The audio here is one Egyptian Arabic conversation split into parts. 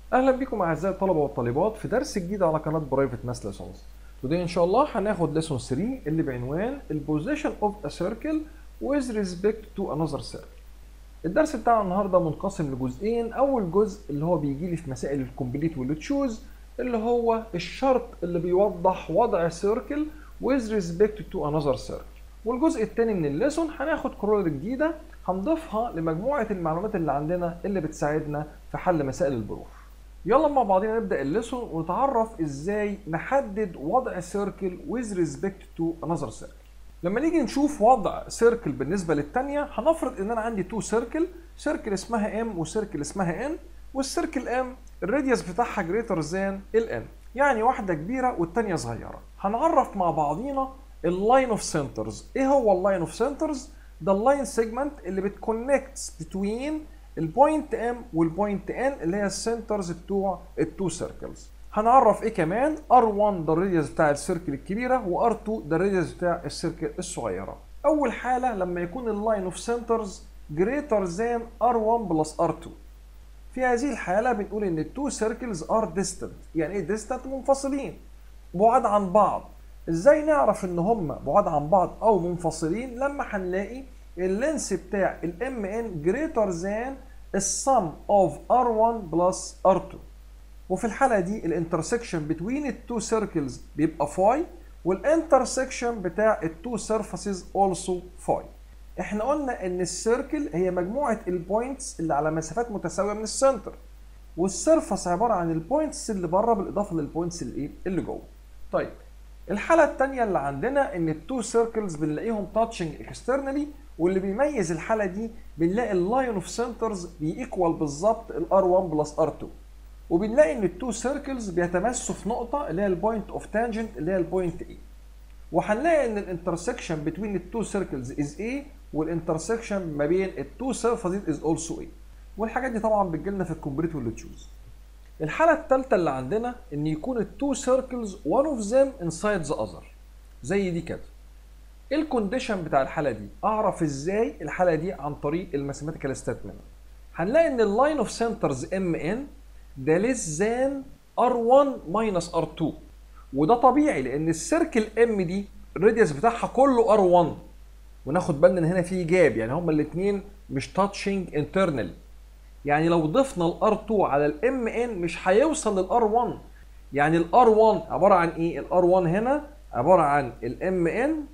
اهلا بكم اعزائي الطلبه والطالبات في درس جديد على قناه برايفت ماس ليسونز today ان شاء الله هناخد ليسون 3 اللي بعنوان البوزيشن اوف ا سيركل with respect to another circle الدرس بتاعنا النهارده منقسم لجزئين اول جزء اللي هو بيجي لي في مسائل الكومبليت والتشوز اللي هو الشرط اللي بيوضح وضع سيركل with respect to another circle والجزء الثاني من الليسون هناخد كرولة جديده هنضيفها لمجموعه المعلومات اللي عندنا اللي بتساعدنا في حل مسائل البروف يلا مع بعضينا نبدا الليسون ونتعرف ازاي نحدد وضع سيركل with respect to another circle لما نيجي نشوف وضع سيركل بالنسبه للثانيه هنفرض ان انا عندي تو سيركل سيركل اسمها ام وسيركل اسمها ان والسيركل ام الراديوس بتاعها جريتر ذان الان يعني واحده كبيره والثانيه صغيره هنعرف مع بعضينا اللاين اوف سنترز ايه هو اللاين اوف سنترز ده اللاين سيجمنت اللي بتكونكت بتوين البوينت ام والبوينت ان اللي هي السنترز بتوع التو سيركلز هنعرف ايه كمان R1 ده الراديوس بتاع السيركل الكبيره وR2 ده الراديوس بتاع السيركل الصغيره اول حاله لما يكون اللاين اوف سنترز greater than R1 plus R2 في هذه الحاله بنقول ان التو سيركلز ار ديستنت يعني ايه ديستنت منفصلين بعاد عن بعض ازاي نعرف ان هم بعاد عن بعض او منفصلين لما هنلاقي اللينس بتاع الام ان جريتر ذان السم اوف ار1 بلس ار2 وفي الحاله دي الانترسكشن بتوين التو سيركلز بيبقى فاي والانترسكشن بتاع التو سيرفيسز اولسو فاي احنا قلنا ان السيركل هي مجموعه البوينتس اللي على مسافات متساويه من السنتر والسيرفس عباره عن البوينتس اللي بره بالاضافه للبوينتس اللي ايه اللي جوه طيب الحاله الثانيه اللي عندنا ان التو سيركلز بنلاقيهم تاتشنج اكسترنالي واللي بيميز الحاله دي بنلاقي اللاين اوف سنترز بيكوال بالظبط الار 1 بلس ار 2 وبنلاقي ان التو سيركلز بيتمسوا في نقطه اللي هي البوينت اوف تانجنت اللي هي البوينت اي وهنلاقي ان الانترسكشن بين التو سيركلز از اي والانترسكشن ما بين التو سيرفيسز از اولسو اي والحاجات دي طبعا بتجيلنا في الكومبليت والتشوز الحاله الثالثه اللي عندنا ان يكون التو سيركلز one اوف them انسايد ذا اذر زي دي كده ايه الكونديشن بتاع الحاله دي اعرف ازاي الحاله دي عن طريق الماثيماتيكال ستيتمنت هنلاقي ان اللاين اوف سنترز ام ان ده ليس ذان ار1 ماينس ار2 وده طبيعي لان السيركل ام دي الراديوس بتاعها كله ار1 وناخد بالنا ان هنا في جاب يعني هما الاثنين مش تاتشنج انترنال يعني لو ضفنا الار 2 على الام ان مش هيوصل للار 1 يعني الار 1 عباره عن ايه الار 1 هنا عباره عن الام ان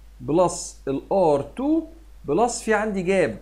بلس الار 2 بلس في عندي جاب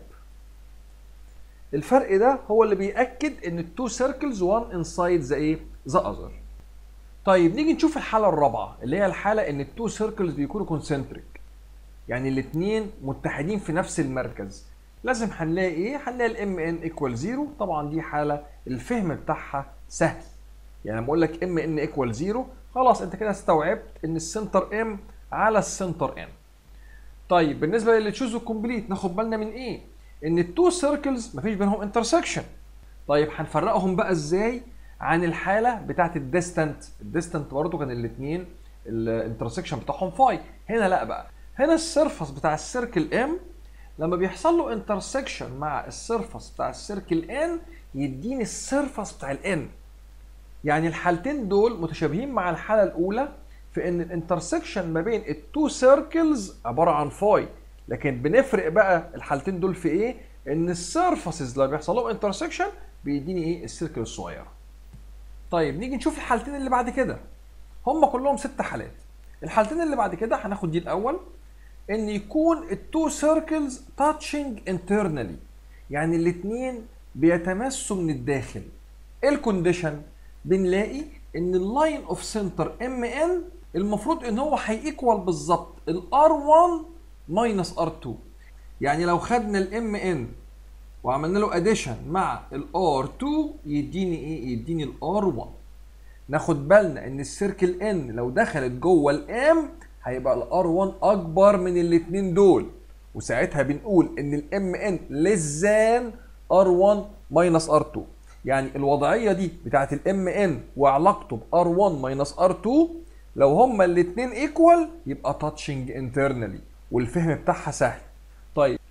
الفرق ده هو اللي بيأكد ان التو سيركلز وان انسايد ذا ايه ذا اذر طيب نيجي نشوف الحاله الرابعه اللي هي الحاله ان التو سيركلز بيكونوا كونسنتريك يعني الاثنين متحدين في نفس المركز لازم هنلاقي ايه هنلاقي الام ان ايكوال زيرو طبعا دي حاله الفهم بتاعها سهل يعني لما اقول لك ام ان ايكوال زيرو خلاص انت كده استوعبت ان السنتر ام على السنتر ان طيب بالنسبه للتشوز كومبليت ناخد بالنا من ايه ان التو سيركلز مفيش بينهم انترسكشن طيب هنفرقهم بقى ازاي عن الحاله بتاعت الديستنت الديستنت برضه كان الاثنين الانترسكشن بتاعهم فاي هنا لا بقى هنا السيرفس بتاع السيركل ام لما بيحصل له انترسكشن مع السيرفس بتاع السيركل ان يديني السيرفس بتاع الان يعني الحالتين دول متشابهين مع الحاله الاولى في ان الانترسكشن ما بين التو سيركلز عباره عن فاي لكن بنفرق بقى الحالتين دول في ايه ان السيرفسز لما بيحصل لهم انترسكشن بيديني ايه السيركل الصغيره طيب نيجي نشوف الحالتين اللي بعد كده هم كلهم ست حالات الحالتين اللي بعد كده هناخد دي الاول ان يكون التو سيركلز تاتشنج انترنالي يعني الاثنين بيتمسوا من الداخل ايه الكونديشن بنلاقي ان اللاين اوف سنتر ام ان المفروض ان هو هيكوال بالظبط الار 1 ماينس ار 2 يعني لو خدنا الام ان وعملنا له اديشن مع الار 2 يديني ايه يديني الار 1 ناخد بالنا ان السيركل ان لو دخلت جوه الام هيبقى الار 1 اكبر من الاثنين دول وساعتها بنقول ان الام ان لزان ار 1 ماينس ار 2 يعني الوضعيه دي بتاعت الام ان وعلاقته بار 1 ماينس ار 2 لو هما الاثنين ايكوال يبقى تاتشنج انترنالي والفهم بتاعها سهل طيب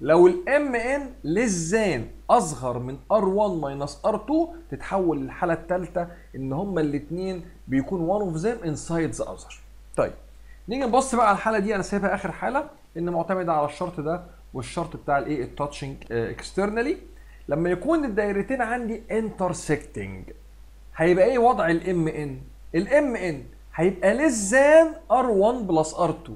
لو الام ان للزان اصغر من ار1 ماينس ار2 تتحول للحاله الثالثه ان هما الاثنين بيكون one اوف them انسايد ذا اذر طيب نيجي نبص بقى على الحاله دي انا سايبها اخر حاله ان معتمده على الشرط ده والشرط بتاع الايه التاتشنج اكسترنالي لما يكون الدايرتين عندي انترسكتنج هيبقى ايه وضع الام ان الام ان هيبقى less than r1 بلس r2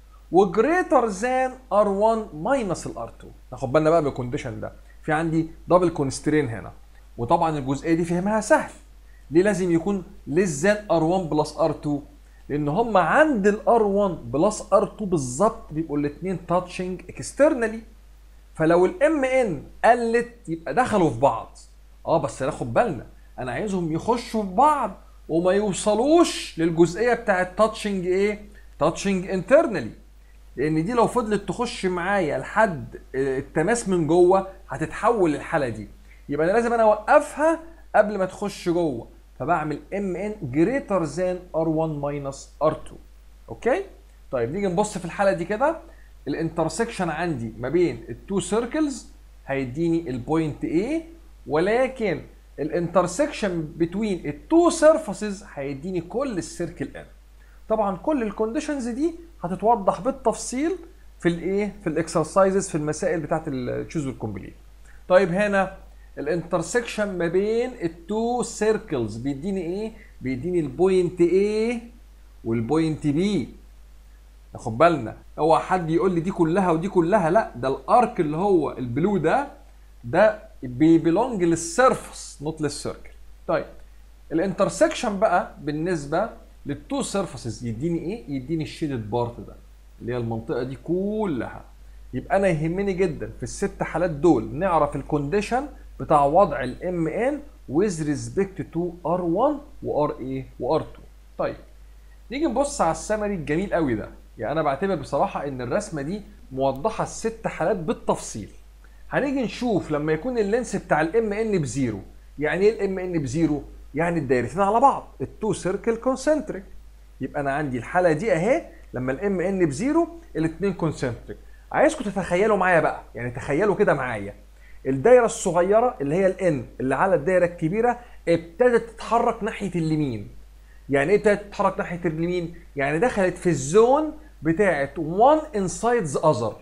وجريتر ذان r1 ماينس ال r2 ناخد بالنا بقى من الكونديشن ده في عندي دبل كونسترين هنا وطبعا الجزئيه دي فهمها سهل ليه لازم يكون less than r1 بلس r2 لان هم عند ال r1 بلس r2 بالظبط بيبقوا الاثنين تاتشنج اكسترنالي فلو الام ان قلت يبقى دخلوا في بعض اه بس ناخد بالنا انا عايزهم يخشوا في بعض وما يوصلوش للجزئيه بتاعه تاتشنج ايه تاتشنج انترنالي لان دي لو فضلت تخش معايا لحد التماس من جوه هتتحول للحاله دي يبقى انا لازم انا اوقفها قبل ما تخش جوه فبعمل ام ان جريتر ذان ار1 ماينس ار2 اوكي طيب نيجي نبص في الحاله دي كده الانترسكشن عندي ما بين التو سيركلز هيديني البوينت A ولكن الانترسكشن بتوين التو سيرفيسز هيديني كل السيركل ان طبعا كل الكونديشنز دي هتتوضح بالتفصيل في الايه في الاكسرسايزز في المسائل بتاعت التشوز والكومبليت طيب هنا الانترسكشن ما بين التو سيركلز بيديني ايه بيديني البوينت A والبوينت B ناخد بالنا اوعى حد يقول لي دي كلها ودي كلها لا ده الارك اللي هو البلو ده ده بيبلونج للسيرفس نوت للسيركل طيب الانترسكشن بقى بالنسبه للتو سيرفيسز يديني ايه يديني الشيدد بارت ده اللي هي المنطقه دي كلها يبقى انا يهمني جدا في الست حالات دول نعرف الكونديشن بتاع وضع الام ان with respect to R1 و RA و R2 طيب نيجي نبص على السمري الجميل قوي ده يعني انا بعتبر بصراحه ان الرسمه دي موضحه الست حالات بالتفصيل هنيجي نشوف لما يكون اللينس بتاع الام ان بزيرو يعني ايه الام ان بزيرو يعني الدايرتين على بعض التو سيركل كونسنتريك يبقى انا عندي الحاله دي اهي لما الام ان بزيرو الاثنين كونسنتريك عايزكم تتخيلوا معايا بقى يعني تخيلوا كده معايا الدايره الصغيره اللي هي الان اللي على الدايره الكبيره ابتدت تتحرك ناحيه اليمين يعني ايه ابتدت تتحرك ناحيه اليمين يعني دخلت في الزون بتاعه one inside the other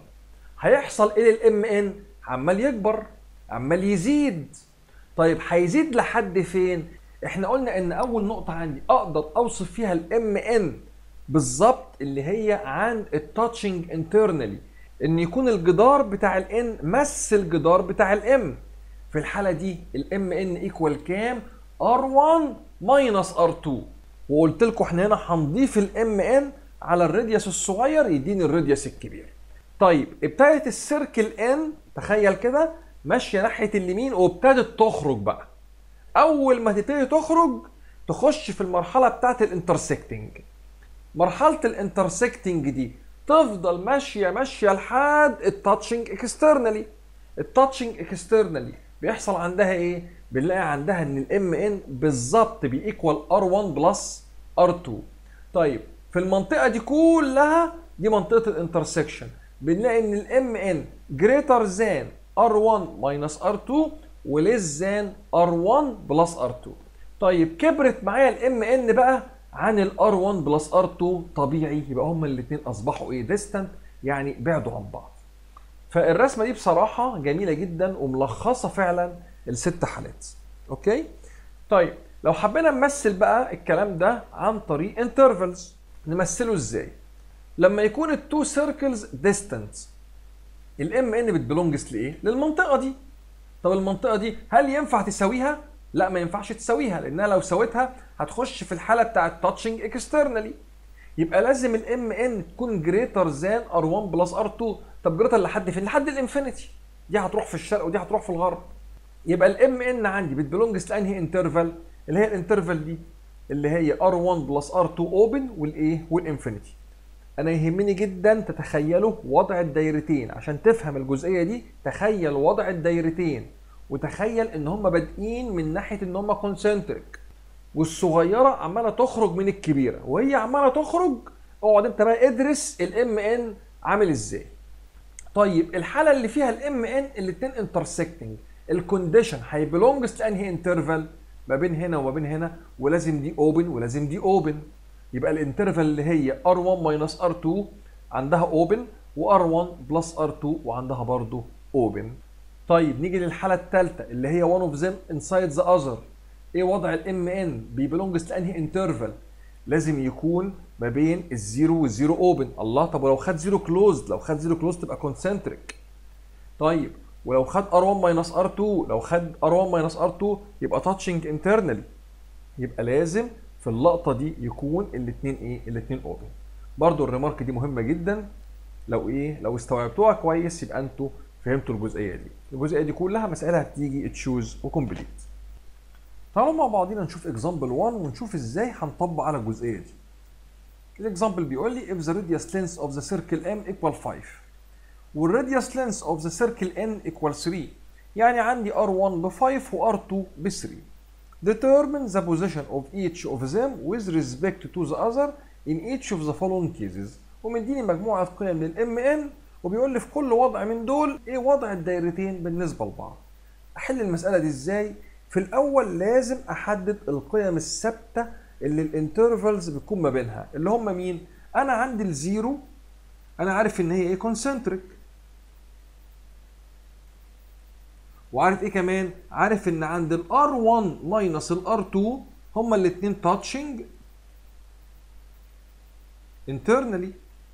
هيحصل ايه للام ان عمال يكبر عمال يزيد طيب هيزيد لحد فين احنا قلنا ان اول نقطه عندي اقدر اوصف فيها الام ان بالظبط اللي هي عند التاتشنج انترنالي ان يكون الجدار بتاع الان مس الجدار بتاع الام في الحاله دي الام ان ايكوال كام ار1 ماينس ار2 وقلت لكم احنا هنا هنضيف الام ان على الراديوس الصغير يديني الراديوس الكبير طيب ابتدت السيركل ان تخيل كده ماشيه ناحيه اليمين وابتدت تخرج بقى اول ما تبتدي تخرج تخش في المرحله بتاعت الانترسكتنج مرحله الانترسكتنج دي تفضل ماشيه ماشيه لحد التاتشنج اكسترنالي التاتشنج اكسترنالي بيحصل عندها ايه بنلاقي عندها ان الام ان بالظبط بيكوال ار1 بلس ار2 طيب في المنطقه دي كلها دي منطقه الانترسكشن بنلاقي ان الام ان جريتر ذان ار1 ماينس ار2 وليس ذان ار1 بلس ار2 طيب كبرت معايا الام ان بقى عن الار 1 بلس ار 2 طبيعي يبقى هما الاثنين اصبحوا ايه ديستنت يعني بعدوا عن بعض فالرسمه دي بصراحه جميله جدا وملخصه فعلا الست حالات اوكي طيب لو حبينا نمثل بقى الكلام ده عن طريق انترفلز نمثله ازاي لما يكون التو سيركلز ديستنت الام ان بتبلونجز لايه للمنطقه دي طب المنطقه دي هل ينفع تساويها لا ما ينفعش تساويها لانها لو سويتها هتخش في الحاله بتاعه تاتشنج اكسترنالي يبقى لازم الام ان تكون جريتر ذان ار 1 بلس ار 2 طب جريتر لحد فين لحد الانفينيتي دي هتروح في الشرق ودي هتروح في الغرب يبقى الام ان عندي بتبلونجز لانهي انترفال اللي هي الانترفال دي اللي هي ار 1 بلس ار 2 اوبن والايه والانفينيتي انا يهمني جدا تتخيلوا وضع الدايرتين عشان تفهم الجزئيه دي تخيل وضع الدايرتين وتخيل ان هم بادئين من ناحيه ان هم كونسنتريك والصغيره عماله تخرج من الكبيره وهي عماله تخرج اقعد انت بقى ادرس الام ان عامل ازاي طيب الحاله اللي فيها الام ان الاثنين انترسكتنج الكونديشن هيبلونجز لانهي انترفال ما بين هنا وما بين هنا ولازم دي اوبن ولازم دي اوبن يبقى الانترفال اللي هي R1 ماينس R2 عندها اوبن وR1 بلس R2 وعندها برضه اوبن طيب نيجي للحاله الثالثه اللي هي one of them inside the other ايه وضع الام ان بيبلونجز لانهي انترفال لازم يكون ما بين الزيرو والزيرو اوبن الله طب ولو خد زيرو كلوزد لو خد زيرو كلوزد تبقى كونسنتريك طيب ولو خد R1 ماينس R2 لو خد R1 ماينس R2 يبقى تاتشنج انترنالي يبقى لازم في اللقطه دي يكون الاثنين ايه الاثنين اوبن برضو الريمارك دي مهمه جدا لو ايه لو استوعبتوها كويس يبقى انتوا فهمتوا الجزئيه دي الجزئيه دي كلها مسائل هتيجي تشوز وكومبليت تعالوا مع بعضينا نشوف اكزامبل 1 ونشوف ازاي هنطبق على الجزئيه دي الاكزامبل بيقول لي if the radius length of the circle m equal 5 والradius length of the circle n equal 3 يعني عندي r1 ب 5 وr2 ب 3 determine the position of each of them with respect to the other in each of the following cases ومديني مجموعة قيم للام ان وبيقول لي في كل وضع من دول ايه وضع الدايرتين بالنسبة لبعض احل المسألة دي ازاي في الاول لازم احدد القيم الثابتة اللي الانترفلز بتكون ما بينها اللي هم مين انا عندي الزيرو انا عارف ان هي ايه كونسنتريك وعارف ايه كمان عارف ان عند ال R1 ماينس ال R2 هما الاثنين تاتشنج internally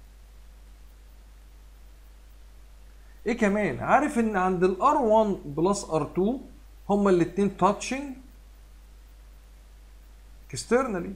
ايه كمان عارف ان عند ال R1 بلس R2 هما الاثنين تاتشنج externally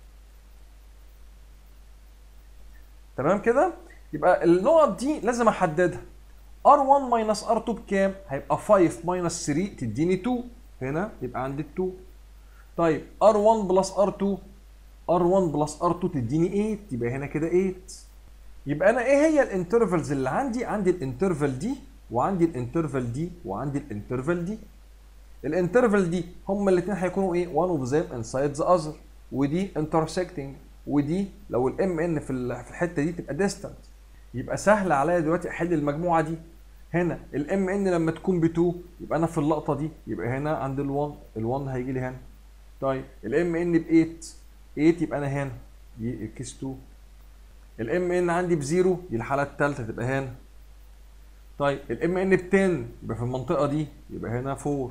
تمام كده يبقى النقط دي لازم احددها R1 ماينس R2 بكام؟ هيبقى 5 ماينس 3 تديني 2 هنا يبقى عندي 2 طيب R1 بلس R2 R1 بلس R2 تديني 8 يبقى هنا كده 8 يبقى انا ايه هي الانترفلز اللي عندي؟ عندي الانترفال دي وعندي الانترفال دي وعندي الانترفال دي الانترفال دي هما الاثنين هيكونوا ايه؟ one of them inside the other ودي intersecting ودي لو الام ان في الحته دي تبقى distant يبقى سهل عليا دلوقتي احل المجموعه دي هنا الام ان لما تكون ب 2 يبقى انا في اللقطه دي يبقى هنا عند ال1 ال1 هيجي لي هنا طيب الام ان ب 8 8 يبقى انا هنا دي كيس 2 الام ان عندي بزيرو دي الحاله الثالثه تبقى هنا طيب الام ان ب 10 يبقى في المنطقه دي يبقى هنا 4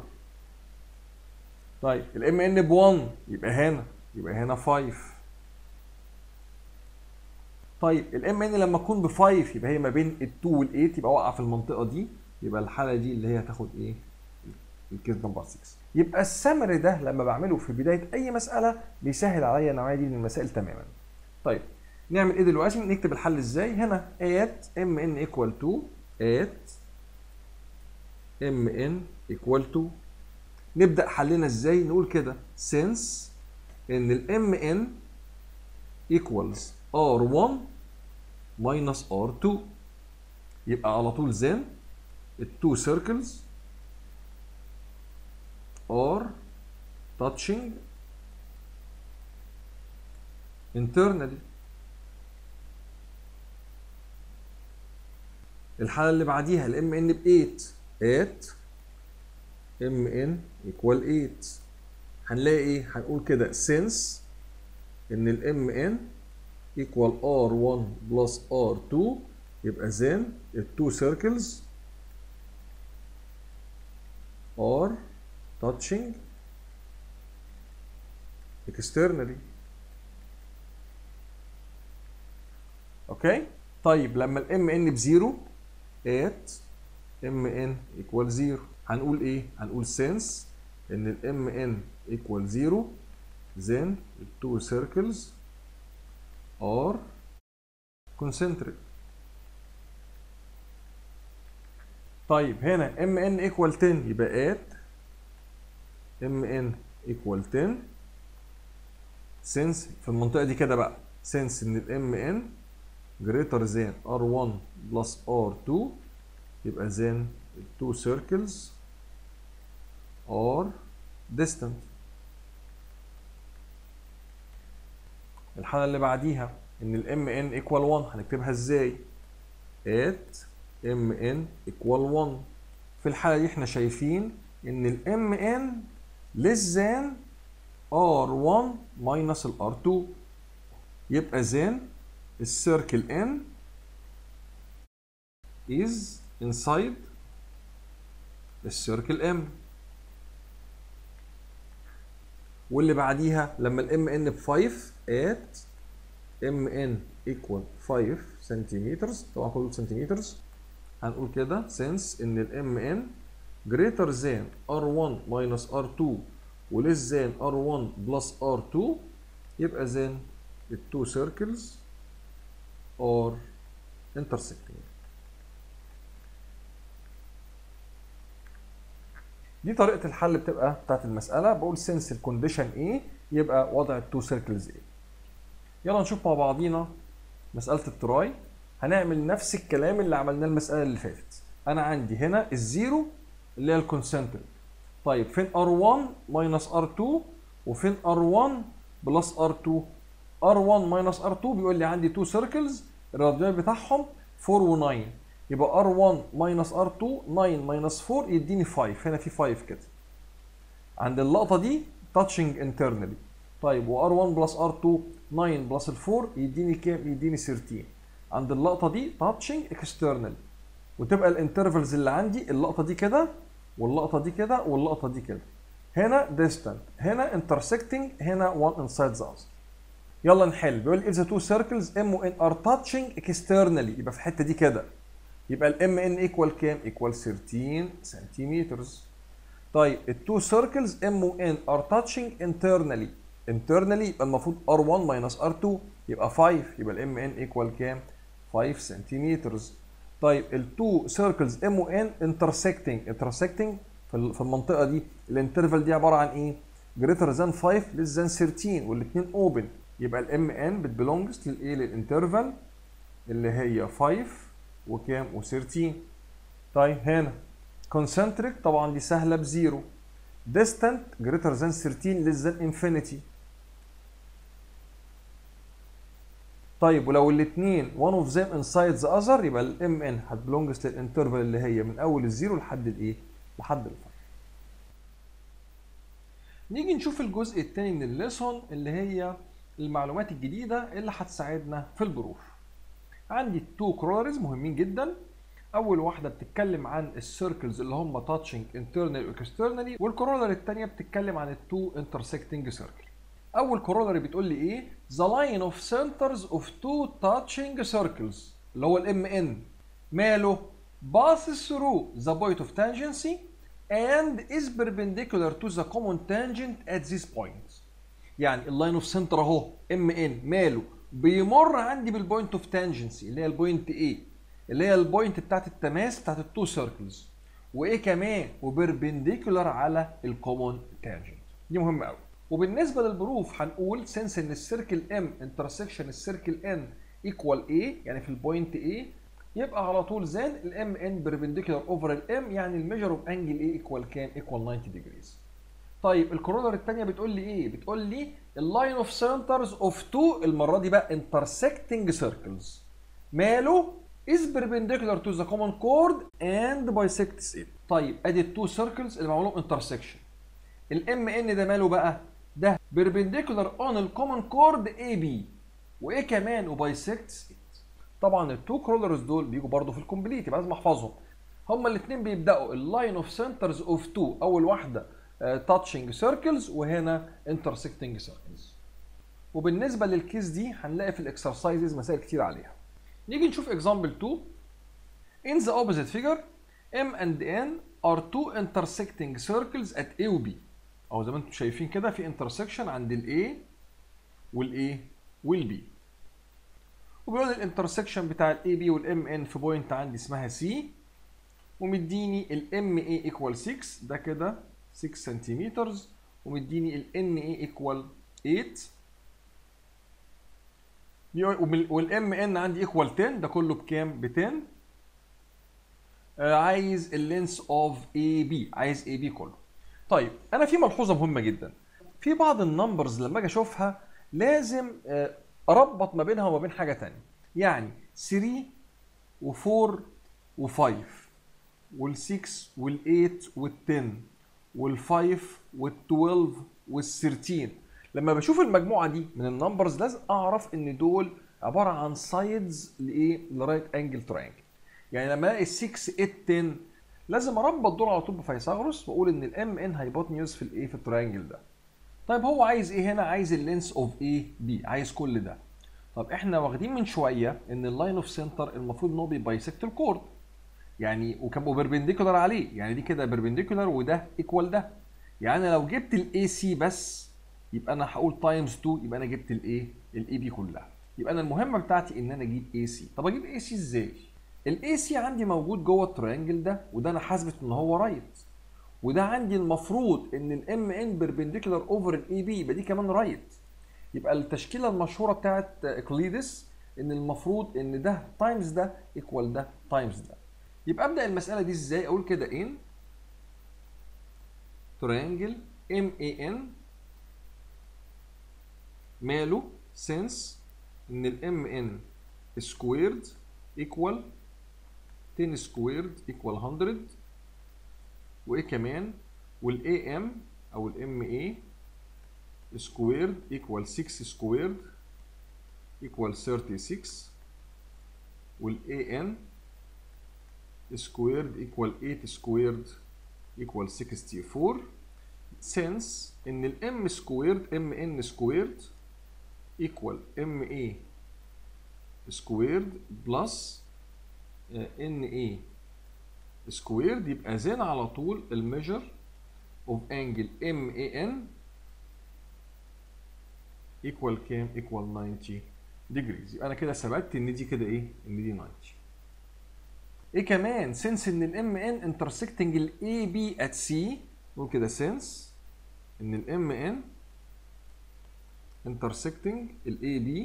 طيب الام ان ب 1 يبقى هنا يبقى هنا 5 طيب الام ان لما تكون ب 5 يبقى هي ما بين ال 2 وال 8 يبقى واقعه في المنطقه دي يبقى الحاله دي اللي هي هتاخد ايه؟ الكيس نمبر 6 يبقى السمري ده لما بعمله في بدايه اي مساله بيسهل عليا النوعيه دي من المسائل تماما. طيب نعمل ايه دلوقتي؟ نكتب الحل ازاي؟ هنا at ام ان ايكوال تو at ام ان ايكوال تو نبدا حلنا ازاي؟ نقول كده since ان الام ان equals R1 minus R2 يبقى على طول then ال two circles are touching internally الحالة اللي بعديها ال MN ب 8 at MN equal 8 هنلاقي ايه؟ هنقول كده since ان ال MN equal R1 plus R2 يبقى then the two circles are touching externally اوكي طيب لما الام ان بزيرو at ام ان equal 0 هنقول ايه هنقول since ان الام ان equal 0 then the two circles are concentric طيب هنا ام ان equal 10 يبقى at ام ان equal 10 since في المنطقة دي كده بقى since ان الام ان greater than R1 plus R2 يبقى then the two circles are distant الحالة اللي بعديها ان ال MN equal 1 هنكتبها ازاي؟ at ام ان ايكوال 1 في الحاله دي احنا شايفين ان الام ان less than r1 minus ال r2 يبقى then السيركل n is inside السيركل m واللي بعديها لما الام ان ب 5 at ام ان equal 5 سنتيمتر طبعا كله سنتيمتر هنقول كده since ان الام ان greater than r1 minus r2 و less than r1 plus r2 يبقى then the two circles are intersecting دي طريقة الحل بتبقى بتاعت المسألة بقول since الكونديشن ايه يبقى وضع التو سيركلز ايه يلا نشوف مع بعضينا مسألة التراي هنعمل نفس الكلام اللي عملناه المسألة اللي فاتت أنا عندي هنا الزيرو اللي هي الكونسنتريك طيب فين R1 ماينس R2 وفين R1 بلس R2 R1 ماينس R2 بيقول لي عندي تو سيركلز الراديال بتاعهم 4 و9 يبقى R1 ماينس R2 9 ماينس 4 يديني 5 هنا في 5 كده عند اللقطة دي تاتشنج انترنالي طيب و R1 بلس R2 9 بلس ال 4 يديني كام؟ يديني 13 عند اللقطة دي تاتشنج اكسترنال وتبقى الانترفلز اللي عندي اللقطة دي كده واللقطة دي كده واللقطة دي كده هنا distant هنا intersecting هنا one inside the other يلا نحل بيقول لي if the two circles M و N are touching externally يبقى في الحتة دي كده يبقى ال M N equal كام؟ equal 13 سنتيمترز طيب التو سيركلز M و N are touching internally internally يبقى المفروض R1 minus R2 يبقى 5 يبقى ال M N equal كام؟ 5 سنتيمترز طيب التو سيركلز ام و ان انترسكتنج انترسكتنج في المنطقه دي الانترفال دي عباره عن ايه؟ جريتر ذان 5 ليس ذان 13 والاثنين اوبن يبقى الام ان بتبلونجز للايه؟ للانترفال اللي هي 5 وكام؟ و13 طيب هنا كونسنتريك طبعا دي سهله بزيرو ديستانت جريتر ذان 13 ليس ذان انفينيتي طيب ولو الاثنين one of them inside the other يبقى الام ان هتبلونجز للانترفال اللي هي من اول الزيرو لحد الايه؟ لحد الفايف. نيجي نشوف الجزء الثاني من الليسون اللي هي المعلومات الجديده اللي هتساعدنا في البروف. عندي تو كرولرز مهمين جدا اول واحده بتتكلم عن السيركلز اللي هم تاتشنج انترنال واكسترنالي والكرولر الثانيه بتتكلم عن التو انترسكتنج سيركل. اول كورولري بتقول لي ايه the line of centers of two touching circles اللي هو الام ان ماله passes through the point of tangency and is perpendicular to the common tangent at this point يعني اللاين اوف سنتر اهو ام ان ماله بيمر عندي بالبوينت اوف تانجنسي اللي هي البوينت A اللي هي البوينت بتاعت التماس بتاعت التو سيركلز وايه كمان وبربنديكولار على الكومون تانجنت دي مهمه قوي وبالنسبه للبروف هنقول سنس ان السيركل ام انترسكشن السيركل ان ايكوال اي يعني في البوينت اي يبقى على طول زان الام ان بربنديكولار اوفر الام يعني الميجر اوف انجل اي ايكوال كام؟ ايكوال 90 ديجريز. طيب الكورولر الثانيه بتقول لي ايه؟ بتقول لي اللاين اوف سنترز اوف تو المره دي بقى انترسكتنج سيركلز ماله is perpendicular to the common chord and bisects it. طيب ادي التو سيركلز اللي معمول لهم انترسكشن. الام ان ده ماله بقى؟ ده perpendicular on الكومن كورد اي بي وايه كمان وبايسكتس طبعا التو كرولرز دول بيجوا برضه في الكومبليت يبقى لازم احفظهم هما الاثنين بيبداوا اللاين اوف سنترز اوف تو اول واحده تاتشنج سيركلز وهنا انترسكتنج سيركلز وبالنسبه للكيس دي هنلاقي في الاكسرسايزز مسائل كتير عليها نيجي نشوف اكزامبل 2 in the opposite figure m and n are two intersecting circles at a و b او زي ما انتم شايفين كده في انترسكشن عند الاي والاي والبي وبيقول الانترسكشن بتاع الاي بي والام ان في بوينت عندي اسمها سي ومديني الام اي ايكوال 6 ده كده 6 سنتيمتر ومديني الان اي ايكوال 8 والام ان عندي ايكوال 10 ده كله بكام؟ ب 10 آه عايز اللينس اوف اي بي عايز اي بي كله طيب انا في ملحوظه مهمه جدا في بعض النمبرز لما اجي اشوفها لازم اربط ما بينها وما بين حاجه ثانيه يعني 3 و4 و5 وال6 وال8 وال10 وال5 وال12 وال13 لما بشوف المجموعه دي من النمبرز لازم اعرف ان دول عباره عن سايدز لايه لرايت انجل تراينجل يعني لما الاقي 6 8 10 لازم اربط دول على طول بفيثاغورس واقول ان الام ان هايبوتنيوز في الايه في التراينجل ده طيب هو عايز ايه هنا عايز اللينس اوف ايه بي عايز كل ده طب احنا واخدين من شويه ان اللاين اوف سنتر المفروض ان هو بيبايسكت الكورد يعني وكان بيربنديكولار عليه يعني دي كده بيربنديكولار وده ايكوال ده يعني لو جبت الاي سي بس يبقى انا هقول تايمز 2 يبقى انا جبت الايه الاي بي كلها يبقى انا المهمه بتاعتي ان انا اجيب اي سي طب اجيب اي سي ازاي الاي سي عندي موجود جوه التريانجل ده وده انا حاسبت ان هو رايت وده عندي المفروض ان الام ان بيربنديكولار اوفر الاي بي يبقى دي كمان رايت يبقى التشكيله المشهوره بتاعت اقليدس ان المفروض ان ده تايمز ده ايكوال ده تايمز ده يبقى ابدا المساله دي ازاي اقول كده ان تريانجل ام اي ان ماله since ان الام ان سكويرد ايكوال 10 سكويرد ايكوال 100 وايه كمان والاي ام او الام اي سكويرد ايكوال 6 سكويرد ايكوال 36 والاي ان سكويرد ايكوال 8 سكويرد ايكوال 64 since ان الام سكويرد ام ان سكويرد equal MA squared plus NA squared يبقى زين على طول الميجر of angle MAN equal كام؟ equal 90 degrees يبقى انا كده ثبت ان دي كده ايه؟ ان دي 90 ايه كمان؟ since ان ال MN intersecting ال AB at C نقول كده since ان ال MN intersecting ال AB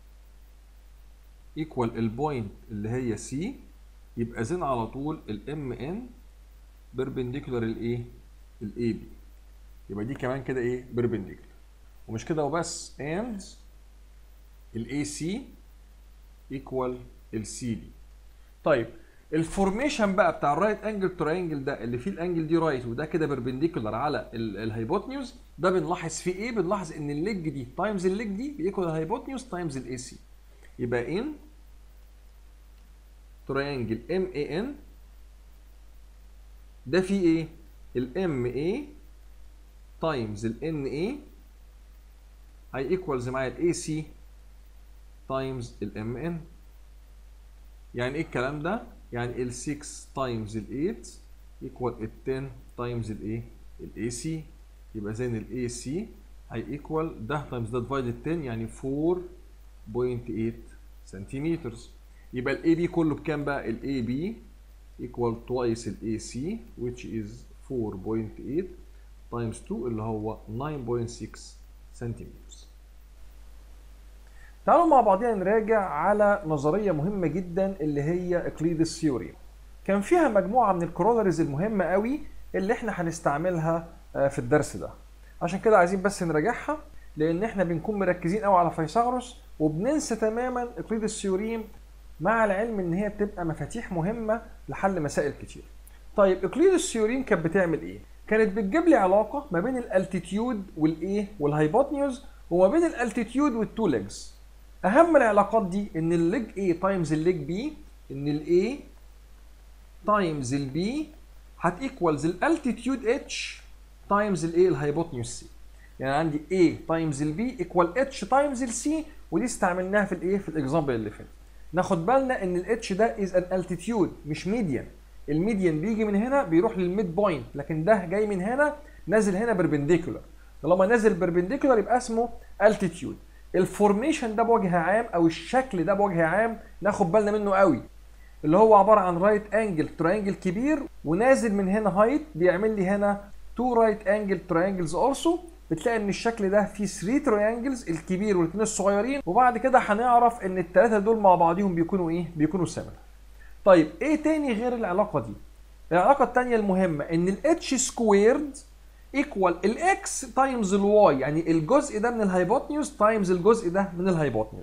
equal البوينت اللي هي C يبقى زين على طول ال MN perpendicular الايه؟ ال AB يبقى دي كمان كده ايه؟ perpendicular ومش كده وبس and ال AC equal ال CD طيب الفورميشن بقى بتاع الرايت انجل تراينجل ده اللي فيه الانجل دي رايت وده كده بيربنديكولار على الهايبوتنيوز ده بنلاحظ فيه ايه؟ بنلاحظ ان الليج دي تايمز الليج دي بيكوال الهايبوتنيوز تايمز الاي سي يبقى ان تراينجل ام اي ان ده فيه ايه؟ الام اي تايمز الان اي هي ايكوالز معايا الاي سي تايمز الام ان يعني ايه الكلام ده؟ يعني ال 6 تايمز ال 8 ايكوال ال 10 تايمز الايه؟ الاي سي يبقى زي الاي سي هي ايكوال ده تايمز ده ديفايدد 10 يعني 4.8 سنتيمتر يبقى الاي بي كله بكام بقى؟ الاي بي ايكوال توايس الاي سي which is 4.8 تايمز 2 اللي هو 9.6 سنتيمتر تعالوا مع بعضنا نراجع على نظرية مهمة جدا اللي هي اقليدس ثيوري كان فيها مجموعة من الكرولرز المهمة قوي اللي احنا هنستعملها في الدرس ده عشان كده عايزين بس نراجعها لان احنا بنكون مركزين قوي على فيثاغورس وبننسى تماما اقليدس ثيوريم مع العلم ان هي بتبقى مفاتيح مهمة لحل مسائل كتير طيب اقليدس ثيوريم كانت بتعمل ايه كانت بتجيب لي علاقة ما بين الالتيتيود والايه والهايبوتنيوز وما بين الالتيتيود والتو ليجز اهم العلاقات دي ان الليج A تايمز الليج B ان ال A تايمز ال B هتيكوالز الالتيتيود H تايمز ال A الهايبوتنيوس C يعني عندي A تايمز ال B ايكوال H تايمز ال C ودي استعملناها في الايه في الاكزامبل اللي فات ناخد بالنا ان ال H ده از ان التيتيود مش ميديان الميديان بيجي من هنا بيروح للميد بوينت لكن ده جاي من هنا نازل هنا بربنديكولار طالما نازل بربنديكولار يبقى اسمه التيتيود الفورميشن ده بوجه عام او الشكل ده بوجه عام ناخد بالنا منه قوي اللي هو عباره عن رايت انجل تراينجل كبير ونازل من هنا هايت بيعمل لي هنا تو رايت انجل تراينجلز اولسو بتلاقي ان الشكل ده فيه 3 تراينجلز الكبير والاثنين الصغيرين وبعد كده هنعرف ان الثلاثه دول مع بعضهم بيكونوا ايه بيكونوا سيميلر طيب ايه تاني غير العلاقه دي العلاقه الثانيه المهمه ان الاتش سكويرد ايكوال الاكس تايمز الواي يعني الجزء ده من الهايبوتنيوز تايمز الجزء ده من الهايبوتنيوز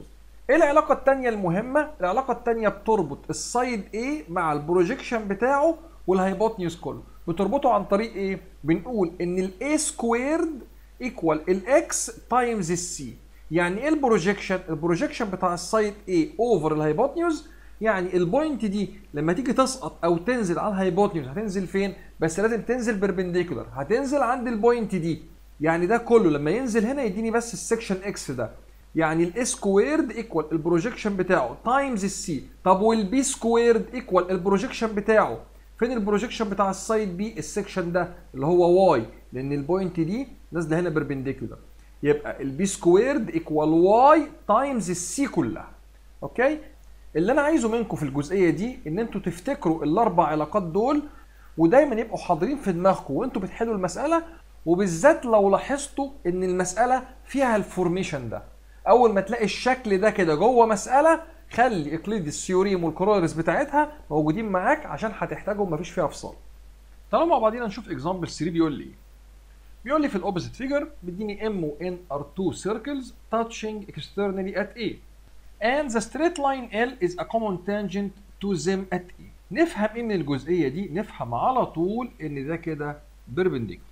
ايه العلاقه الثانيه المهمه العلاقه الثانيه بتربط السايد A مع البروجيكشن بتاعه والهايبوتنيوس كله بتربطه عن طريق ايه بنقول ان الاي سكويرد ايكوال الاكس تايمز السي يعني ايه البروجيكشن البروجيكشن بتاع السايد A اوفر الهايبوتنيوس يعني البوينت دي لما تيجي تسقط او تنزل على الهايبوتنيوس هتنزل فين بس لازم تنزل بيربنديكولار هتنزل عند البوينت دي يعني ده كله لما ينزل هنا يديني بس السكشن اكس ده يعني الاي سكويرد ايكوال البروجيكشن بتاعه تايمز السي طب والبي سكويرد ايكوال البروجيكشن بتاعه فين البروجيكشن بتاع السايد بي السكشن ده اللي هو واي لان البوينت دي نازله هنا بيربنديكولار يبقى البي سكويرد ايكوال واي تايمز السي كلها اوكي اللي انا عايزه منكم في الجزئيه دي ان انتوا تفتكروا الاربع علاقات دول ودايما يبقوا حاضرين في دماغكم وانتوا بتحلوا المساله وبالذات لو لاحظتوا ان المساله فيها الفورميشن ده اول ما تلاقي الشكل ده كده جوه مساله خلي اقليد الثيوريم والكرولرز بتاعتها موجودين معاك عشان هتحتاجهم مفيش فيها فصال تعالوا مع بعضينا نشوف اكزامبل 3 بيقول لي ايه بيقول لي في الاوبوزيت فيجر بيديني ام و ان ار تو سيركلز touching externally at A and the straight line L is a common tangent to them at E نفهم ايه من الجزئيه دي نفهم على طول ان ده كده perpendicular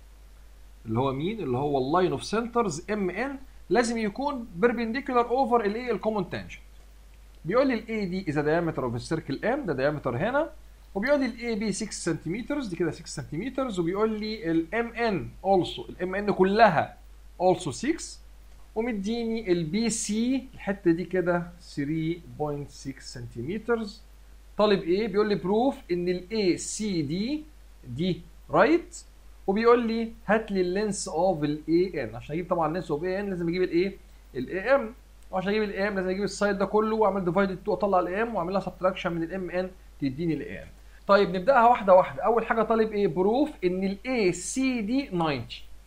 اللي هو مين اللي هو اللاين اوف سنترز ام ان لازم يكون perpendicular over الايه الكومون تانجنت بيقول لي الاي دي از diameter اوف السيركل ام ده diameter هنا وبيقول لي الاي بي 6 سنتيمتر دي كده 6 سنتيمتر وبيقول لي الام ان اولسو الام ان كلها اولسو 6 ومديني البي سي الحته دي كده 3.6 سنتيمتر طالب ايه بيقول لي بروف ان الاي سي دي دي رايت right وبيقول لي هات لي اللينس اوف الاي ان عشان اجيب طبعا اللينس اوف اي ان لازم اجيب الايه الاي ام وعشان اجيب الاي ام لازم اجيب السايد ده كله واعمل ديفايدد 2 اطلع الاي ام واعمل لها سبتراكشن من الام ان تديني الاي ام طيب نبداها واحده واحده اول حاجه طالب ايه بروف ان الاي سي دي 90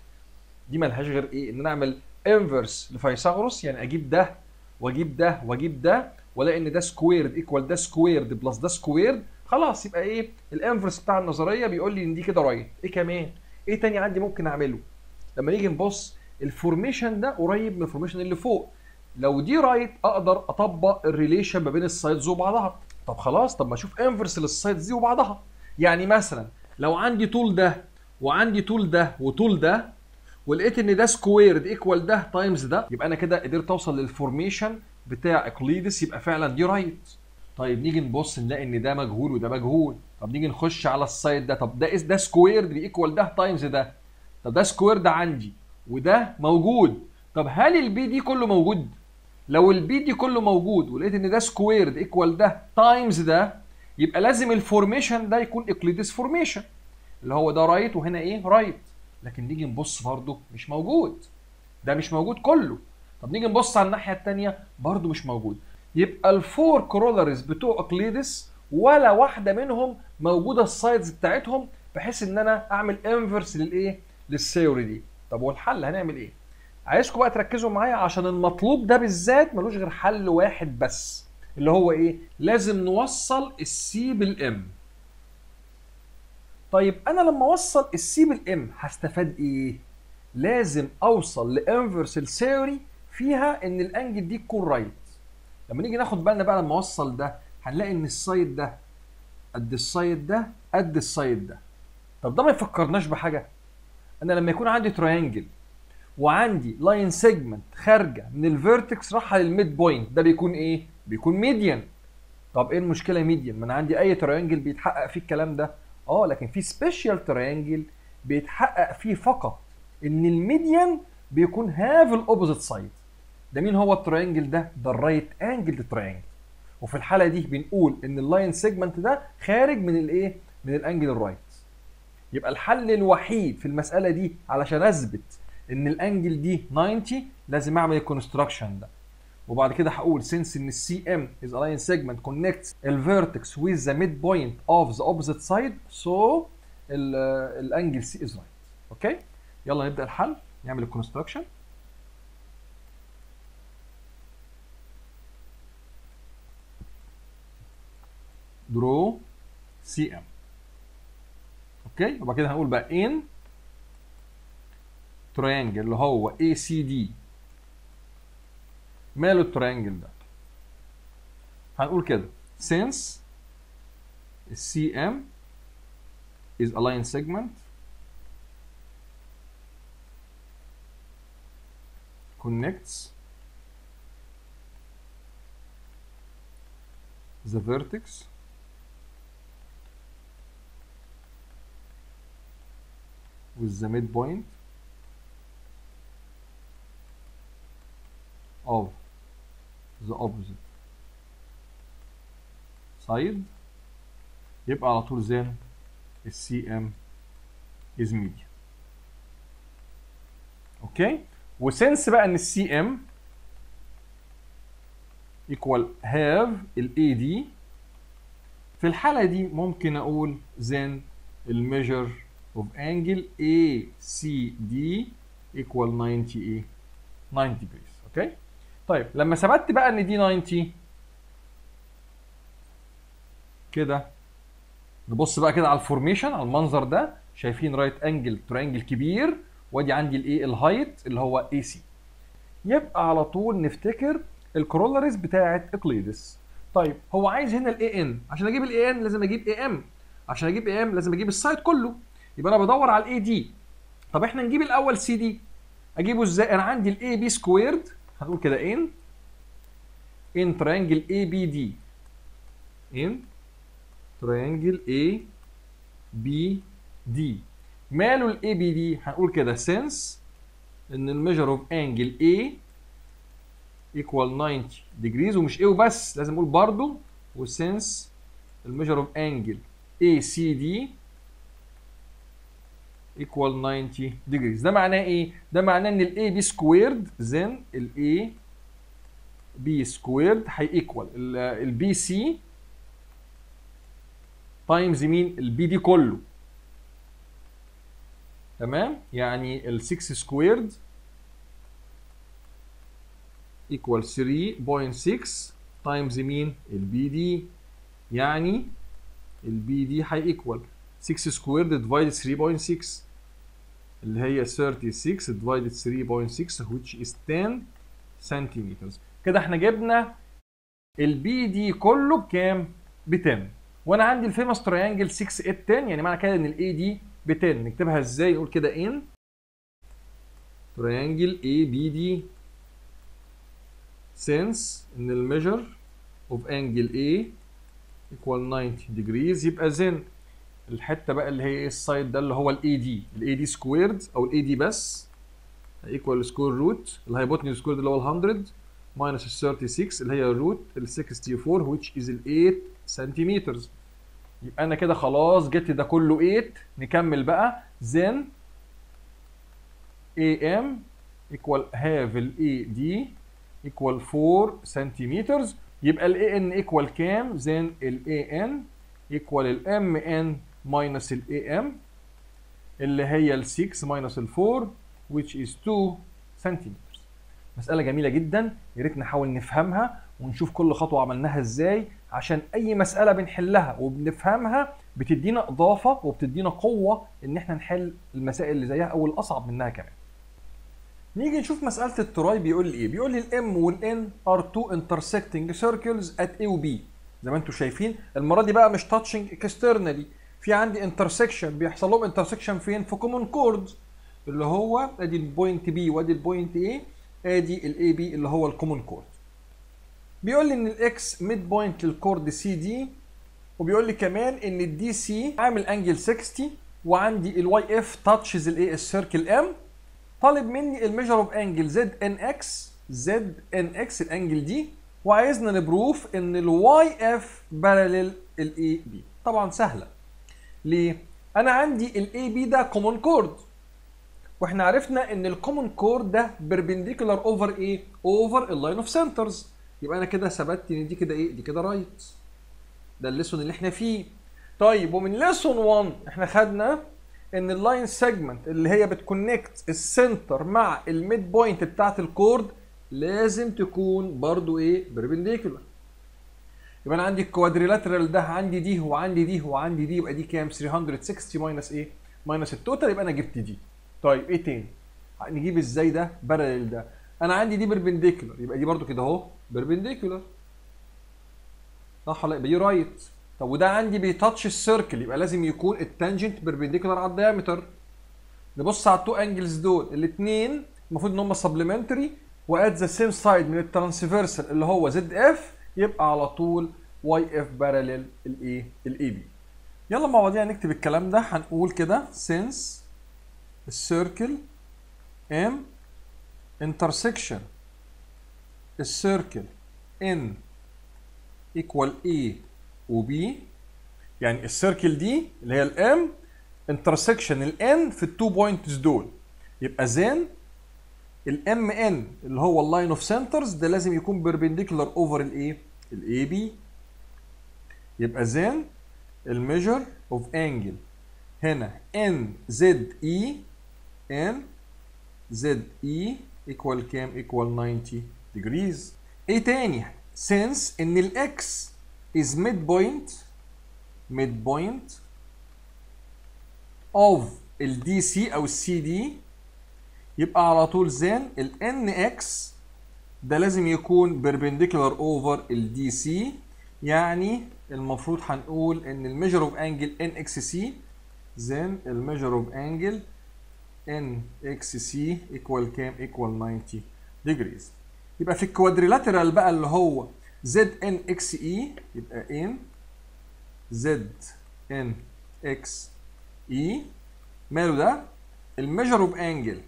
دي مالهاش غير ايه ان انا اعمل انفرس لفيثاغورس يعني اجيب ده واجيب ده واجيب ده والاقي ان ده سكويرد ايكوال ده سكويرد بلس ده سكويرد خلاص يبقى ايه الانفرس بتاع النظريه بيقول لي ان دي كده رايت ايه كمان ايه تاني عندي ممكن اعمله لما نيجي نبص الفورميشن ده قريب من الفورميشن اللي فوق لو دي رايت اقدر اطبق الريليشن ما بين السايدز وبعضها طب خلاص طب ما اشوف انفرس للسايدز دي وبعضها يعني مثلا لو عندي طول ده وعندي طول ده وطول ده ولقيت ان ده سكويرد ايكوال ده تايمز ده يبقى انا كده قدرت اوصل للفورميشن بتاع اقليدس يبقى فعلا دي رايت طيب نيجي نبص نلاقي ان ده مجهول وده مجهول طب نيجي نخش على السايد ده طب ده ده سكويرد بيكوال ده تايمز ده طب ده سكويرد عندي وده موجود طب هل البي دي كله موجود لو البي دي كله موجود ولقيت ان ده سكويرد ايكوال ده تايمز ده يبقى لازم الفورميشن ده يكون اقليدس فورميشن اللي هو ده رايت وهنا ايه رايت لكن نيجي نبص برضه مش موجود ده مش موجود كله طب نيجي نبص على الناحيه الثانيه برضه مش موجود يبقى الفور كرولرز بتوع اقليدس ولا واحده منهم موجوده السايدز بتاعتهم بحيث ان انا اعمل انفرس للايه للثيوري دي طب والحل هنعمل ايه عايزكم بقى تركزوا معايا عشان المطلوب ده بالذات ملوش غير حل واحد بس اللي هو ايه لازم نوصل السي بالام طيب انا لما اوصل السي بالام هستفاد ايه لازم اوصل لانفرس الثيوري فيها ان الانجل دي تكون رايت لما نيجي ناخد بالنا بقى لما اوصل ده هنلاقي ان السايد ده قد السايد ده قد السايد ده طب ده ما يفكرناش بحاجه انا لما يكون عندي تريانجل وعندي لاين سيجمنت خارجه من الفيرتكس رايحه للميد بوينت ده بيكون ايه بيكون ميديان طب ايه المشكله ميديان ما انا عندي اي تريانجل بيتحقق فيه الكلام ده اه لكن في سبيشال تريانجل بيتحقق فيه فقط ان الميديان بيكون هاف الاوبوزيت سايد ده مين هو التريانجل ده ده الرايت انجل تريانجل وفي الحاله دي بنقول ان اللاين سيجمنت ده خارج من الايه من الانجل الرايت يبقى الحل الوحيد في المساله دي علشان اثبت ان الانجل دي 90 لازم اعمل الكونستراكشن ده وبعد كده هقول since ان السي ام is a line segment connects الفيرتكس with the midpoint of the opposite side so الانجل سي is right اوكي يلا نبدا الحل نعمل الكونستراكشن درو سي ام اوكي وبعد كده هنقول بقى ان تريانجل اللي هو اي سي دي ماله التريانجل ده هنقول كده since CM is a line segment connects the vertex with the midpoint of the opposite side يبقى على طول زين السي ام از ميديا اوكي وسنس بقى ان السي ام equal have الاي دي في الحالة دي ممكن اقول then الميجر of angle ACD equal 90 ايه 90 degrees اوكي طيب لما ثبتت بقى ان دي 90 كده نبص بقى كده على الفورميشن على المنظر ده شايفين رايت انجل ترينجل كبير وادي عندي الايه الهايت اللي هو اي سي يبقى على طول نفتكر الكرولاريز بتاعه اقليدس طيب هو عايز هنا الاي ان عشان اجيب الاي ان لازم اجيب اي ام عشان اجيب اي ام لازم اجيب السايد كله يبقى انا بدور على الاي دي طب احنا نجيب الاول سي دي اجيبه ازاي انا عندي الاي بي سكويرد هنقول كده ان ان ترينجل اي بي دي ان ترينجل اي بي دي ماله الاي بي دي هنقول كده سنس ان الميجر اوف انجل A equal 90 degrees ومش A وبس لازم اقول برضو وسنس الميجر اوف انجل ACD equal 90 degrees ده معناه ايه؟ ده معناه ان ال AB squared then ال A B squared هي equal ال BC تايمز مين؟ البي دي كله تمام؟ يعني ال 6 سكويرد equal 3.6 تايمز مين؟ البي دي يعني البي دي هي ايكوال 6 سكويرد ديفايد 3.6 اللي هي 36 ديفايد 3.6 which is 10 سنتيمترز كده احنا جبنا البي دي كله بكام؟ ب 10 وانا عندي الفيموس تريانجل 6 8 10 يعني معنى كده ان الاي دي ب 10 نكتبها ازاي؟ نقول كده ان تريانجل اي بي دي since ان الميجر اوف انجل A equal 90 degrees يبقى زين الحته بقى اللي هي ايه السايد ده اللي هو الاي دي الاي دي سكويرد او الاي دي بس ايكوال سكوير روت الهايبوتنيوز سكويرد اللي هو ال 100 ماينس ال 36 اللي هي روت ال 64 which is ال 8 سنتيمترز يبقى انا كده خلاص جبت ده كله 8 نكمل بقى then AM equal have ال AD equal 4 سنتيمترز يبقى ال AN equal كام؟ then ال AN equal ال MN minus ال AM اللي هي ال 6 minus ال 4 which is 2 سنتيمترز. مسألة جميلة جدا يا ريت نحاول نفهمها ونشوف كل خطوة عملناها ازاي عشان أي مسألة بنحلها وبنفهمها بتدينا إضافة وبتدينا قوة إن احنا نحل المسائل اللي زيها أو الأصعب منها كمان. نيجي نشوف مسألة التراي بيقول لي ايه؟ بيقول لي الام والان ار تو intersecting circles at A و B زي ما انتم شايفين المرة دي بقى مش touching externally في عندي intersection بيحصل لهم intersection فين؟ في common chord اللي هو ادي البوينت بي وادي البوينت A ادي الاي بي اللي هو الكومون كورد. بيقول لي ان الاكس ميد بوينت للكورد سي دي وبيقول لي كمان ان الدي سي عامل انجل 60 وعندي الواي اف تاتشز الايه السيركل ام طالب مني الميجر اوف انجل زد ان اكس زد ان اكس الانجل دي وعايزنا نبروف ان الواي اف بارلل الاي بي طبعا سهله ليه انا عندي الاي بي ده كومون كورد واحنا عرفنا ان الكومون كورد ده بيربنديكولار اوفر ايه اوفر اللاين اوف سنترز يبقى انا كده ثبت ان دي كده ايه دي كده رايت ده الليسون اللي احنا فيه طيب ومن ليسون 1 احنا خدنا ان اللاين سيجمنت اللي هي بتكونكت السنتر مع الميد بوينت بتاعت الكورد لازم تكون برضو ايه بربنديكولار يبقى انا عندي الكوادريلاترال ده عندي دي وعندي دي وعندي دي يبقى دي كام 360 ماينس ايه ماينس التوتال يبقى انا جبت دي طيب ايه تاني نجيب ازاي ده بارلل ده انا عندي دي بيربنديكولار يبقى دي برضو كده اهو بيربنديكولار صح ولا يبقى دي رايت طب وده عندي بيتاتش السيركل يبقى لازم يكون التانجنت بيربنديكولار على الدايمتر نبص على التو انجلز دول الاثنين المفروض ان هم سبلمنتري وات ذا سيم سايد من الترانسفيرسال اللي هو زد اف يبقى على طول واي اف باراليل الايه الاي بي يلا مع بعضينا نكتب الكلام ده هنقول كده since السيركل ام intersection السيركل ان equal A و B يعني السيركل دي اللي هي الام intersection الان في التو بوينتس دول يبقى زين الام ان اللي هو اللاين اوف سنترز ده لازم يكون بيربنديكولار اوفر الايه الاي بي يبقى زين الميجر اوف انجل هنا ان زد اي ان زد اي ايكوال كام ايكوال 90 degrees ايه تاني since ان الاكس is midpoint midpoint of الدي سي او السي دي يبقى على طول زين ال ان اكس ده لازم يكون perpendicular over الدي سي يعني المفروض هنقول ان الميجر اوف انجل ان اكس سي زين الميجر اوف انجل ان اكس سي ايكوال كام ايكوال 90 degrees يبقى في الكوادريلاترال بقى اللي هو زد ان اكس اي يبقى ان زد ان اكس اي ماله ده الميجر اوف انجل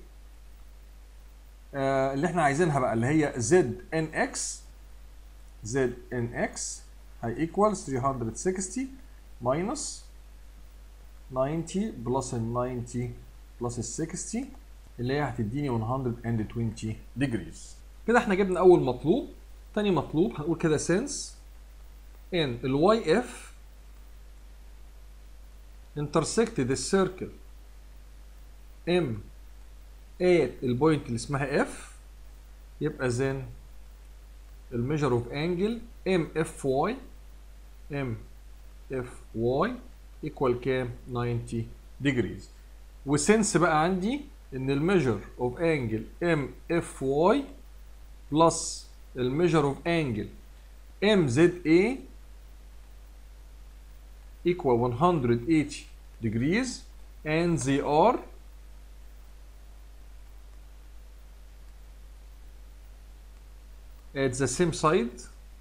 اللي احنا عايزينها بقى اللي هي زد ان اكس زد ان اكس هي ايكوال 360 ماينس 90 بلس ال 90 بلس ال 60 اللي هي هتديني 120 degrees كده احنا جبنا اول مطلوب تاني مطلوب هنقول كده since ان الواي اف intersected the circle M at البوينت اللي اسمها F يبقى then الميجر اوف انجل ام اف واي ام اف واي ايكوال كام 90 degrees وسنس بقى عندي ان الميجر اوف انجل ام اف واي بلس الميجر اوف انجل ام زد اي equal 180 degrees and they are at the same side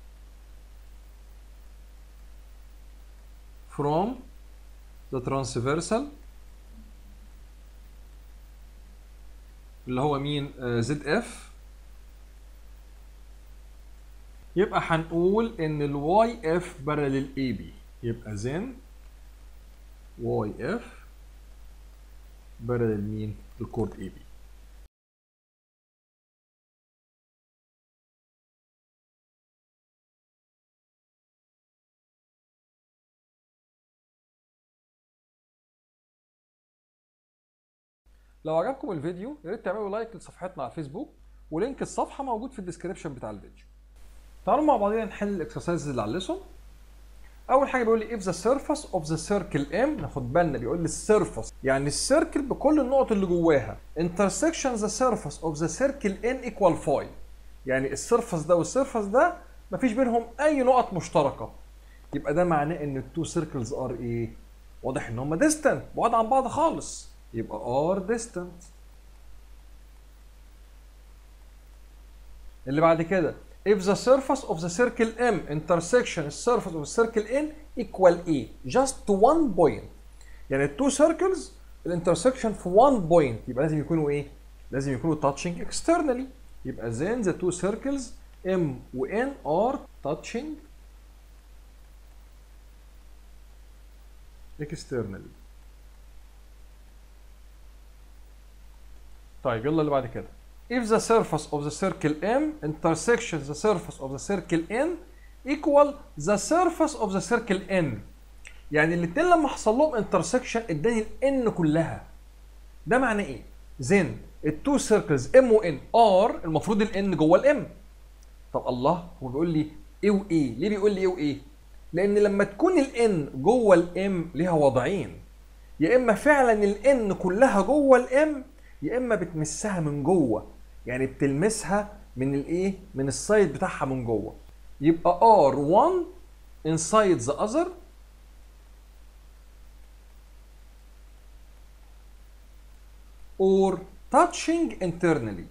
from the transversal اللي هو مين زد اف يبقى هنقول ان الواي اف بارلل اي بي يبقى زين واي اف بارلل مين الكورد اي بي لو عجبكم الفيديو يا ريت تعملوا لايك لصفحتنا على الفيسبوك ولينك الصفحه موجود في الديسكربشن بتاع الفيديو تعالوا مع بعضنا نحل الاكسرسايز اللي على الليسون اول حاجه بيقول لي if the surface of the circle m ناخد بالنا بيقول لي السيرفس يعني السيركل بكل النقط اللي جواها intersection the surface of the circle n equal phi يعني السيرفس ده والسيرفس ده مفيش بينهم اي نقط مشتركه يبقى ده معناه ان التو سيركلز ار ايه واضح ان هم ديستنت بعاد عن بعض خالص يبقى ار distant اللي بعد كده if the surface of the circle M intersection the surface of the circle N equal A just to one point يعني التو circles الانترسكشن في one point يبقى لازم يكونوا ايه؟ لازم يكونوا touching externally يبقى then the two circles M و N are touching externally طيب يلا اللي بعد كده if the surface of the circle M intersections the surface of the circle N equal the surface of the circle N يعني الاتنين لما حصل لهم intersection اداني ال N كلها ده معناه ايه؟ زين التو سيركلز M و N are المفروض ال N جوه ال M طب الله هو بيقول لي ايه وايه؟ ليه بيقول لي ايه وايه؟ لان لما تكون ال N جوه ال M ليها وضعين يا اما فعلا ال N كلها جوه ال M يا اما بتمسها من جوه يعني بتلمسها من الايه من السايد بتاعها من جوه يبقى R1 inside the other or touching internally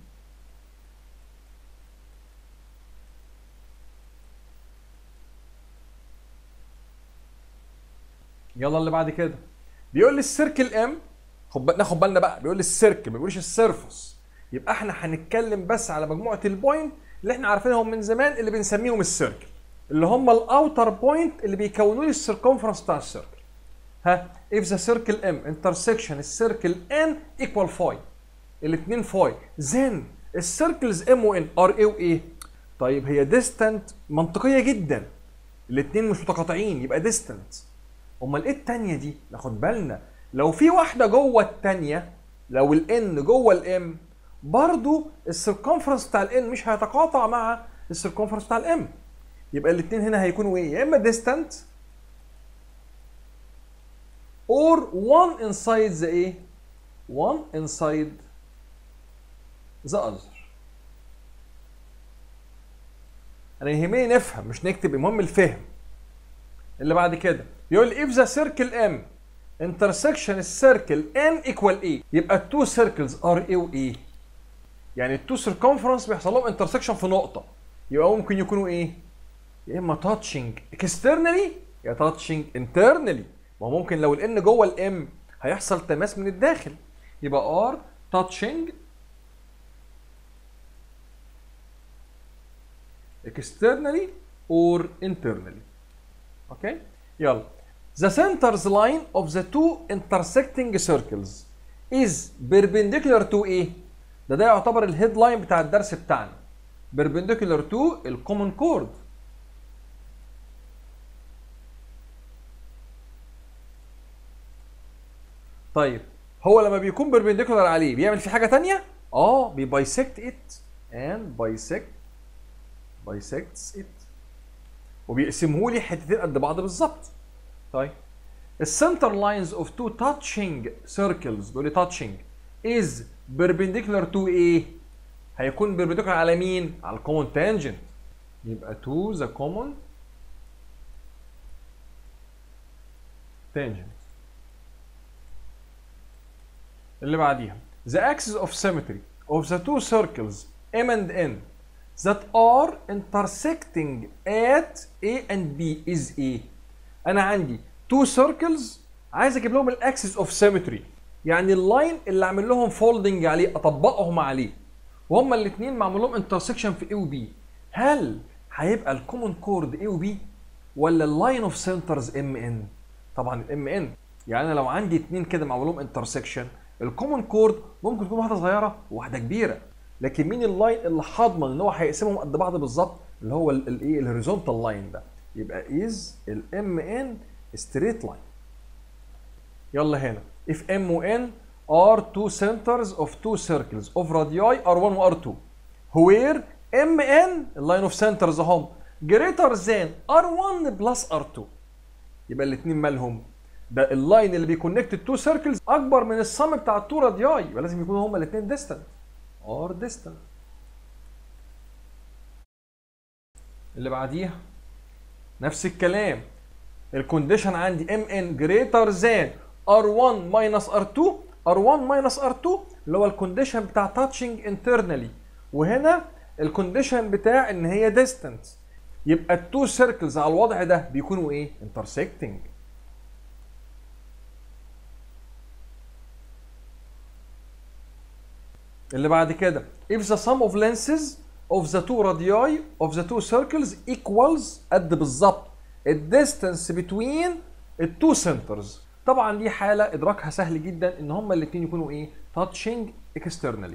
يلا اللي بعد كده بيقول لي السيركل ام خد بال- ناخد بالنا بقى بيقول لي السيركل ما بيقولش السيرفس يبقى احنا هنتكلم بس على مجموعه البوينت اللي احنا عارفينهم من زمان اللي بنسميهم السيركل اللي هم الاوتر بوينت اللي بيكونوا لي السيركمفرنس بتاع السيركل ها if the circle m intersection السيركل n equal phi الاثنين phi then السيركلز m و n are ايه وايه طيب هي distant منطقيه جدا الاثنين مش متقاطعين يبقى distant امال ايه التانية دي ناخد بالنا لو في واحده جوه التانية لو الان جوه الام برضو السيركمفرنس بتاع الان مش هيتقاطع مع السيركمفرنس بتاع الام يبقى الاثنين هنا هيكونوا ايه يا اما distant or one inside the ايه one inside the other انا يهمني نفهم مش نكتب المهم الفهم اللي بعد كده يقول if the circle M intersection السيركل N equal A يبقى التو سيركلز are A و A يعني التو circumference بيحصل لهم intersection في نقطة يبقى ممكن يكونوا ايه؟ يا اما touching externally يا touching internally ما هو ممكن لو ال N جوه ال M هيحصل تماس من الداخل يبقى R touching externally or internally اوكي يلا the center's line of the two intersecting circles is perpendicular to ايه ده ده يعتبر الهيد لاين بتاع الدرس بتاعنا perpendicular to الكومن كورد طيب هو لما بيكون perpendicular عليه بيعمل فيه حاجه تانية اه بيبايسكت it and bisect bisects it وبيقسمه لي حتتين قد بعض بالظبط طيب السنتر لاينز اوف تو تاتشنج سيركلز بيقول لي تاتشنج از perpendicular to ايه هيكون perpendicular على مين على الكومون تانجنت يبقى to the common tangent اللي بعديها the axis of symmetry of the two circles M and N that are intersecting at A and B is A انا عندي two circles عايز اجيب لهم الاكسس اوف سيمتري يعني اللاين اللي اعمل لهم فولدنج عليه اطبقهم عليه وهما الاثنين معمول لهم انترسكشن في A و B هل هيبقى الكومن كورد A و B ولا اللاين اوف سنترز ام ان طبعا الام ان يعني انا لو عندي اثنين كده معمول لهم انترسكشن الكومن كورد ممكن تكون واحده صغيره وواحده كبيره لكن مين اللاين اللي هضمن ان هو هيقسمهم قد بعض بالظبط اللي هو الايه الهوريزونتال لاين ده يبقى از الام ان ستريت لاين يلا هنا if m و n are two centers of two circles of radii r1 و r2 where mn اللاين اوف سنترز اهم greater than r1 plus r2 يبقى الاثنين مالهم ده اللاين اللي بيكونكت التو سيركلز اكبر من السم بتاع التو رادياي يبقى لازم يكونوا هما الاثنين ديستنت ار ديستنت اللي بعديها نفس الكلام الكونديشن عندي ام ان جريتر ذان ار1 ماينس ار2 ار1 ماينس ار2 اللي هو الكونديشن بتاع تاتشنج انترنالي وهنا الكونديشن بتاع ان هي ديستنت يبقى التو سيركلز على الوضع ده بيكونوا ايه انترسكتنج اللي بعد كده if the sum of lenses of the two radii of the two circles equals قد بالظبط الديستانس between التو سنترز طبعا دي حاله ادراكها سهل جدا ان هما الاثنين يكونوا ايه touching externally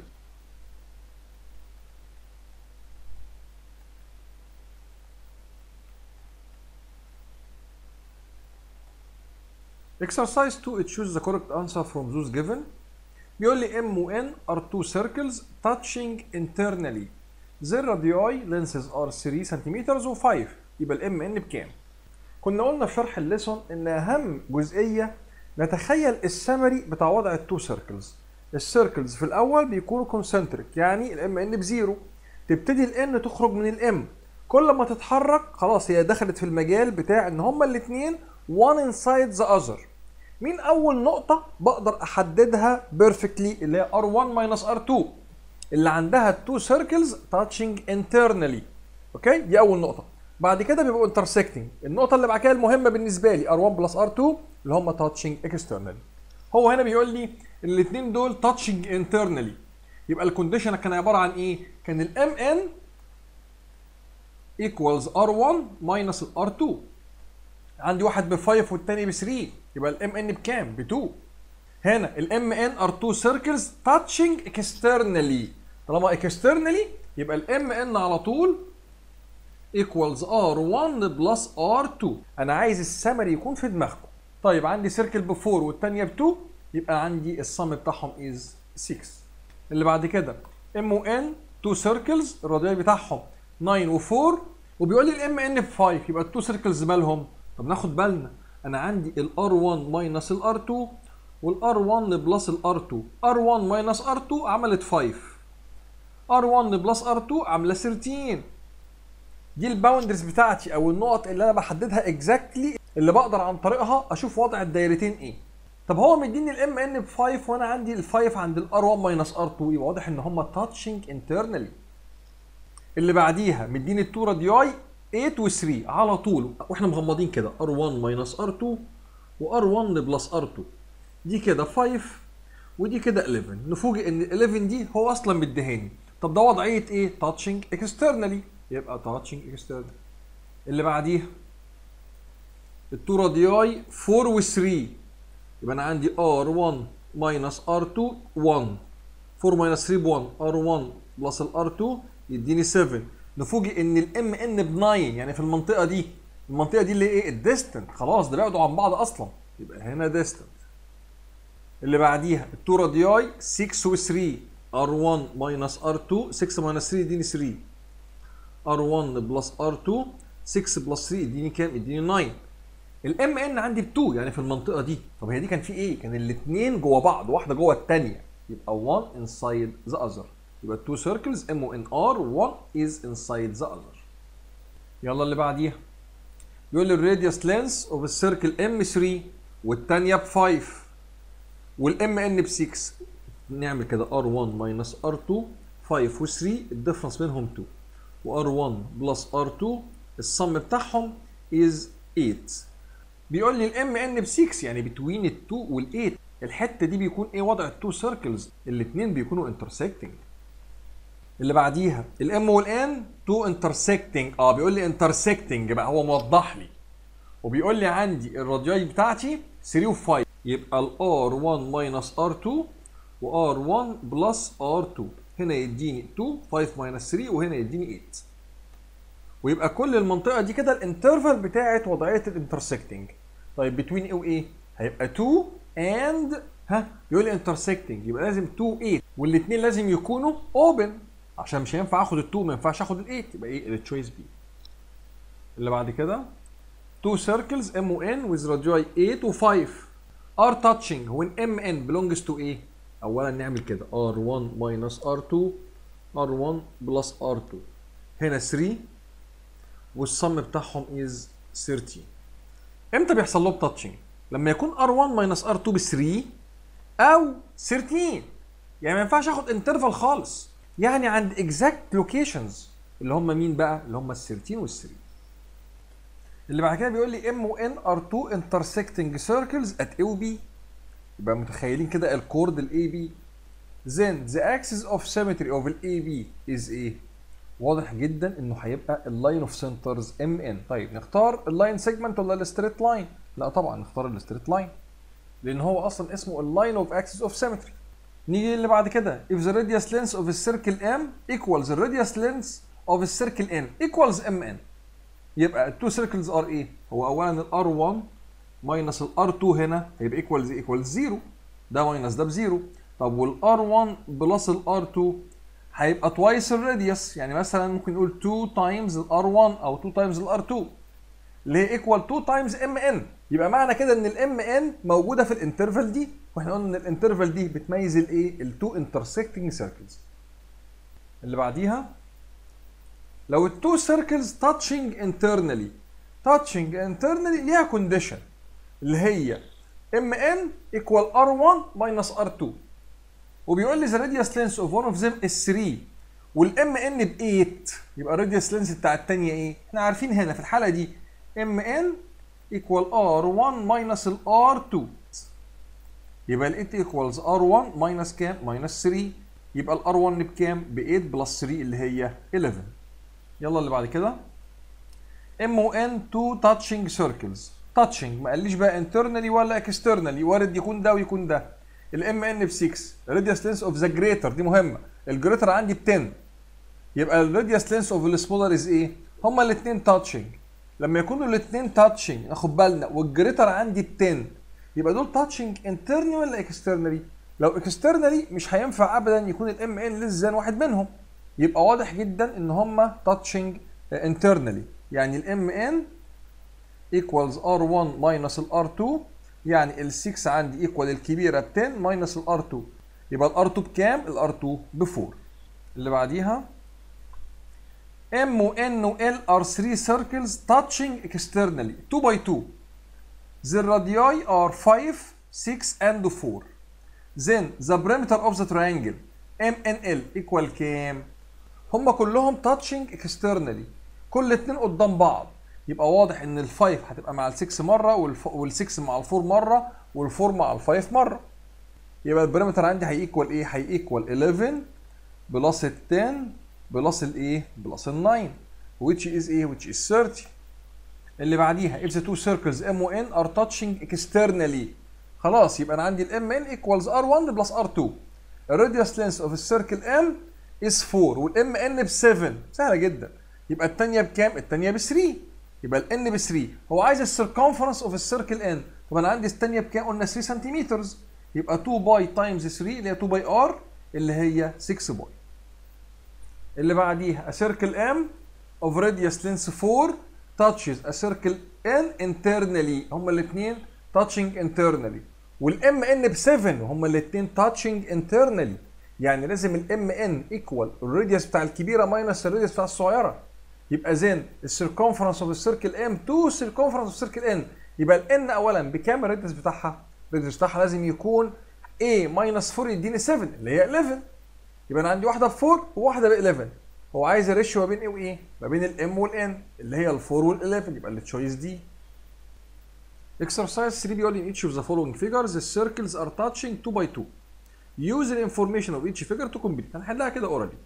Exercise 2 it choose the correct answer from those given بيقول لي M و N are two circles touching internally their radii lenses are 3 cm و 5 يبقى الام ان بكام؟ كنا قلنا في شرح الليسون ان اهم جزئيه نتخيل السمري بتاع وضع التو سيركلز السيركلز في الاول بيكونوا كونسنتريك يعني الام ان بزيرو تبتدي الان تخرج من الام كل ما تتحرك خلاص هي دخلت في المجال بتاع ان هما الاثنين one inside the other مين اول نقطة بقدر احددها بيرفكتلي اللي هي R1 minus R2 اللي عندها two circles touching internally اوكي دي اول نقطة بعد كده بيبقوا intersecting النقطة اللي بعد كده المهمة بالنسبة لي R1 plus R2 اللي هم touching externally هو هنا بيقول لي الاثنين دول touching internally يبقى الكونديشن كان عبارة عن ايه؟ كان ال MN equals R1 minus ال R2 عندي واحد ب 5 والتاني ب 3 يبقى الام ان بكام؟ ب 2 هنا الام ان ار 2 سيركلز تاتشنج اكسترنالي طالما اكسترنالي يبقى الام ان على طول ايكوالز ار 1 بلس ار 2 انا عايز السمري يكون في دماغكم طيب عندي سيركل ب 4 والثانيه ب 2 يبقى عندي الصم بتاعهم از 6 اللي بعد كده ام و ان 2 سيركلز الراديال بتاعهم 9 و4 وبيقول لي الام ان ب 5 يبقى التو سيركلز مالهم طب ناخد بالنا انا عندي الار 1 ماينس الار 2 والار 1 بلس الار 2 ار 1 ماينس ار 2 عملت 5 ار 1 بلس ار 2 عامله 13 دي الباوندرز بتاعتي او النقط اللي انا بحددها اكزاكتلي اللي بقدر عن طريقها اشوف وضع الدايرتين ايه طب هو مديني الام ان ب 5 وانا عندي ال 5 عند الار 1 ماينس ار 2 يبقى واضح ان هم تاتشنج انترنالي اللي بعديها مديني التو رادياي 8 و 3 على طول واحنا مغمضين كده R1 ماينس R2 و R1 بلس R2 دي كده 5 ودي كده 11 نفوجئ ان 11 دي هو اصلا مديهاني طب ده وضعيه ايه؟ تاتشنج اكسترنالي يبقى تاتشنج اكسترنالي اللي بعديها التو رادياي 4 و 3 يبقى انا عندي R1 ماينس R2 1 4 ماينس 3 ب 1 R1 بلس ال R2 يديني 7 نفوجئ ان الام ان ب 9 يعني في المنطقه دي المنطقه دي اللي ايه الديستنت خلاص ده بعدوا عن بعض اصلا يبقى هنا ديستنت اللي بعديها التو رادياي 6 و 3 R1 ماينس R2 6 ماينس 3 يديني 3 R1 بلس R2 6 بلس 3 يديني كام؟ يديني 9 الام ان عندي ب 2 يعني في المنطقه دي طب هي دي كان في ايه؟ كان الاثنين جوه بعض واحده جوه الثانيه يبقى 1 inside the other يبقى two circles M و N R one is inside the other يلا اللي بعديها يقول لي الراديوس لينس اوف السيركل M3 والتانية ب 5 والام ان ب 6 نعمل كده R1 minus R2 5 و 3 الديفرنس بينهم 2 و R1 بلس R2 الصم بتاعهم is 8 بيقول لي الام ان ب 6 يعني بتوين ال 2 وال 8 الحته دي بيكون ايه وضع التو سيركلز الاثنين بيكونوا انترسكتنج اللي بعديها الام والان تو انترسكتنج اه بيقول لي انترسكتنج بقى هو موضح لي وبيقول لي عندي الرادياي بتاعتي 3 و5 يبقى ال R1 ماينس R2 و R1 بلس R2 هنا يديني 2 5 ماينس 3 وهنا يديني 8 ويبقى كل المنطقه دي كده الانترفال بتاعت وضعيه الانترسكتنج طيب بتوين ايه وايه هيبقى 2 اند ها بيقول لي انترسكتنج يبقى لازم 2 8 والاثنين لازم يكونوا اوبن عشان مش هينفع اخد ال2 ما ينفعش اخد ال8 يبقى ايه التشويس بي اللي بعد كده two circles M و N with radii 8 و 5 are touching when M N belongs to A اولا نعمل كده R1 minus R2 R1 plus R2 هنا 3 والصم بتاعهم is 13 امتى بيحصل له تاتشنج لما يكون R1 minus R2 ب 3 او 13 يعني ما ينفعش اخد انترفال خالص يعني عند exact locations اللي هم مين بقى اللي هم ال 13 وال 3 اللي بعد كده بيقول لي M و N are two intersecting circles at A و B يبقى متخيلين كده الكورد ال AB then the axis of symmetry of ال AB is ايه واضح جدا انه هيبقى اللاين اوف سنترز ام ان طيب نختار اللاين سيجمنت ولا الستريت لاين لا طبعا نختار الستريت لاين لان هو اصلا اسمه اللاين اوف اكسس اوف سيمتري نيجي اللي بعد كده if the radius length of a circle m equals the radius length of a circle n equals mn يبقى التو سيركلز ار ايه هو اولا الار 1 ماينس الار 2 هنا هيبقى ايكوالز ايكوالز 0 ده ماينس ده بزيرو طب والار 1 بلس الار 2 هيبقى توايس الراديوس يعني مثلا ممكن نقول 2 تايمز الار 1 او 2 تايمز الار 2 اللي هي ايكوال 2 تايمز ام ان يبقى معنى كده ان الام ان موجوده في الانترفال دي واحنا قلنا ان الانترفال دي بتميز الايه التو انترسكتنج سيركلز اللي بعديها لو التو سيركلز تاتشنج انترنالي تاتشنج انترنالي ليها كونديشن اللي هي ام ان ايكوال ار 1 ماينس ار 2 وبيقول لي ذا راديوس لينس اوف ون اوف ذيم از 3 والام ان ب 8 يبقى الراديوس لينس بتاع الثانيه ايه؟ احنا عارفين هنا في الحاله دي ام ان ايكوال ار 1 ماينس الار 2 يبقى ال 8 ايكوالز ار 1 ماينس كام؟ ماينس 3 يبقى الار 1 بكام؟ ب 8 بلس 3 اللي هي 11 يلا اللي بعد كده ام او ان تو تاتشنج سيركلز تاتشنج ما قاليش بقى انترنالي ولا اكسترنالي وارد يكون ده ويكون ده الام ان ب 6 راديوس لينس اوف ذا جريتر دي مهمه الجريتر عندي ب 10 يبقى الراديوس لينس اوف السمولر از ايه؟ هما الاثنين تاتشنج لما يكونوا الاثنين تاتشنج ناخد بالنا والجريتر عندي ب 10 يبقى دول تاتشنج انترني ولا اكسترنالي؟ لو اكسترنالي مش هينفع ابدا يكون الام ان ليس ذان واحد منهم يبقى واضح جدا ان هما تاتشنج انترنالي يعني الام ان ايكوالز ار 1 ماينس الار 2 يعني ال 6 عندي ايكوال الكبيره ب 10 ماينس الار 2 يبقى الار 2 بكام؟ الار 2 ب 4 اللي بعديها M و N و L are three circles touching externally 2 by 2 the radii are 5 6 and 4 then the perimeter of the triangle MNL equal كام؟ هم كلهم touching externally كل اتنين قدام بعض يبقى واضح ان ال 5 هتبقى مع ال 6 مره وال 6 مع ال 4 مره وال 4 مع ال 5 مره يبقى البريمتر عندي هيكوال ايه؟ هيكوال 11 بلس ال 10 بلس الايه؟ بلس ال 9 which is ايه؟ which is 30 اللي بعديها if the two circles M و N are touching externally خلاص يبقى انا عندي ال M N equals R1 plus R2 الراديوس لينس اوف السيركل M is 4 والام N ب 7 سهله جدا يبقى الثانيه بكام؟ الثانيه ب 3 يبقى ال N ب 3 هو عايز السيركمفرنس اوف السيركل N طب انا عندي الثانيه بكام؟ قلنا 3 سنتيمتر يبقى 2 باي تايمز 3 اللي هي 2 باي ار اللي هي 6 باي اللي بعديها a circle M of radius length 4 touches a circle N internally هما الاثنين touching internally والام ان ب 7 وهما الاثنين touching internally يعني لازم الام ان ايكوال الراديوس بتاع الكبيره ماينس الراديوس بتاع الصغيره يبقى زين السيركمفرنس اوف السيركل ام تو سيركمفرنس اوف السيركل ان يبقى الان اولا بكام الراديوس بتاعها؟ الراديوس بتاعها لازم يكون A ماينس 4 يديني 7 اللي هي 11 يبقى انا عندي واحده ب 4 وواحده ب 11 هو عايز الريشيو ما بين ايه وايه؟ ما بين الام والان اللي هي ال 4 وال 11 يبقى التشويس دي Exercise 3 بيقول in each of the following figures the circles are touching 2 by 2 use the information of each figure to complete هنحلها كده اورالي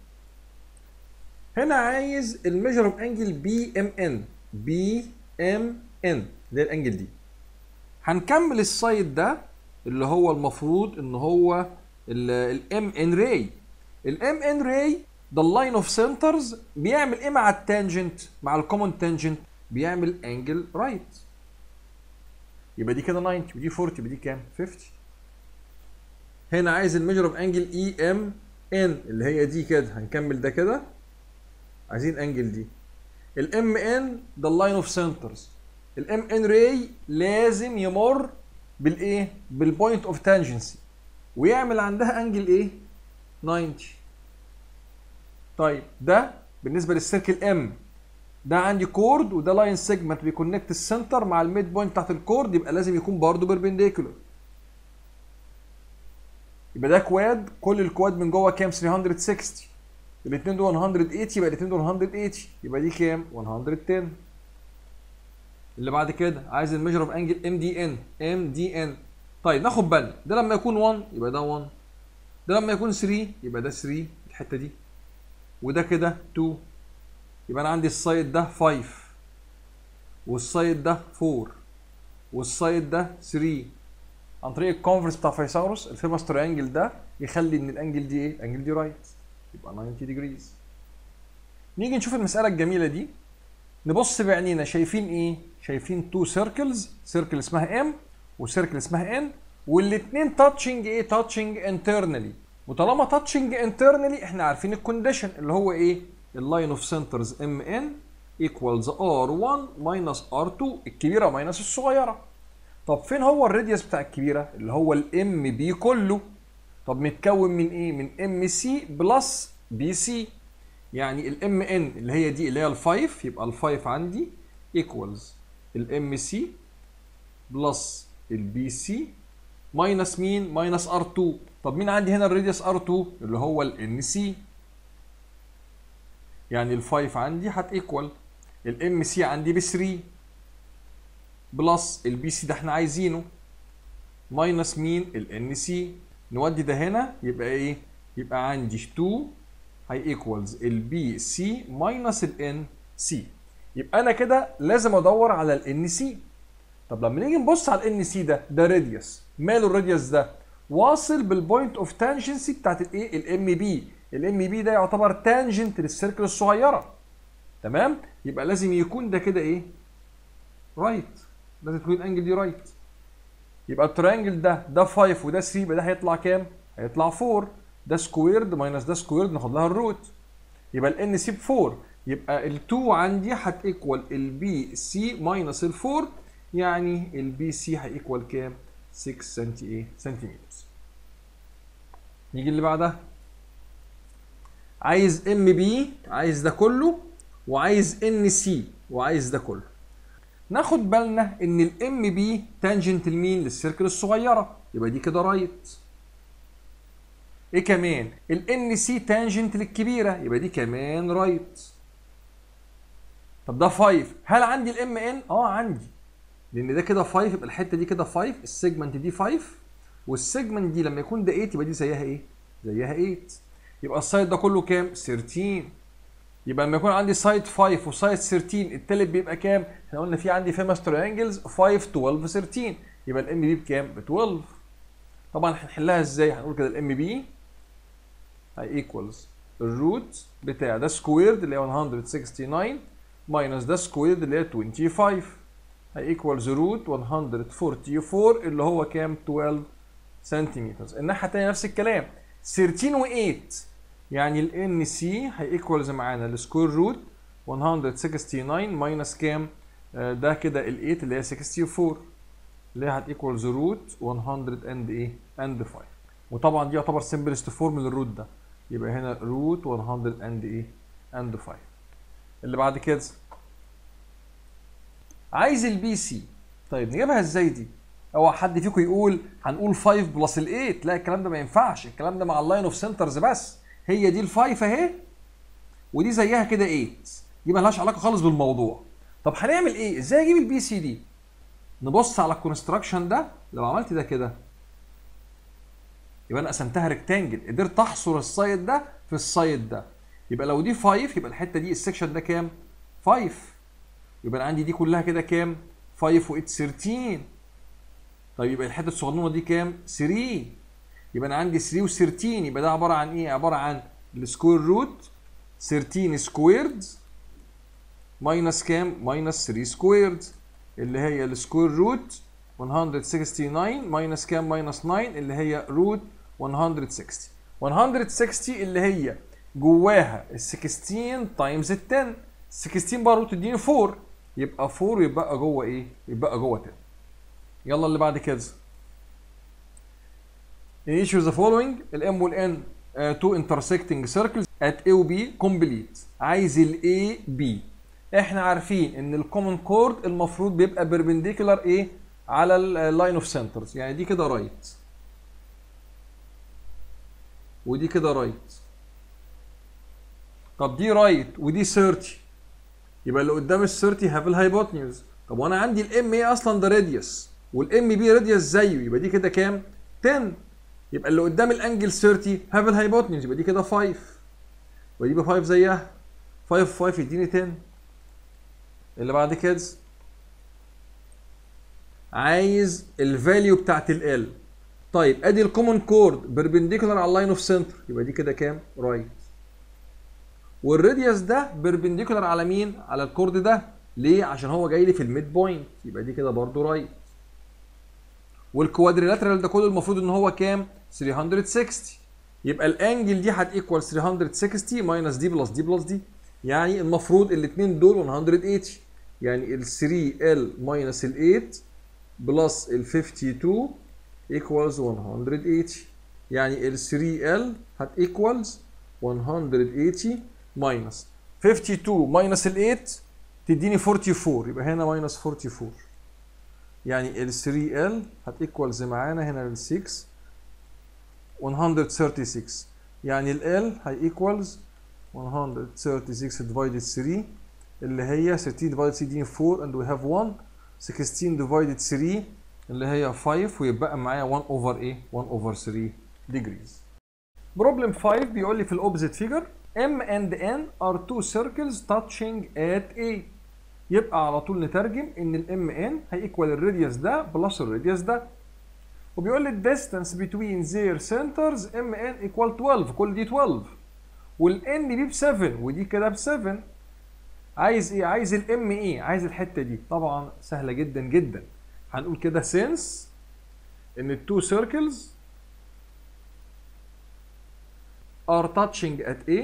هنا عايز الميجر اوف انجل بي ام ان بي ام ان اللي هي الانجل دي هنكمل السايد ده اللي هو المفروض ان هو الام ان راي الام ان راي ده اللاين اوف سنترز بيعمل ايه مع التانجنت مع الكومن تانجنت بيعمل انجل رايت يبقى دي كده 90 ودي 40 يبقى دي كام 50 هنا عايز الميجر اوف انجل اي ام ان اللي هي دي كده هنكمل ده كده عايزين انجل دي الام ان ده اللاين اوف سنترز الام ان راي لازم يمر بالايه بالبوينت اوف تانجنسي ويعمل عندها انجل ايه 90 طيب ده بالنسبه للسيركل ام ده عندي كورد وده لاين سيجمنت بيكونكت السنتر مع الميد بوينت بتاعت الكورد يبقى لازم يكون برضه بيربنديكولار يبقى ده كواد كل الكواد من جوه كام 360 الاثنين دول 180 يبقى الاثنين دول 180 يبقى دي كام 110 اللي بعد كده عايز الميجر اوف انجل ام دي ان ام دي ان طيب ناخد بالنا ده لما يكون 1 يبقى ده 1 ده لما يكون 3 يبقى ده 3 الحته دي وده كده 2 يبقى انا عندي السايد ده 5 والسايد ده 4 والسايد ده 3 عن طريق الكونفرس بتاع فيثاغورس الفيموس تريانجل ده يخلي ان الانجل دي ايه؟ الانجل دي رايت يبقى 90 ديجريز نيجي نشوف المساله الجميله دي نبص بعينينا شايفين ايه؟ شايفين تو سيركلز سيركل اسمها ام وسيركل اسمها ان والاثنين تاتشنج ايه؟ تاتشنج انترنالي وطالما تاتشنج انترنالي احنا عارفين الكونديشن اللي هو ايه؟ اللاين اوف سنترز ام ان ايكوالز ار 1 ماينس ار 2 الكبيره ماينس الصغيره طب فين هو الراديوس بتاع الكبيره اللي هو الام بي كله طب متكون من ايه من ام سي بلس بي سي يعني الام ان اللي هي دي اللي هي ال5 يبقى ال5 عندي ايكوالز الام سي بلس البي سي ماينس مين ماينس ار 2 طب مين عندي هنا الراديوس ار 2 اللي هو الان سي يعني ال5 عندي هتيكوال الام سي عندي ب 3 بلس البي سي ده احنا عايزينه ماينس مين الان سي نودي ده هنا يبقى ايه يبقى عندي 2 هي ايكوالز البي سي ماينس الان سي يبقى انا كده لازم ادور على الان سي طب لما نيجي نبص على الان سي ده ده راديوس ماله الراديوس ده واصل بالبوينت اوف تانجنسي بتاعت الايه الام بي الام بي ده يعتبر تانجنت للسيركل الصغيره تمام يبقى لازم يكون ده كده ايه رايت لازم تكون الانجل دي رايت يبقى التريانجل ده ده 5 وده 3 يبقى ده هيطلع كام هيطلع 4 ده سكويرد ماينس ده سكويرد ناخد لها الروت يبقى الان سي ب 4 يبقى ال2 عندي هتيكوال البي سي ماينس ال 4 يعني البي سي هيكوال كام 6 سنتي ايه سنتيمتر نيجي اللي بعدها عايز ام بي عايز ده كله وعايز ان سي وعايز ده كله ناخد بالنا ان الام بي تانجنت لمين للسيركل الصغيره يبقى دي كده رايت ايه كمان الان سي تانجنت للكبيره يبقى دي كمان رايت طب ده 5 هل عندي الام ان اه عندي لان ده كده 5 يبقى الحته دي كده 5 السيجمنت دي 5 والسيجمنت دي لما يكون ده 8 يبقى دي زيها ايه زيها 8 يبقى السايد ده كله كام 13 يبقى لما يكون عندي سايد 5 وسايد 13 التالت بيبقى كام احنا قلنا في عندي فيمس تريانجلز 5 12 13 يبقى الام بي بكام ب 12 طبعا هنحلها ازاي هنقول كده الام بي هي ايكوالز الروت بتاع ده سكويرد اللي هي 169 ماينس ده سكويرد اللي هي 25 هي ايكوالز روت 144 اللي هو كام 12 سنتيمتر الناحيه الثانيه نفس الكلام 13 و8 يعني ال ان سي هيكوالز معانا السكوير روت 169 ماينس كام آه ده كده ال 8 اللي هي 64 اللي هي هتيكوالز روت 100 اند ايه اند 5 وطبعا دي يعتبر سمبلست فورم للروت ده يبقى هنا روت 100 اند ايه اند 5 اللي بعد كده عايز البي سي طيب نجيبها ازاي دي اوعى حد فيكم يقول هنقول 5 بلس ال 8 لا الكلام ده ما ينفعش الكلام ده مع اللاين اوف سنترز بس هي دي ال5 اهي ودي زيها كده 8 دي مالهاش علاقه خالص بالموضوع طب هنعمل ايه ازاي اجيب البي سي دي نبص على الكونستراكشن ده لو عملت ده كده يبقى انا قسمتها ريكتانجل قدرت احصر السايد ده في السايد ده يبقى لو دي 5 يبقى الحته دي السكشن ده كام 5 يبقى انا عندي دي كلها كده كام 5 و8 13 طيب يبقى الحته الصغنونه دي كام 3 يبقى انا عندي 3 و13 يبقى ده عباره عن ايه عباره عن السكوير روت 13 سكويرد ماينس كام ماينس 3 سكويرد اللي هي السكوير روت 169 ماينس كام ماينس 9 اللي هي روت 160 160 اللي هي جواها ال 16 تايمز ال 10 16 بقى روت تديني 4 يبقى 4 يبقى جوه ايه يبقى جوه 10 يلا اللي بعد كده in each of the following الام والان uh, two intersecting circles at A و B complete عايز ال A B احنا عارفين ان الكومن كورد المفروض بيبقى بيربنديكولار ايه على اللاين اوف سنترز يعني دي كده رايت right. ودي كده رايت right. طب دي رايت right ودي 30 يبقى اللي قدام ال 30 هاف الهايبوتنيوز طب وانا عندي الام ايه اصلا ده راديوس والام بي راديوس زيه يبقى دي كده كام 10 يبقى اللي قدام الانجل 30 هاف الهايبوتنيوز يبقى دي كده 5 ودي ب 5 زيها 5 5 يديني 10 اللي بعد كده عايز الفاليو بتاعت ال طيب ادي الكومن كورد بيربنديكولار على اللاين اوف سنتر يبقى دي كده كام رايت والراديوس ده بيربنديكولار على مين على الكورد ده ليه عشان هو جاي لي في الميد بوينت يبقى دي كده برضو رايت والكوادريلاترال ده كله المفروض ان هو كام 360 يبقى الانجل دي هتيكوال 360 ماينس دي بلس دي بلس دي يعني المفروض الاثنين دول 180 يعني ال 3 ال ماينس ال 8 بلس ال 52 equals 180 يعني ال 3L هت equals 180 minus 52 minus ال 8 تديني 44 يبقى هنا minus 44 يعني ال 3L هت equals معانا هنا ال 6 136 يعني ال L هي equals 136 divided 3 اللي هي 13 divided 3 دي 4 and we have 1 16 divided 3 اللي هي 5 ويبقى معايا 1 over ايه 1 over 3 degrees problem 5 بيقول لي في الاوبزيت فيجر M and N are two circles touching at A يبقى على طول نترجم ان ال MN هيكوال الراديوس ده بلس الراديوس ده وبيقول لي distance between their centers MN equal 12 كل دي 12 والN دي ب 7 ودي كده ب 7 عايز ايه عايز الام ايه عايز الحته دي طبعا سهله جدا جدا هنقول كده since ان التو circles are touching at A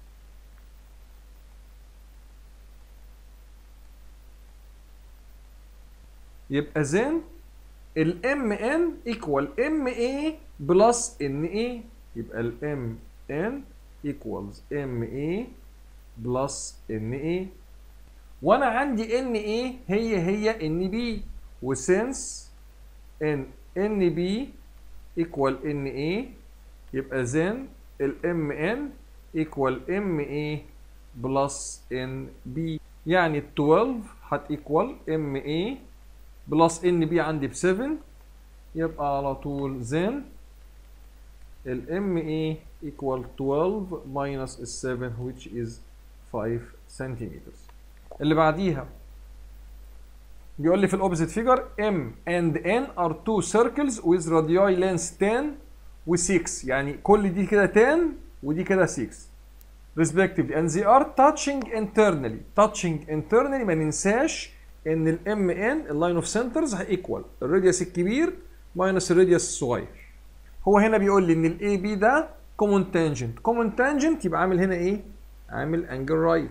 يبقى then ال MN equal MA plus NA يبقى ال MN equals MA plus NA وانا عندي NA هي هي NB وسنس ان NB equal NA يبقى then ال MN equal MA plus NB يعني ال 12 هت equal MA بلس ان بي عندي ب 7 يبقى على طول then ال MA equal 12 minus ال 7 which is 5 centimeters اللي بعديها بيقول لي في الاوبزيت فيجر M and N are two circles with radii length 10 و 6 يعني كل دي كده 10 ودي كده 6 respectively and they are touching internally touching internally ما ننساش ان ال MN اللاين اوف سنترز هيكوال الراديوس الكبير ماينس الراديوس الصغير هو هنا بيقول لي ان ال AB ده كومون تانجنت كومون تانجنت يبقى عامل هنا ايه عامل انجل رايت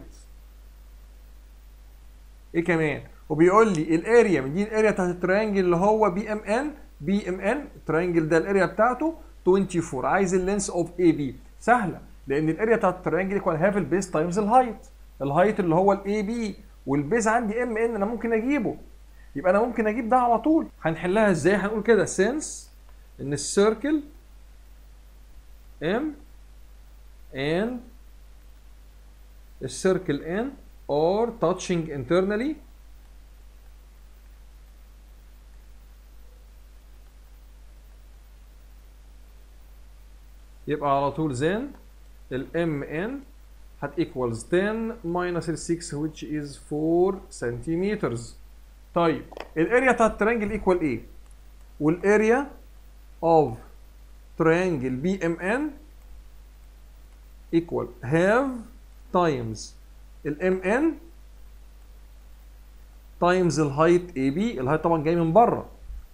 ايه كمان وبيقول لي الاريا من دي الاريا بتاعت التريانجل اللي هو بي ام ان بي ام ان التريانجل ده الاريا بتاعته 24 عايز اللينس اوف اي بي سهله لان الاريا بتاعت التريانجل ايكوال هاف البيس تايمز الهايت الهايت اللي هو الاي بي والبيز عندي ام ان انا ممكن اجيبه يبقى انا ممكن اجيب ده على طول هنحلها ازاي هنقول كده سينس ان السيركل ام ان السيركل ان or touching internally يبقى على طول then ال MN هت equals 10 minus ال 6 which is 4 centimeters طيب الاريا بتاعت الترينجل ايكوال ايه؟ والاريا of triangle BMN equal half times ال MN times الهايت AB الهايت طبعا جاي من بره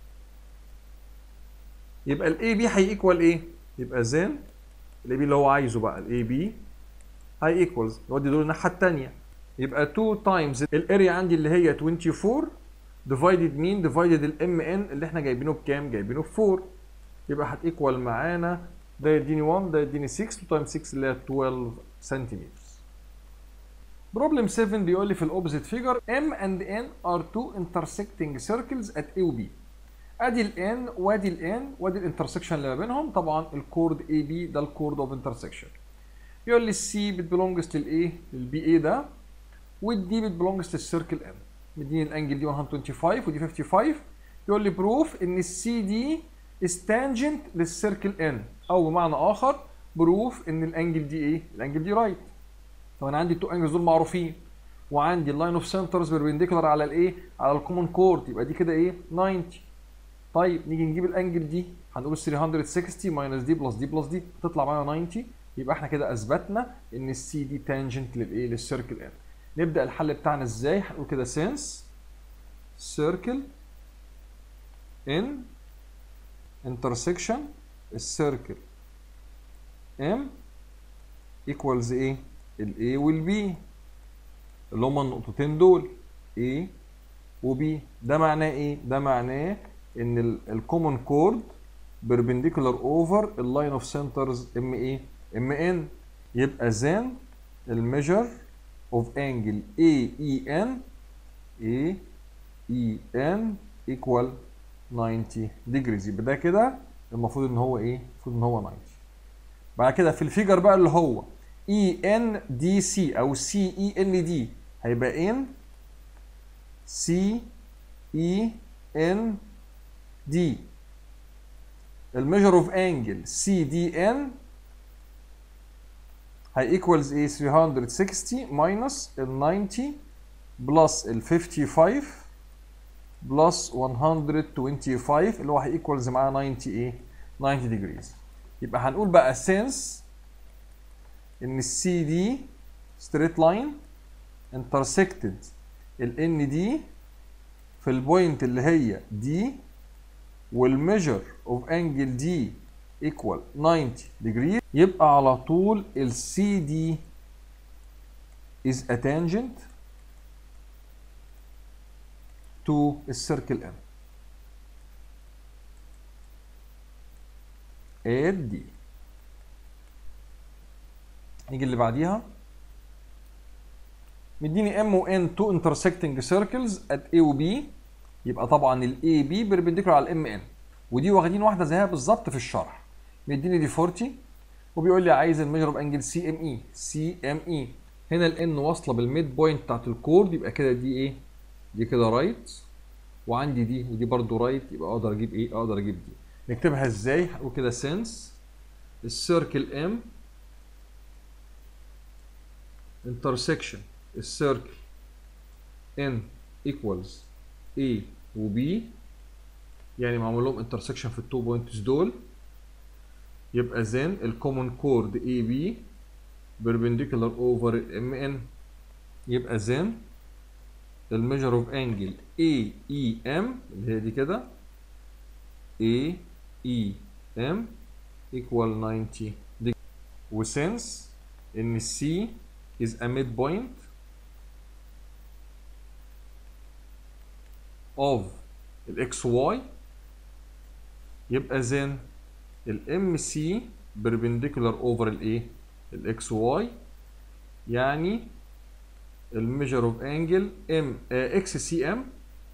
يبقى ال AB هيكوال ايه؟ يبقى زين ال AB اللي هو عايزه بقى ال AB هاي ايكوالز نودي دول الناحيه الثانيه يبقى 2 تايمز الاريا عندي اللي هي 24 ديفايدد مين ديفايدد الام ان اللي احنا جايبينه بكام جايبينه ب 4 يبقى هتيكوال معانا ده يديني 1 ده يديني 6 2 تايمز 6 اللي هي 12 سنتيمتر بروبلم 7 بيقول لي في الاوبزيت فيجر M and N are two intersecting circles at A و B ادي ال N وادي ال N وادي الانترسكشن اللي ما بينهم طبعا الكورد A B ده الكورد اوف انترسكشن يقول لي السي بتبلونجز للايه للبي اي ده والدي بتبلونجز للسيركل ام مديني الانجل دي 125 ودي 55 يقول لي بروف ان السي دي is tangent للسيركل ان او بمعنى اخر بروف ان الانجل دي ايه الانجل دي رايت طب انا عندي التو انجلز دول معروفين وعندي اللاين اوف سنترز بيربنديكولار على الايه على الكومن كورد يبقى دي كده ايه 90 طيب نيجي نجيب الانجل دي هنقول 360 ماينس دي بلس دي بلس دي تطلع معانا 90 يبقى احنا كده اثبتنا ان السي دي تانجنت للايه للسيركل ان نبدا الحل بتاعنا ازاي هنقول كده سينس سيركل ان intersection السيركل ام ايكوالز ايه الاي والبي اللي هما النقطتين دول A وبي ده معناه ايه ده معناه ان الكومن كورد perpendicular over اللاين اوف سنترز ام ايه ام ان يبقى then الميجر اوف انجل اي اي ان اي اي ان equal 90 degrees يبقى ده كده المفروض ان هو ايه المفروض ان هو 90 بعد كده في الفيجر بقى اللي هو اي ان دي سي او سي اي ان دي هيبقى ان سي اي ان دي الميجر اوف انجل سي دي ان هي ايكوالز ايه 360 ماينس ال 90 بلس ال 55 بلس 125 اللي هو هي ايكوالز معاه 90 ايه 90 ديجريز يبقى هنقول بقى since ان السي دي ستريت لاين intersected ال دي في البوينت اللي هي دي والميجر اوف انجل دي equal 90 degree يبقى على طول ال CD is a tangent to السيركل M add دي نيجي اللي بعديها مديني M و N two intersecting circles at A و B يبقى طبعا ال AB perpendicular على ال MN ودي واخدين واحده زيها بالظبط في الشرح مديني دي 40 وبيقول لي عايز الميجر اوف انجل سي ام اي سي ام اي هنا الان واصله بالميد بوينت بتاعت الكورد يبقى كده دي ايه دي كده رايت وعندي دي ودي برضو رايت يبقى اقدر اجيب ايه اقدر اجيب دي نكتبها ازاي هقول كده سنس السيركل ام intersection السيركل n equals a و b يعني معمول لهم intersection في التو بوينتس دول يبقى then الكومن كورد اي بي perpendicular over ام ان يبقى then الميجر اوف انجل اي اي ام اللي هي دي كده اي اي ام equal 90 degree وسنس ان السي is a midpoint of الاكس واي يبقى then الام سي perpendicular over الايه الاكس واي يعني الميجر اوف انجل ام اكس سي ام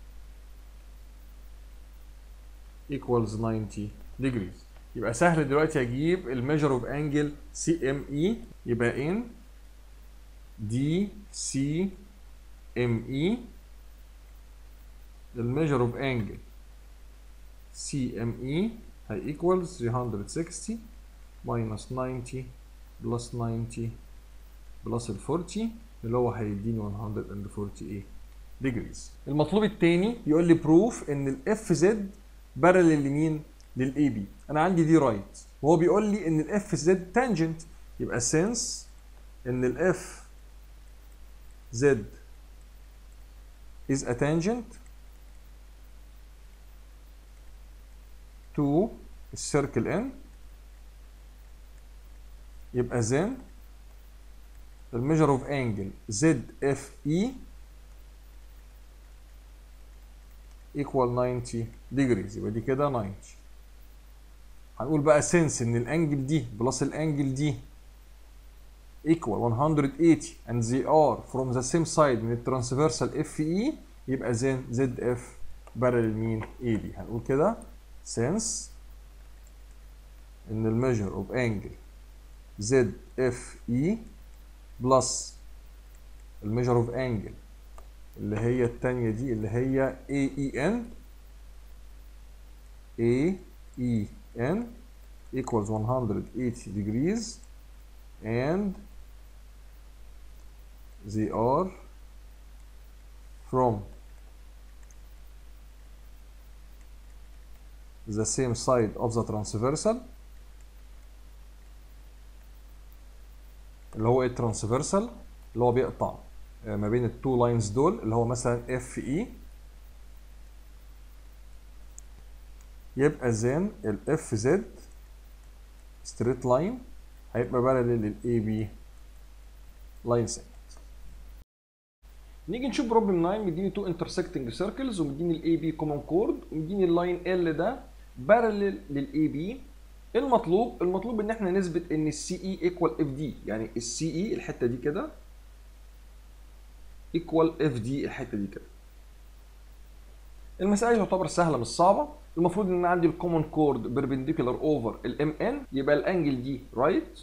equals 90 degrees يبقى سهل دلوقتي اجيب الميجر اوف انجل سي ام اي يبقى ان دي سي ام اي الميجر اوف انجل سي ام اي هي equals 360 minus 90 plus 90 plus ال 40 اللي هو هيديني 140 ايه degrees المطلوب الثاني يقول لي proof ان الاف زد بارلل لمين للاي بي انا عندي دي رايت right. وهو بيقول لي ان الاف زد تانجنت يبقى since ان الاف زد is a tangent to السيركل ان يبقى then الميجر اوف انجل زد اف اي equal 90 degrees يبقى دي كده 90 هنقول بقى since ان الانجل دي بلس الانجل دي equal 180 and they are from the same side من الترانسفيرسال اف اي يبقى then زد اف بارل مين اي بي هنقول كده since ان الميجر اوف انجل زد اف اي بلس الميجر اوف انجل اللي هي التانية دي اللي هي اي اي ان اي اي ان equals 180 degrees and they are from the same side of the transversal اللي هو ايه الترانسفيرسال اللي هو بيقطع ما بين التو لاينز دول اللي هو مثلا اف اي يبقى زين الاف زد ستريت لاين هيبقى بارلل للاي بي لاين سيجمنت نيجي نشوف بروبلم 9 مديني تو انترسكتنج سيركلز ومديني الاي بي كومن كورد ومديني اللاين ال ده بارلل للاي بي المطلوب المطلوب ان احنا نثبت ان السي اي ايكوال اف دي يعني السي اي الحته دي كده ايكوال اف دي الحته دي كده المساله تعتبر سهله مش صعبه المفروض ان عندي الكومن كورد بيربنديكولار اوفر الام ان يبقى الانجل دي رايت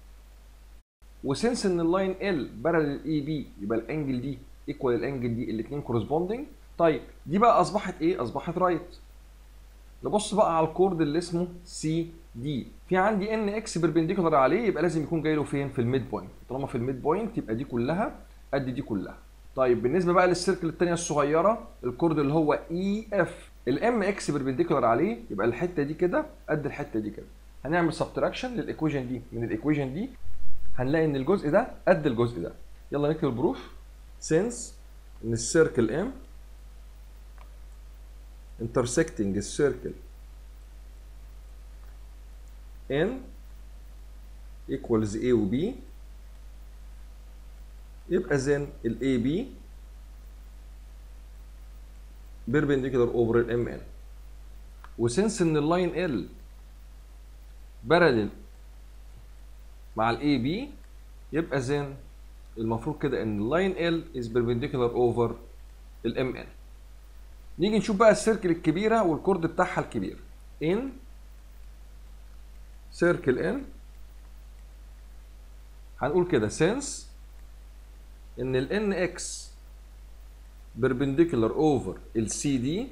وسنس ان اللاين ال بارل اي بي يبقى الانجل دي ايكوال الانجل دي الاثنين كورسبوندنج طيب دي بقى اصبحت ايه اصبحت رايت نبص بقى على الكورد اللي اسمه سي دي في عندي ان اكس بيربنديكولار عليه يبقى لازم يكون جاي له فين في الميد بوينت طالما في الميد بوينت يبقى دي كلها قد دي كلها طيب بالنسبه بقى للسيركل الثانيه الصغيره الكورد اللي هو اي اف الام اكس بيربنديكولار عليه يبقى الحته دي كده قد الحته دي كده هنعمل سبتراكشن للايكويشن دي من الايكويشن دي هنلاقي ان الجزء ده قد الجزء ده يلا نكتب البروف سينس ان السيركل ام intersecting السيركل n equals a و b يبقى then ال AB perpendicular over ال MN وسنس ان اللاين L parallel مع ال AB يبقى then المفروض كده ان اللاين L is perpendicular over ال MN نيجي نشوف بقى السيركل الكبيرة والكورد بتاعها الكبير in circle n هنقول كده since ان ال nx perpendicular over ال cd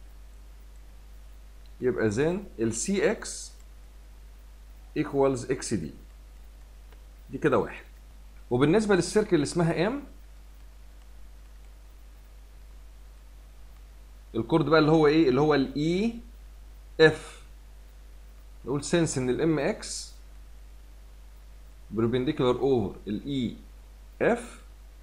يبقى then ال cx equals xd دي كده واحد وبالنسبة للسيركل اللي اسمها m الكورد بقى اللي هو ايه اللي هو الاي اف نقول سنس ان الام اكس perpendicular over الاي اف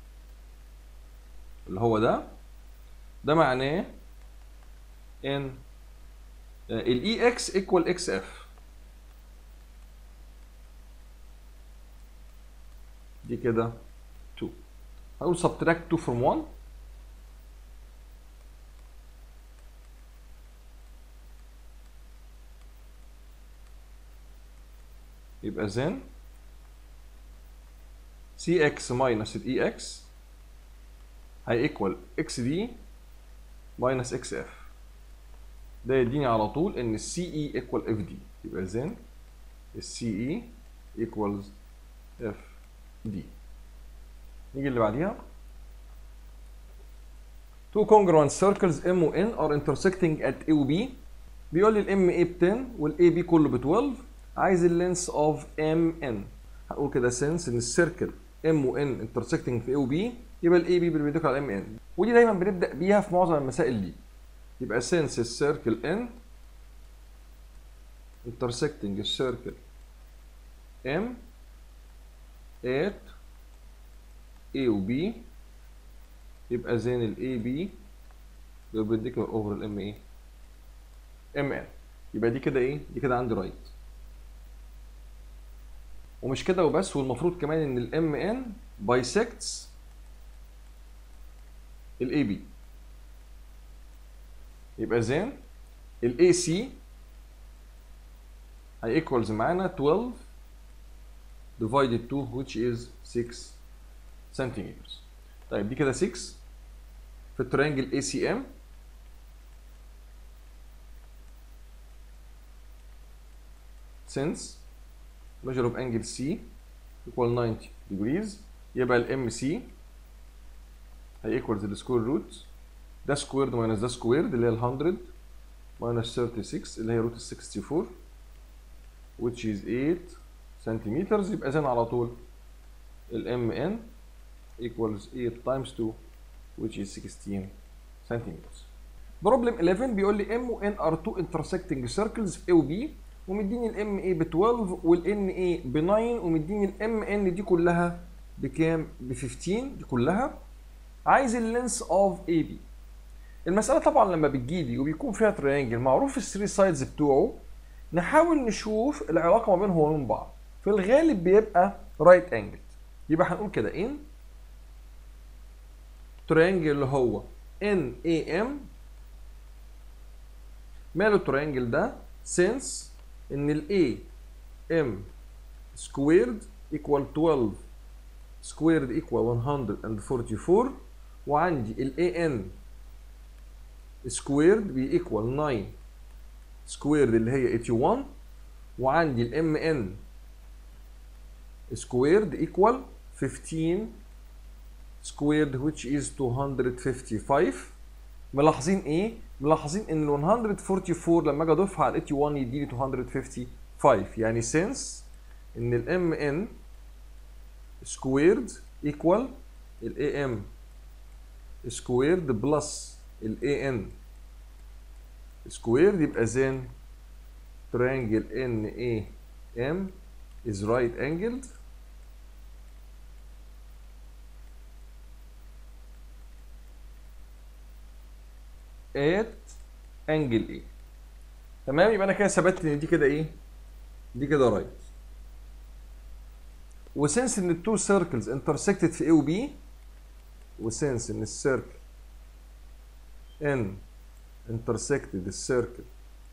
اللي هو ده ده معناه ان الاي اكس ايكوال اكس اف دي كده 2 هقول subtract 2 from 1 يبقى then cx minus ال ex هي equal xd minus xf ده يديني على طول ان ce equal fd يبقى then ce equals fd نيجي اللي بعديها two congruent circles m و n are intersecting at a و b بيقول لي الام a ب 10 والاي بي كله ب 12 عايز اللينس اوف ام ان هنقول كده سنس ان السيركل ام و ان انترسكتنج في اي وبي يبقى الاي بي بيربنديكولار على ام ان ودي دايما بنبدا بيها في معظم المسائل دي يبقى سنس السيركل ان انترسكتنج السيركل ام at A و B يبقى زين ال AB perpendicular over ال M ايه؟ MN يبقى دي كده ايه؟ دي كده عندي رايت ومش كده وبس والمفروض كمان ان ال MN bisects ال AB يبقى زين ال AC هي equals معانا 12 divided 2 which is 6 centimeters طيب دي كده 6 في الترينجل ACM since measure of angle C equal 90 degrees يبقى ال MC هي equals السكوير روت ده سكويرد ماينس ده سكويرد اللي هي ال 100 minus 36 اللي هي روت ال 64 which is 8 سنتيمترز يبقى اذا على طول ال MN equals 8 times 2 which is 16 centimeters. بروبلم 11 بيقول لي M و N are two intersecting circles في A و B ومديني ال MA ب 12 وال NA ب 9 ومديني ال MN دي كلها بكام؟ ب 15 دي كلها عايز اللينس اوف AB المسألة طبعا لما بتجيلي وبيكون فيها تريانجل معروف الثري سايدز بتوعه نحاول نشوف العلاقة ما بينهم وبين بعض في الغالب بيبقى رايت انجل يبقى هنقول كده ان تريانجل اللي هو ان اي ام ماله التريانجل ده since ان ال A M squared equal 12 squared equal 144 وعندي ال AN squared بي equal 9 squared اللي هي 81 وعندي ال MN squared equal 15 squared which is 255 ملاحظين ايه؟ ملاحظين ان ال 144 لما اجي اضيفها على ال 81 يديني 255 يعني since ان ال mn squared equal ال am squared plus ال an squared يبقى then triangle NAM is right angled at angle A تمام يبقى انا كده ثبتت ان دي كده ايه دي كده رايت وسنس ان التو سيركلز انترسكتد في A و B وسنس ان السيركل N intersected السيركل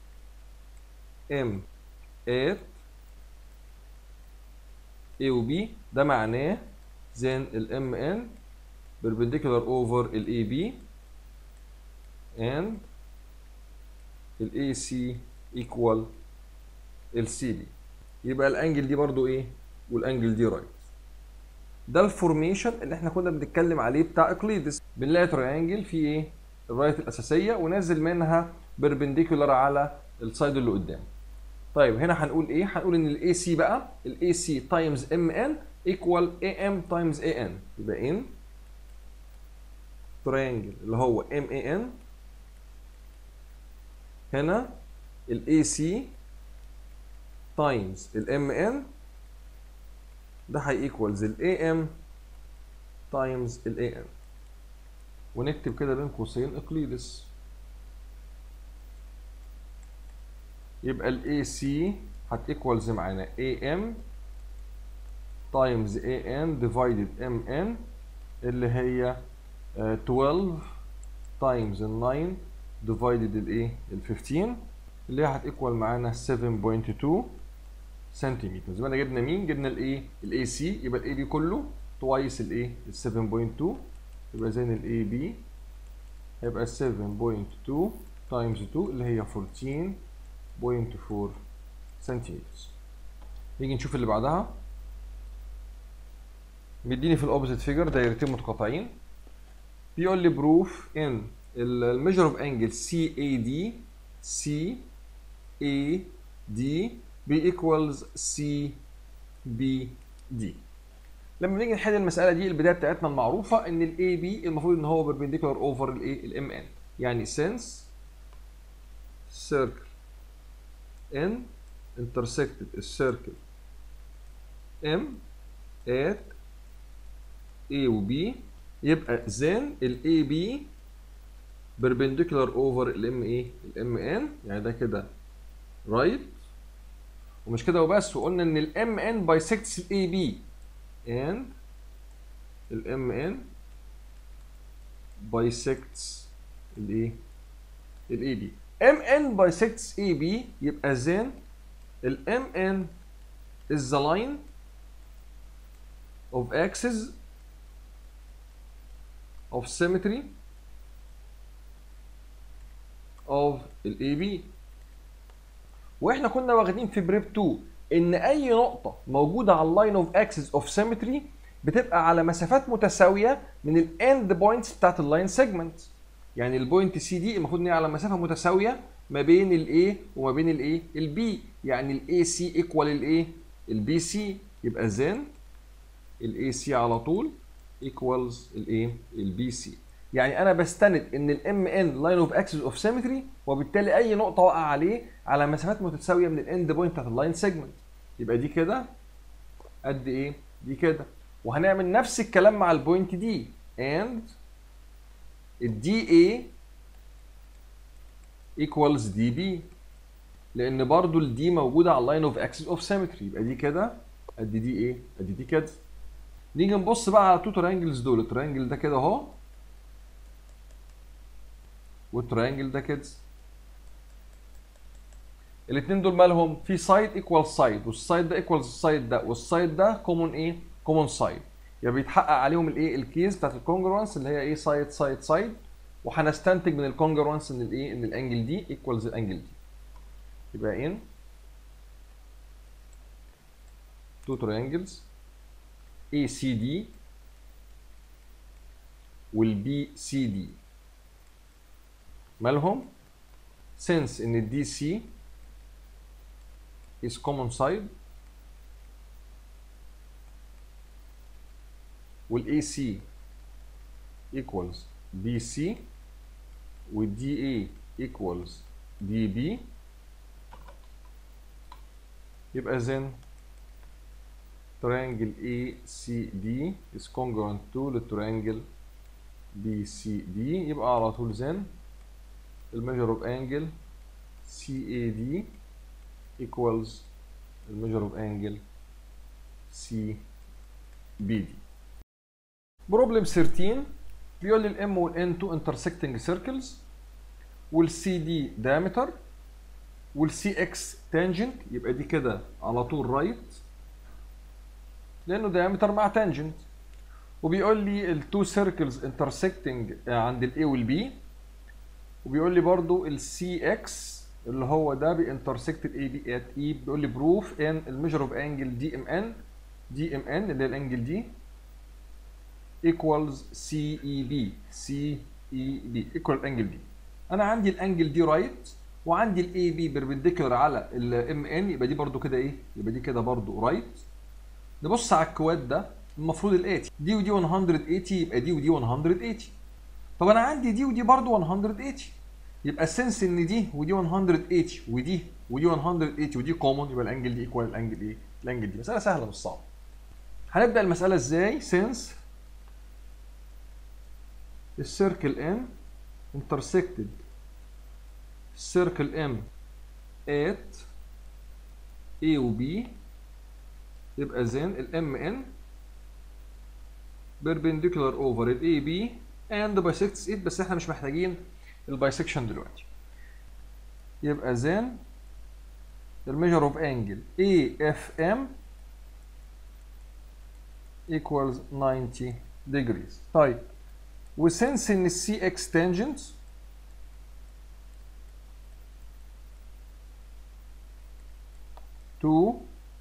M at A و B ده معناه then ال MN perpendicular over ال AB and ال AC equal ال CB يبقى الانجل دي برضو ايه والانجل دي رايت ده الفورميشن اللي احنا كنا بنتكلم عليه بتاع اقليدس بنلاقي تريانجل فيه ايه الرايت الاساسيه ونازل منها بيربنديكولار على السايد اللي قدام طيب هنا هنقول ايه هنقول ان الاي سي بقى الاي سي تايمز ام ان ايكوال اي ام تايمز اي ان يبقى ان تريانجل اللي هو ام اي ان هنا الاي سي تايمز الام ان ده هيكوالز الاي ام تايمز الاي ان ونكتب كده بين قوسين اقليدس يبقى الاي سي هتيكوالز معانا اي ام تايمز اي ان ديفايدد ام ان اللي هي آه، 12 تايمز ال 9 ديفايدد الايه ال 15 اللي هي هتيكوال معانا 7.2 سنتيمتر زي ما جبنا مين جبنا الايه الاي سي يبقى الاي بي كله توايس الايه ال 7.2 يبقى زي الاي بي هيبقى 7.2 تايمز 2 اللي هي 14.4 سنتيمتر نيجي نشوف اللي بعدها مديني في الاوبزيت فيجر دايرتين متقاطعين بيقول لي بروف ان الميجر اوف انجل سي اي دي سي اي دي بي ايكوالز سي بي دي لما نيجي نحل المساله دي البدايه بتاعتنا المعروفه ان الاي بي المفروض ان هو بيربنديكولار اوفر الايه الام ان يعني سنس circle n intersected السيركل m at a و b يبقى then ال AB perpendicular over ال M ايه ال MN يعني ده كده right ومش كده وبس وقلنا ان ال MN bisects ال AB and ال MN bisects الايه ال AB MN bisects AB يبقى then ال MN is the line of axis of symmetry of ال AB واحنا كنا واخدين في بريب 2 ان اي نقطة موجودة على اللاين اوف اكسس اوف سيمتري بتبقى على مسافات متساوية من الاند بوينتس بتاعت اللاين سيجمنت يعني البوينت سي دي المفروض ان هي على مسافة متساوية ما بين الاي وما بين الايه البي يعني الاي سي ايكوال الايه البي سي يبقى زين الاي سي على طول ايكوالز الايه البي سي يعني انا بستند ان الام ان لاين اوف اكسس اوف سيمتري وبالتالي اي نقطه واقع عليه على مسافات متساويه من الاند بوينت بتاعت اللاين سيجمنت يبقى دي كده قد ايه دي كده وهنعمل نفس الكلام مع البوينت دي and الدي اي ايكوالز دي بي لان برضو الدي موجوده على اللاين اوف اكسس اوف سيمتري يبقى دي كده قد دي ايه قد دي كده نيجي نبص بقى على تو ترينجلز دول الترينجل ده كده اهو والتريانجل ده كده الاثنين دول مالهم في سايد ايكوال سايد والسايد ده ايكوال السايد ده والسايد ده كومون ايه كومون سايد يبقى بيتحقق عليهم الايه الكيس بتاعت الكونجرونس اللي هي ايه سايد سايد سايد وهنستنتج من الكونجرونس ان الايه ان الانجل دي ايكوالز الانجل دي يبقى ان two triangles ACD والبي سي دي مالهم since ان الدي سي is common side والاي سي equals بي سي والدي اي equals دي بي يبقى then triangle ACD is congruent to التريانجل BCD يبقى على طول then الميجر اوف انجل CAD equals الميجر اوف انجل CBD بروبلم 13 بيقول لي الام والان تو intersecting circles والسي دي diameter والسي اكس tangent يبقى دي كده على طول رايت right. لانه diameter مع tangent وبيقول لي التو سيركلز انترسكتنج عند الاي والبي وبيقول لي برضو السي اكس اللي هو ده بينترسكت الاي بي ات اي بيقول لي بروف ان الميجر اوف انجل دي ام ان دي ام ان اللي هي الانجل دي ايكوالز سي اي بي سي اي بي ايكوال الانجل دي انا عندي الانجل دي رايت right وعندي الاي بي بيربنديكولار على الام ان يبقى دي برضو كده ايه يبقى دي كده برضو رايت right. نبص على الكواد ده المفروض الاتي دي ودي 180 يبقى دي ودي 180 طب انا عندي دي ودي برضو 180 يبقى السنس ان دي ودي 180 ودي ودي 180 ودي كومون يبقى الانجل دي ايكوال الانجل ايه الانجل دي مساله سهله مش صعبه هنبدا المساله ازاي سنس السيركل ان intersected circle M at A و B يبقى then ال MN perpendicular over ال AB and bisects it بس احنا مش محتاجين البايسكشن دلوقتي يبقى then الميجر اوف انجل AFM equals 90 degrees طيب وسنس ان السي اكس tangent to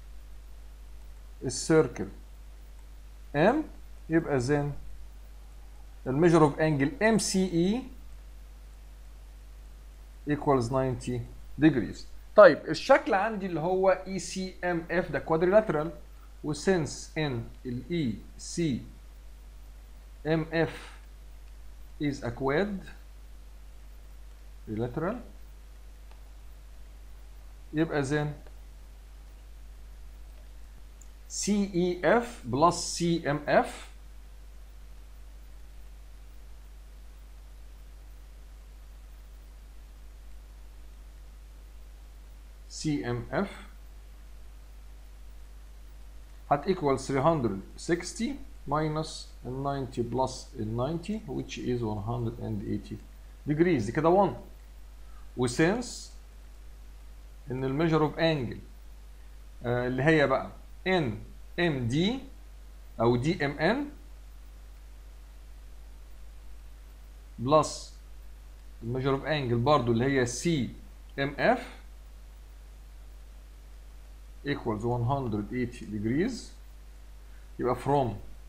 السيركل M يبقى then الميجر اوف انجل MCE equals 90 degrees طيب الشكل عندي اللي هو ECMF ده كوادريلاترال وسنس ان ال ECMF is a quad bilateral يبقى then CEF plus CMF CMF هت equal 360 minus ال 90 plus ال 90 which is 180 degrees دي كده 1 وسنس ان الميجر اوف انجل اللي هي بقى ان ام دي او دي ام ان بلس الميجر اوف انجل برضو اللي هي سي ام اف equals 180 degrees يبقى from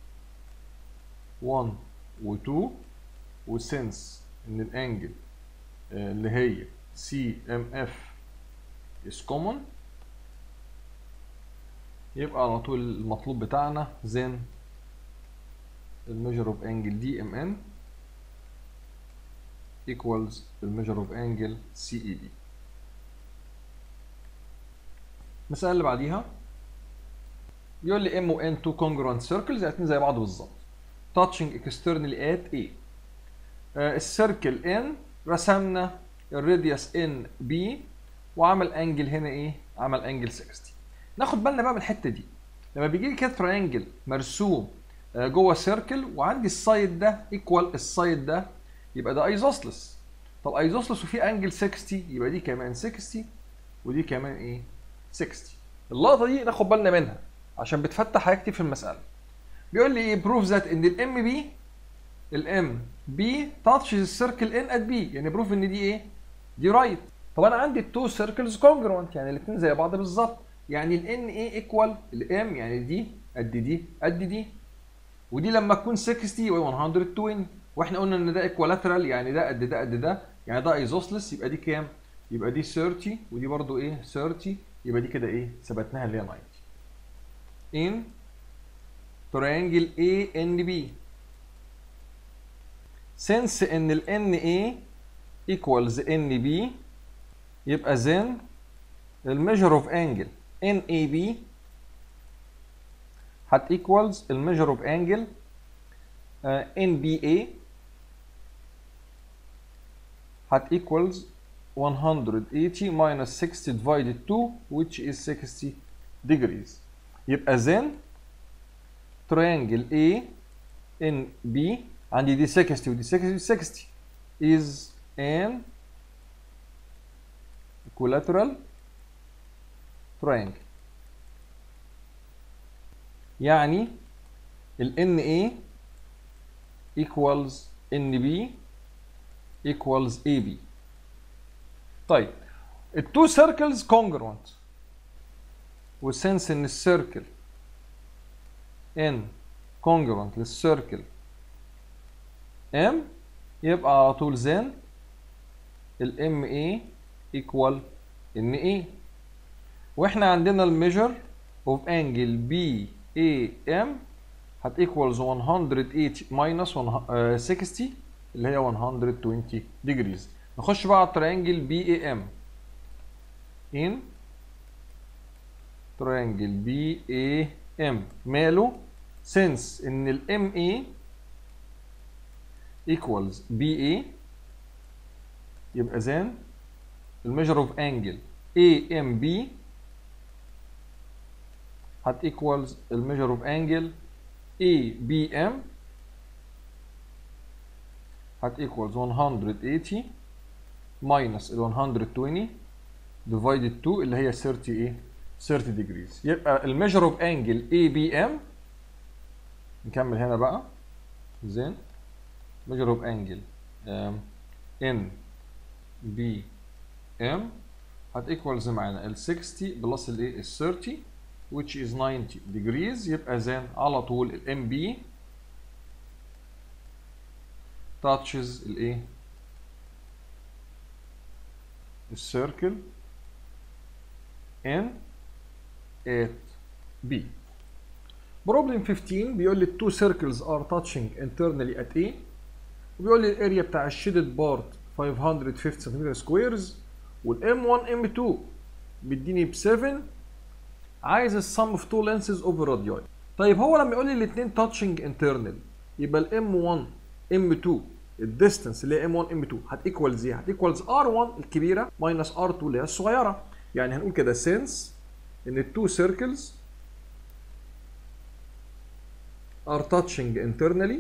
1 و 2 وسنس ان الانجل اللي هي سي ام اف is common يبقى على طول المطلوب بتاعنا then الميجر اوف انجل دي ام ان equals الميجر اوف انجل سي اي بي المسألة اللي بعديها بيقول لي ام و ان تو congruent circles الاثنين زي بعض بالظبط touching externally at A آه السيركل ان رسمنا الراديوس ان بي وعمل انجل هنا ايه؟ عمل انجل 60 ناخد بالنا بقى من الحته دي لما بيجي لي كده تريانجل مرسوم جوه سيركل وعندي السايد ده ايكوال السايد ده يبقى ده ايزوسلس طب ايزوسلس وفي انجل 60 يبقى دي كمان 60 ودي كمان ايه 60 اللقطه دي ناخد بالنا منها عشان بتفتح حاجات كتير في المساله بيقول لي ايه بروف ذات ان الام بي الام بي تاتشز السيركل ان ات بي يعني بروف ان دي ايه دي رايت طب انا عندي التو سيركلز كونجروانت يعني الاثنين زي بعض بالظبط يعني الان ايه ايكوال الام يعني دي قد دي قد دي ودي لما تكون 60 يبقى 120 واحنا قلنا ان ده ايكوالاترال يعني ده قد ده قد ده يعني ده ايزوسلس يبقى دي كام؟ يبقى دي 30 ودي برضو ايه 30 يبقى دي كده ايه ثبتناها اللي هي 90 in triangle A N B since ان ال NA equals NB يبقى then ال measure of angle NAB هت equals ال measure of angle uh, NBA هت equals 180 minus 60 divided 2 which is 60 degrees يبقى then triangle A in B عندي دي 60 ودي 60 ودي 60 is an equilateral triangle يعني ال NA equals NB equals AB طيب التو سيركلز congruent والسنس ان السيركل ان congruent للسيركل ام يبقى على طول زين الام اي ايكوال ان اي واحنا عندنا الميجر اوف انجل بي اي ام هت equals 180 minus 60 اللي هي 120 degrees نخش بقى على التريانجل بي اي ام in تريانجل بي اي ام ماله since ان الام اي equals بي اي يبقى زين الميجر اوف انجل اي ام بي هت equals الميجر اوف انجل اي بي ام هت equals 180 minus ال 120 divided 2 اللي هي 30 ايه 30 degrees يبقى الميجر اوف انجل اي بي ام نكمل هنا بقى زين measure of angle um, N B M هت equals معانا ال 60 بلس الايه ال 30 which is 90 degrees يبقى زين على طول ال MB touches الايه السيركل N at B Problem 15 بيقول لي two circles are touching internally at A وبيقول لي الاريا بتاع الشيدد بارت 550 سنتيمتر سكويرز والام 1 ام 2 بيديني ب 7 عايز السم اوف تو لينسز اوفر رادياي طيب هو لما يقول لي الاثنين تاتشنج انترنال يبقى الام 1 ام 2 الديستنس اللي هي ام 1 ام 2 هتيكوالز ايه؟ هتيكوالز ار 1 الكبيره ماينس ار 2 اللي هي الصغيره يعني هنقول كده سينس ان التو سيركلز are touching internally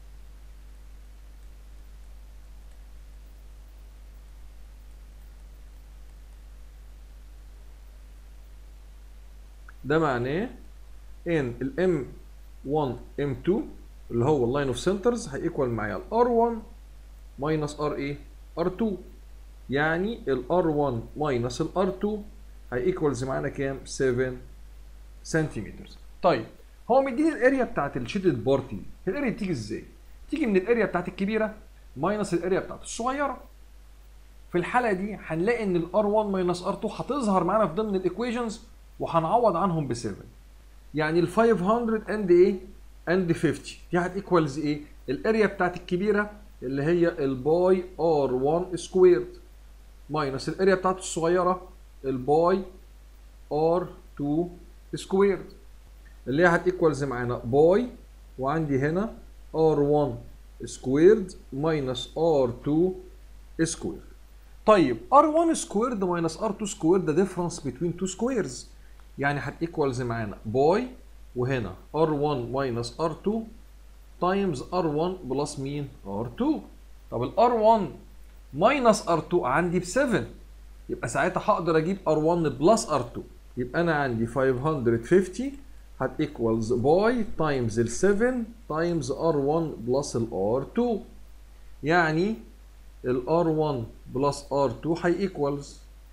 ده معناه ان الام 1 ام 2 اللي هو اللاين اوف سنترز هيكوال معايا الار 1 ماينس ار ايه ار 2 يعني الار 1 ماينس الار 2 هيكوالز معانا كام 7 سنتيمتر طيب هو مديني الاريا بتاعت الشيدد بارتي الاريا بتيجي ازاي تيجي من الاريا بتاعت الكبيره ماينس الاريا بتاعت الصغيره في الحاله دي هنلاقي ان الار 1 ماينس ار 2 هتظهر معانا في ضمن الايكويشنز وهنعوض عنهم ب 7 يعني ال 500 اند ايه اند 50 دي هتيكوالز ايه الاريا بتاعت الكبيره اللي هي الباي ار 1 سكويرد ماينس الاريا بتاعت الصغيره الباي ار 2 سكويرد اللي هي هتيكوالز معانا باي وعندي هنا ار 1 سكويرد ماينس ار 2 سكويرد طيب ار1 سكويرد ماينس ار2 سكويرد ده ديفرنس بين تو سكويرز يعني هتيكوالز معانا باي وهنا ار1 ماينس ار2 تايمز ار1 بلس مين ار2 طب الار1 ماينس ار2 عندي ب 7 يبقى ساعتها هقدر اجيب ار1 بلس ار2 يبقى انا عندي 550 هت ايكوالز باي تايمز ال 7 تايمز ار1 بلس ال ار2 يعني ال r1 بلس r2 هي equals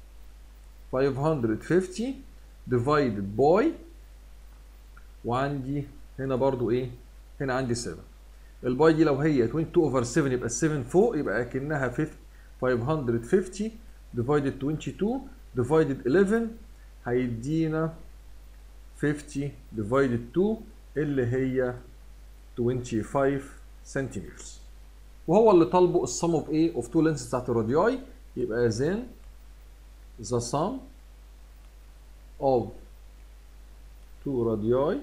550 divided by وعندي هنا برضو ايه هنا عندي 7 الباي دي لو هي 22 over 7 يبقى ال 7 فوق يبقى اكنها 550 divided 22 divided 11 هيدينا 50 divided 2 اللي هي 25 سنتيمتر وهو اللي طالبه السم اوف ايه اوف تو لينس بتاعت الرادياي يبقى then the sum of two radii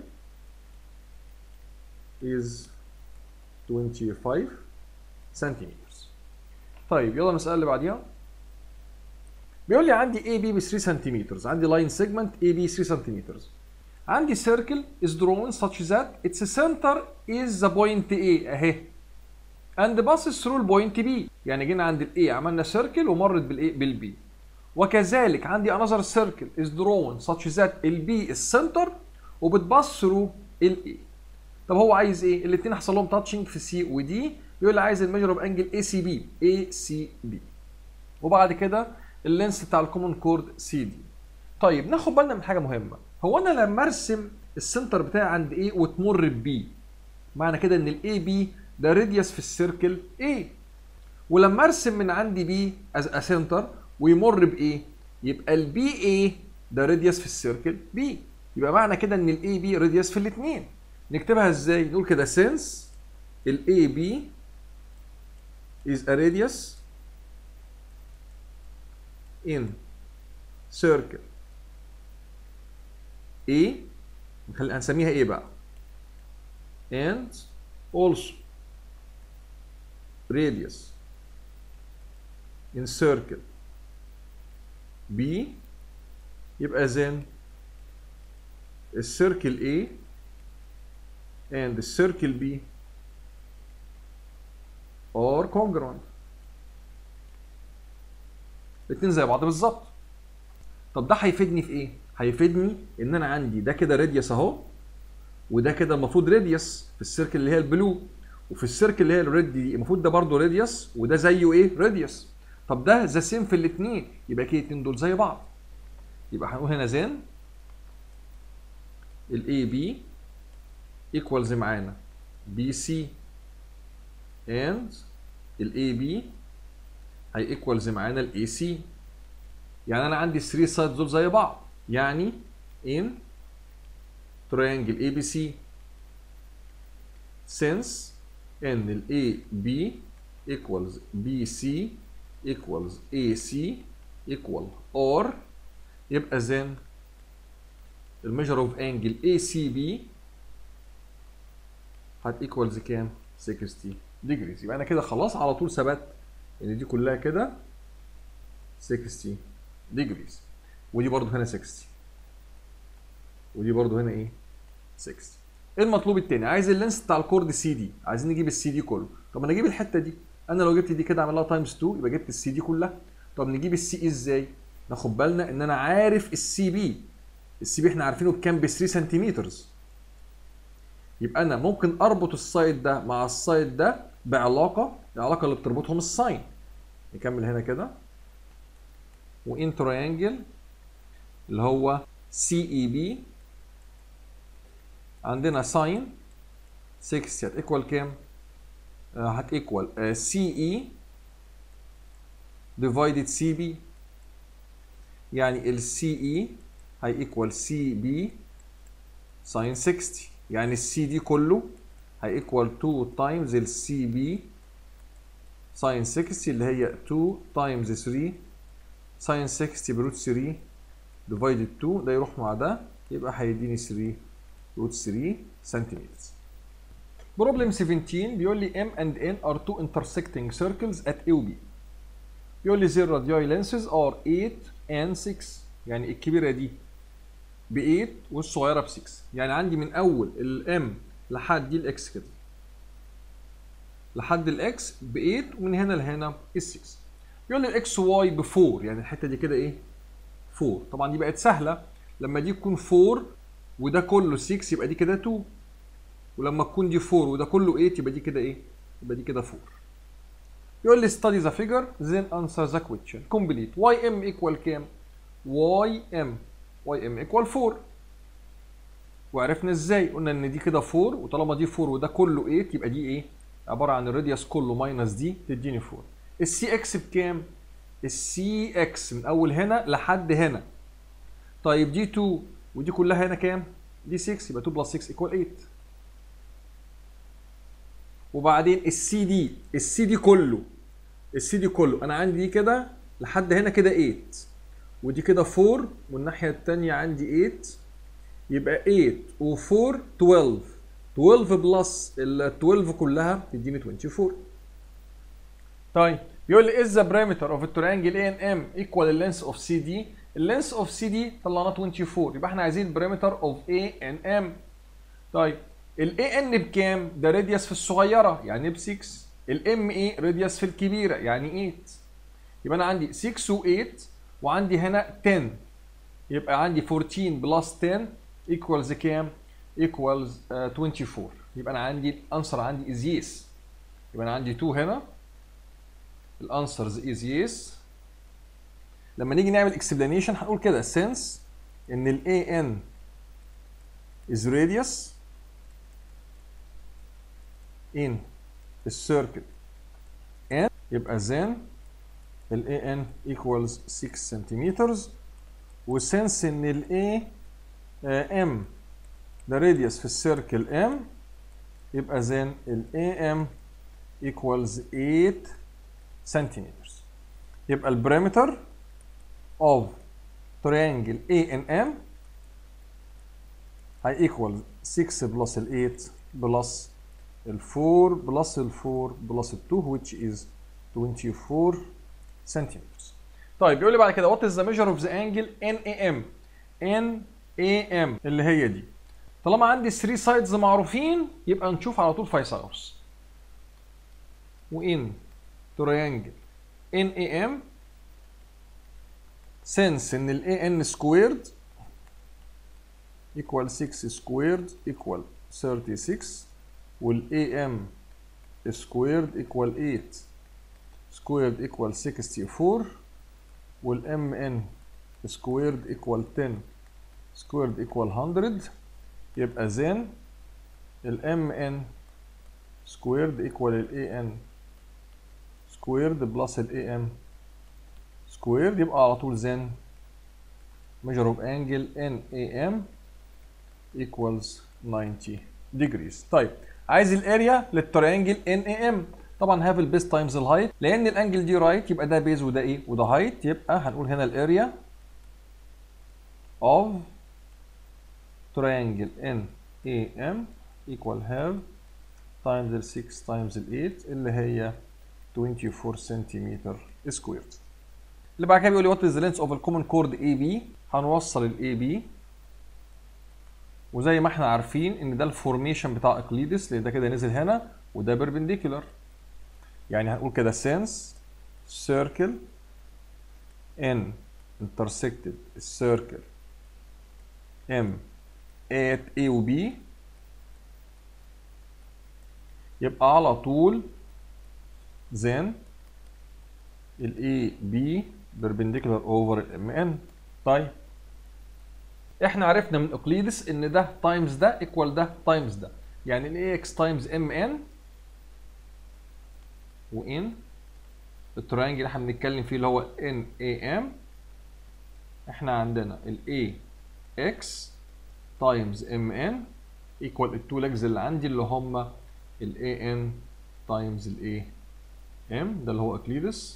is 25 سنتيمتر طيب يلا المسألة اللي بعديها بيقول لي عندي اي بي ب 3 سنتيمتر عندي لاين سيجمنت اي بي 3 سنتيمتر عندي circle is drawn such that its center is the point A اهي and passes through البوينت B يعني جينا عند الاي عملنا سيركل ومرت بالايه بالبي وكذلك عندي another circle is drawn such that البي السنتر وبتباص ثرو الاي طب هو عايز ايه؟ الاثنين حصل لهم تاتشنج في سي ودي يقول لي عايز الميجر اوف انجل اي سي بي اي سي بي وبعد كده اللينس بتاع الكومن كورد سي دي طيب ناخد بالنا من حاجه مهمه هو انا لما ارسم السنتر بتاعي عند ايه وتمر ببي معنى كده ان الاي بي ده راديوس في السيركل A ولما ارسم من عندي بي از ا سنتر ويمر بايه يبقى البي اي ده راديوس في السيركل B يبقى معنى كده ان الاي بي راديوس في الاثنين نكتبها ازاي نقول كده since الاي بي is a radius in circle A هنسميها ايه بقى and also radius in circle B يبقى then السيركل A and السيركل B are congruent الاتنين زي بعض بالظبط طب ده هيفيدني في ايه؟ هيفيدني ان انا عندي ده كده راديوس اهو وده كده المفروض راديوس في السيركل اللي هي البلو وفي السيركل اللي هي الريد دي المفروض ده برضه راديوس وده زيه ايه؟ راديوس طب ده ذا سيم في الاثنين يبقى كده الاثنين دول زي بعض يبقى هنقول هنا زين الاي بي ايكوالز معانا بي سي اند الاي بي هي ايكوالز معانا الاي سي يعني انا عندي 3 سايدز دول زي بعض يعني ان triangle ABC since ان ال AB equals BC equals AC equal or يبقى then الميجر اوف انجل ACB هت equals كام؟ 60 degrees يبقى انا كده خلاص على طول ثبت ان دي كلها كده 60 degrees ودي برضو هنا 60 ودي برضو هنا ايه 60 ايه المطلوب التاني عايز اللينس بتاع الكورد سي دي عايزين نجيب السي دي كله طب انا اجيب الحته دي انا لو جبت دي كده اعمل لها تايمز 2 يبقى جبت السي دي كلها طب نجيب السي اي ازاي ناخد بالنا ان انا عارف السي بي السي بي احنا عارفينه بكام ب 3 سنتيمتر يبقى انا ممكن اربط السايد ده مع السايد ده بعلاقه العلاقه اللي بتربطهم الساين نكمل هنا كده وان تريانجل اللي هو سي اي بي عندنا ساين 6 هتيكوال كام؟ هتيكوال سي اي ديفايدد سي بي يعني السي اي هيكوال سي بي ساين 60 يعني السي دي كله هيكوال 2 تايمز السي بي ساين 60 اللي هي 2 تايمز 3 ساين 60 بروت 3 ديفايدد 2 ده يروح مع ده يبقى هيديني 3 روت 3 سنتيمتر. بروبلم 17 بيقول لي M and N are two intersecting circles at A و B. بيقول لي their radii lenses are 8 and 6 يعني الكبيرة دي ب 8 والصغيرة ب 6 يعني عندي من أول ال M لحد دي الإكس كده لحد الإكس ب 8 ومن هنا لهنا ال 6 يقول لي الاكس واي ب 4 يعني الحته دي كده ايه 4 طبعا دي بقت سهله لما دي تكون 4 وده كله 6 يبقى دي كده 2 ولما تكون دي 4 وده كله 8 يبقى دي كده ايه يبقى دي كده 4 يقول لي study the figure then answer the question complete ym equal كام ym ym equal 4 وعرفنا ازاي قلنا ان دي كده 4 وطالما دي 4 وده كله 8 يبقى دي ايه عباره عن الراديوس كله ماينس دي تديني 4 السي اكس بكام السي اكس من اول هنا لحد هنا طيب دي 2 ودي كلها هنا كام دي 6 يبقى 2 بلس 6 ايكوال 8 وبعدين السي دي السي دي كله السي دي كله انا عندي دي كده لحد هنا كده 8 ودي كده 4 والناحيه الثانيه عندي 8 يبقى 8 و4 12 12 بلس ال 12 كلها تديني 24 طيب بيقول لي is the parameter of a triangle A and M equal the length of CD اللينس اوف سي دي طلعناه 24 يبقى احنا عايزين البريمتر اوف A and M طيب ال AN بكام؟ ده راديوس في الصغيرة يعني ب 6 ال MA راديوس في الكبيرة يعني 8 يبقى انا عندي 6 و8 وعندي هنا 10 يبقى عندي 14 بلس 10 equals كام؟ equals uh, 24 يبقى انا عندي الانسر عندي از يس يبقى انا عندي 2 هنا الانسرز از يس لما نيجي نعمل اكسبلانيشن هنقول كده since ان ال AN is radius in the circle N يبقى then ال AN equals 6 centimeters وسنس ان ال A uh, M ده radius في السيركل M يبقى then ال AM equals 8 centimeters يبقى البريمتر of triangle A and M هي equal 6 plus ال 8 plus ال 4 plus ال 4 plus ال 2 which is 24 centimeters. طيب بيقول لي بعد كده what is the measure of the angle NAM NAM اللي هي دي طالما عندي 3 سايدز معروفين يبقى نشوف على طول فيثاغورس وان تريانجل NAM since ان ال AN squared equal 6 squared equal 36 وال AM squared equal 8 squared equal 64 وال MN squared equal 10 squared equal 100 يبقى then ال MN squared equal ال AN squared plus ال AM squared يبقى على طول then measure of angle NAM equals 90 degrees طيب عايز الاريا للتريانجل NAM طبعا هاف البيس تايمز الهايت لان الانجل دي رايت يبقى ده بيز وده ايه وده هايت يبقى هنقول هنا الاريا of triangle NAM equal half times ال 6 times ال 8 اللي هي 24 سنتيمتر سكويرد اللي بعد كده بيقول لي وات از ذا لينث اوف الكومن كورد اي بي هنوصل الاي بي وزي ما احنا عارفين ان ده الفورميشن بتاع اقليدس لان ده كده نزل هنا وده بيربنديكولار يعني هنقول كده سينس سيركل ان intersected السيركل ام at A و B يبقى على طول then ال AB perpendicular over ال MN طيب احنا عرفنا من اقليدس ان ده تايمز ده ايكوال ده تايمز ده يعني ال AX تايمز MN وان التريانجل اللي احنا بنتكلم فيه اللي هو NAM احنا عندنا ال AX تايمز MN ايكوال التو ليجز اللي عندي اللي هم ال AN تايمز ال AM ده اللي هو اقليدس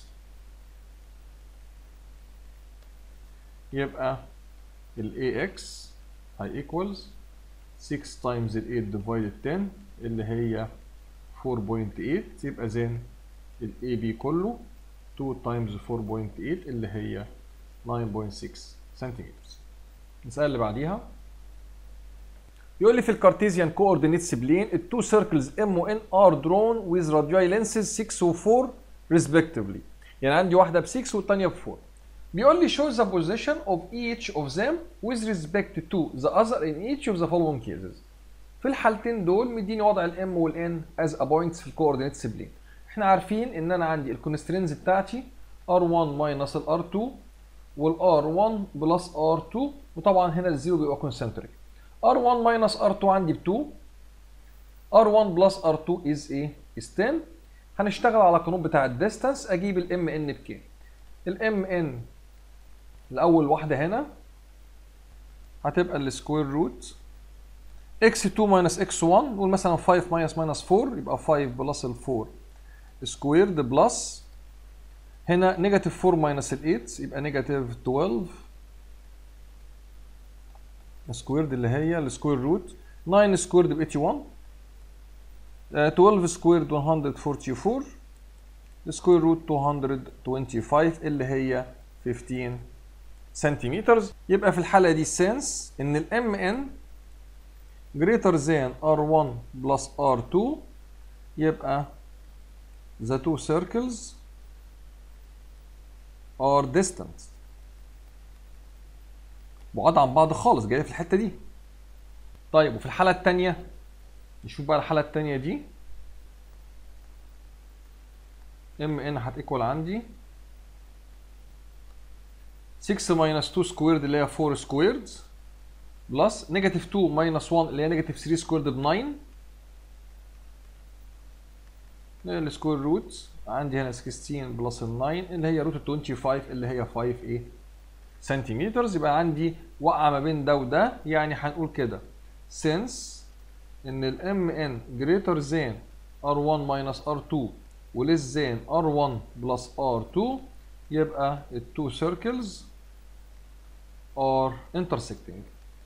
يبقى ال AX هي equals 6 times ال 8 divided 10 اللي هي 4.8 يبقى زين ال AB كله 2 times 4.8 اللي هي 9.6 سنتيمتر المسألة اللي بعديها يقول لي في الكارتيزيان كوردينيتس بلين التو سيركلز ام و ان ار درون with radii lenses 6 و 4 respectively يعني عندي واحده ب 6 والثانيه ب 4 بيقول لي show the position of each of them with respect to the other in each of the following cases في الحالتين دول مديني وضع الام والان as a points في الكوردينيتس بلين احنا عارفين ان انا عندي الكونسترينز بتاعتي r1 minus ال r2 وال r1 بلس r2 وطبعا هنا الزيرو بيبقى كونسنتريك r1 minus r2 عندي ب 2 r1 بلس r2 is ايه؟ is 10 هنشتغل على القانون بتاع الديستانس اجيب الام ان بكام؟ الام ان الاول واحده هنا هتبقى السكوير روت x2 minus x1 نقول مثلا 5 minus minus 4 يبقى 5 بلس ال 4 سكويرد بلس هنا نيجاتيف 4 minus ال 8 يبقى نيجاتيف 12 سكويرد اللي هي السكوير روت 9 سكويرد ب 81 آه، 12 سكويرد 144 سكوير روت 225 اللي هي 15 سنتيمتر يبقى في الحالة دي سنس ان الام ان greater than R1 plus R2 يبقى the two circles are distant بعاد عن بعض خالص جايه في الحته دي طيب وفي الحاله الثانيه نشوف بقى الحاله الثانيه دي ام ان هتيكوال عندي 6 minus 2 سكويرد اللي هي 4 سكويرد بلس نيجاتيف 2 ماينس 1 اللي هي نيجاتيف 3 سكويرد ب 9 السكوير روت عندي هنا 16 بلس ال 9 اللي هي روت 25 اللي هي 5 ايه سنتيمتر يبقى عندي وقعه ما بين ده وده يعني هنقول كده since ان الام ان greater than r1 minus r2 وليس than r1 plus r2 يبقى ال two circles are intersecting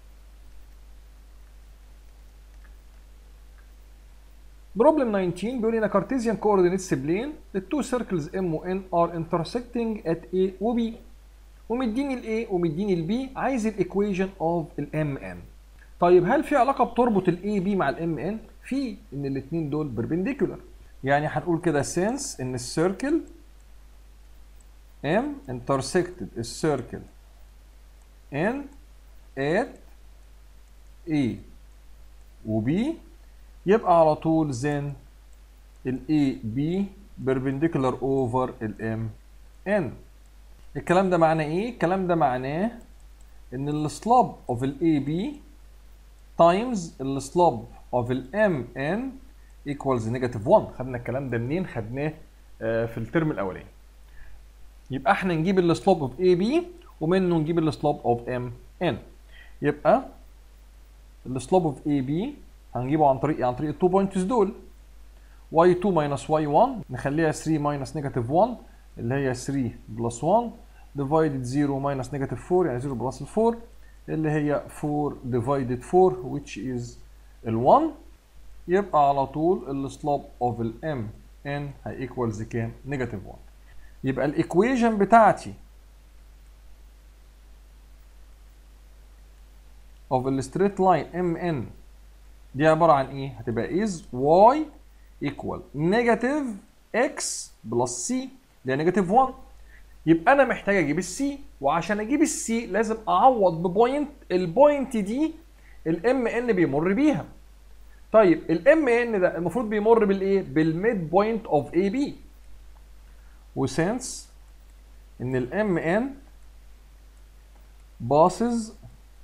Problem 19 بيقول لنا Cartesian coordinates plane the two circles M و N are intersecting at A و B ومديني ال A ومديني ال B عايز ال equation of ال MN طيب هل في علاقة بتربط ال A B مع ال MN؟ في إن الاتنين دول perpendicular يعني هنقول كده since إن السيركل M intersected السيركل N at A و B يبقى على طول then ال AB perpendicular over ال MN الكلام ده معناه ايه؟ الكلام ده معناه ان السلوب of ال AB times السلوب of ال MN equals negative 1 خدنا الكلام ده منين؟ خدناه آه، في الترم الاولاني يبقى احنا نجيب السلوب of AB ومنه نجيب السلوب of MN يبقى السلوب of AB هنجيبه عن طريق عن طريق التو بوينتس دول y2 minus y1 نخليها 3 minus negative 1 اللي هي 3 بلس 1 divided 0 minus negative 4 يعني 0 بلس 4 اللي هي 4 divided 4 which is ال 1 يبقى على طول السلوب of ال m n هي equals كام؟ negative 1 يبقى الايكويشن بتاعتي of ال straight line mn دي عبارة عن ايه؟ هتبقى is y equal negative x plus c اللي هي نيجاتيف 1 يبقى انا محتاج اجيب السي وعشان اجيب السي لازم اعوض ببوينت البوينت دي الام ان بيمر بيها طيب الام ان ده المفروض بيمر بالايه بالميد بوينت اوف اي بي وسنس ان الام ان passes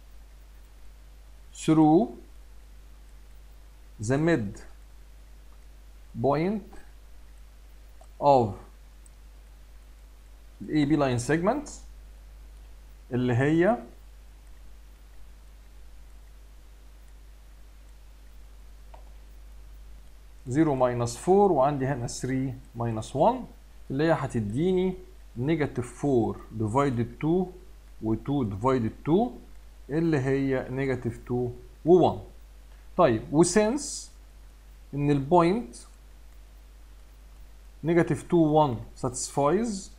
through the mid point of ال AB line segment اللي هي زيرو ماينس 4 وعندي هنا 3 ماينس 1 اللي هي هتديني نيجاتيف 4 ديفايدد 2 و2 ديفايدد 2 اللي هي نيجاتيف 2 و1 طيب وسنس ان البوينت negative 2 1 satisfies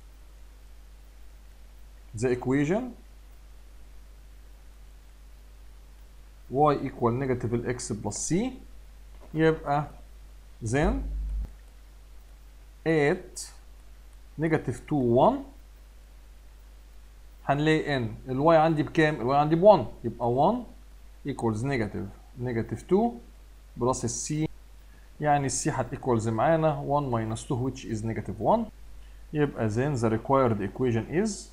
the equation y equal negative ال x plus c يبقى then at نيجاتيف 2 1 هنلاقي ان الواي عندي بكام؟ الواي عندي ب 1 يبقى 1 equals نيجاتيف نيجاتيف 2 بلس السي يعني السي هتيكوالز معانا 1 minus 2 which is negative 1 يبقى then the required equation is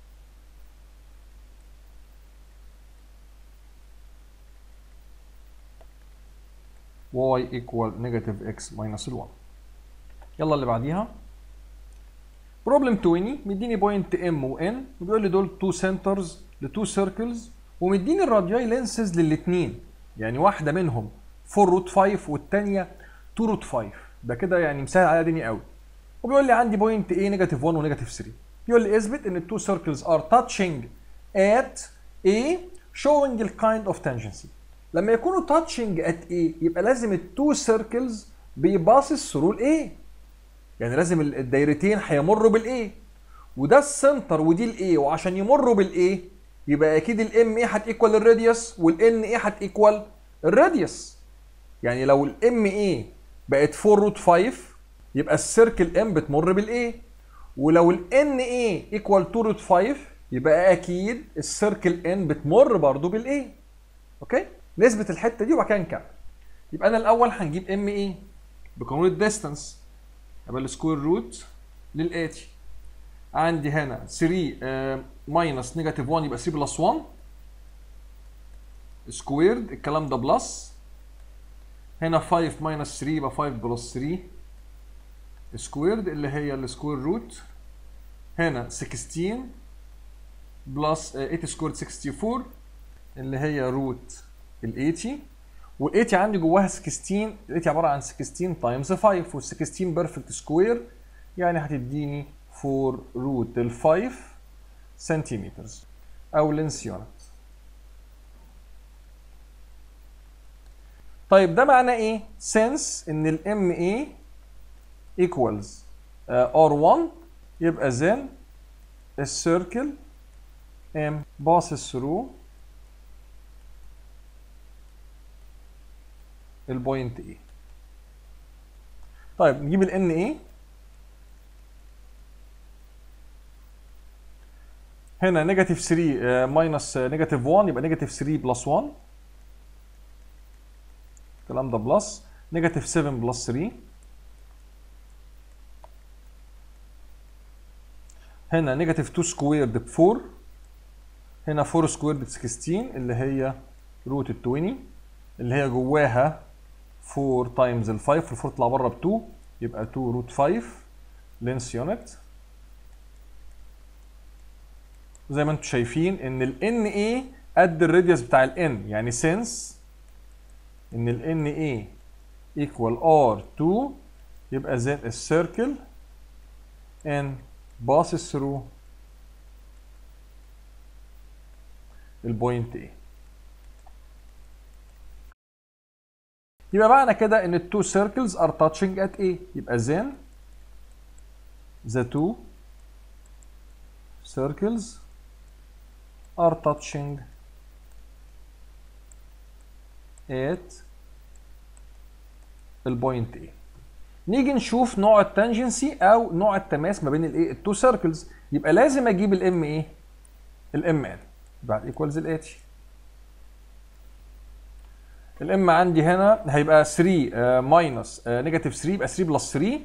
y equal negative x minus 1 يلا اللي بعديها بروبلم 20 مديني بوينت ام وان وبيقول لي دول تو سنترز لتو سيركلز ومديني الرادياي لينسز للاثنين يعني واحده منهم 4 روت 5 والثانيه 2 روت 5 ده كده يعني مسهل عليا الدنيا قوي وبيقول لي عندي بوينت A نيجاتيف 1 ونيجاتيف 3 بيقول لي اثبت ان التو سيركلز ار تاتشنج at A showing the kind of tangency لما يكونوا تاتشنج at A يبقى لازم التو سيركلز بيباصص ثرو الاي يعني لازم الدايرتين هيمروا بالاي وده السنتر ودي الاي وعشان يمروا بالاي يبقى اكيد الام اي هتيكوال الراديوس والان اي هتيكوال الراديوس يعني لو الام اي بقت 4 روت 5 يبقى السيركل ام بتمر بالاي ولو الان اي ايكوال 2 روت 5 يبقى اكيد السيركل ان بتمر برضو بالاي اوكي نثبت الحته دي وبعد كده نكمل يبقى انا الاول هنجيب ام اي بقانون الديستانس يبقى السكوير روت للاتي عندي هنا 3 ماينس نيجاتيف 1 يبقى 3 بلس 1 سكويرد الكلام ده بلس هنا 5 ماينس 3 يبقى 5 بلس 3 سكويرد اللي هي السكوير روت هنا 16 بلس 8 سكويرد 64 اللي هي روت ال 80 وال 80 عندي جواها 16 ال 80 عباره عن 16 تايمز 5 وال 16 بيرفكت سكوير يعني هتديني 4 روت ال 5 سنتيمتر او لينس يونت طيب ده معناه ايه؟ since ان ال MA equals uh, R1 يبقى then السيركل M passes through البوينت A طيب نجيب ال NA هنا نيجاتيف 3 ماينس نيجاتيف 1 يبقى نيجاتيف 3 بلس 1 الكلام ده بلس نيجاتيف 7 بلس 3 هنا نيجاتيف 2 سكويرد ب 4 هنا 4 سكويرد ب 16 اللي هي روت ال 20 اللي هي جواها 4 تايمز ال 5 وال 4 تطلع بره ب 2 يبقى 2 روت 5 لينس يونت زي ما انتم شايفين ان ال NA قد الراديوس بتاع ال N يعني since ان ال NA equal R2 يبقى then السيركل N passes through البوينت A يبقى معنى كده ان التو سيركلز ار touching at A يبقى then the two circles are touching at البوينت A نيجي نشوف نوع التانجنسي او نوع التماس ما بين الايه التو سيركلز يبقى لازم اجيب الام ايه الام ان بعد ايكوالز الاتي الام عندي هنا هيبقى 3 ماينس نيجاتيف 3 يبقى 3 بلس 3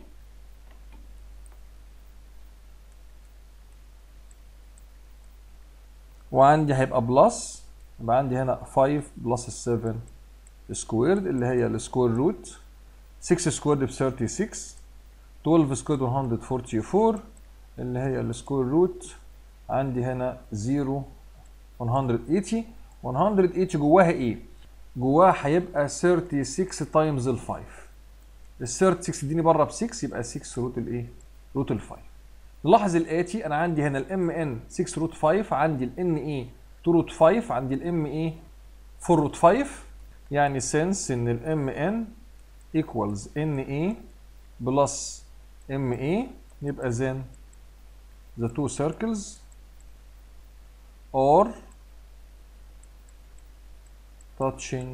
وعندي هيبقى بلس يبقى عندي هنا 5 بلس 7 سكويرد اللي هي السكوير روت 6 سكويرد ب 36 12 سكويرد 144 اللي هي السكوير روت عندي هنا 0 180 180 جواها ايه؟ جواها هيبقى 36 تايمز ال 5 ال 36 اديني بره ب 6 يبقى 6 روت الايه؟ روت ال 5 نلاحظ الاتي انا عندي هنا الام ان 6 روت 5 عندي الان اي 2 روت 5 عندي الام اي 4 روت 5 يعني سنس ان الام ان equals ان اي بلس ام اي يبقى then the two circles are touching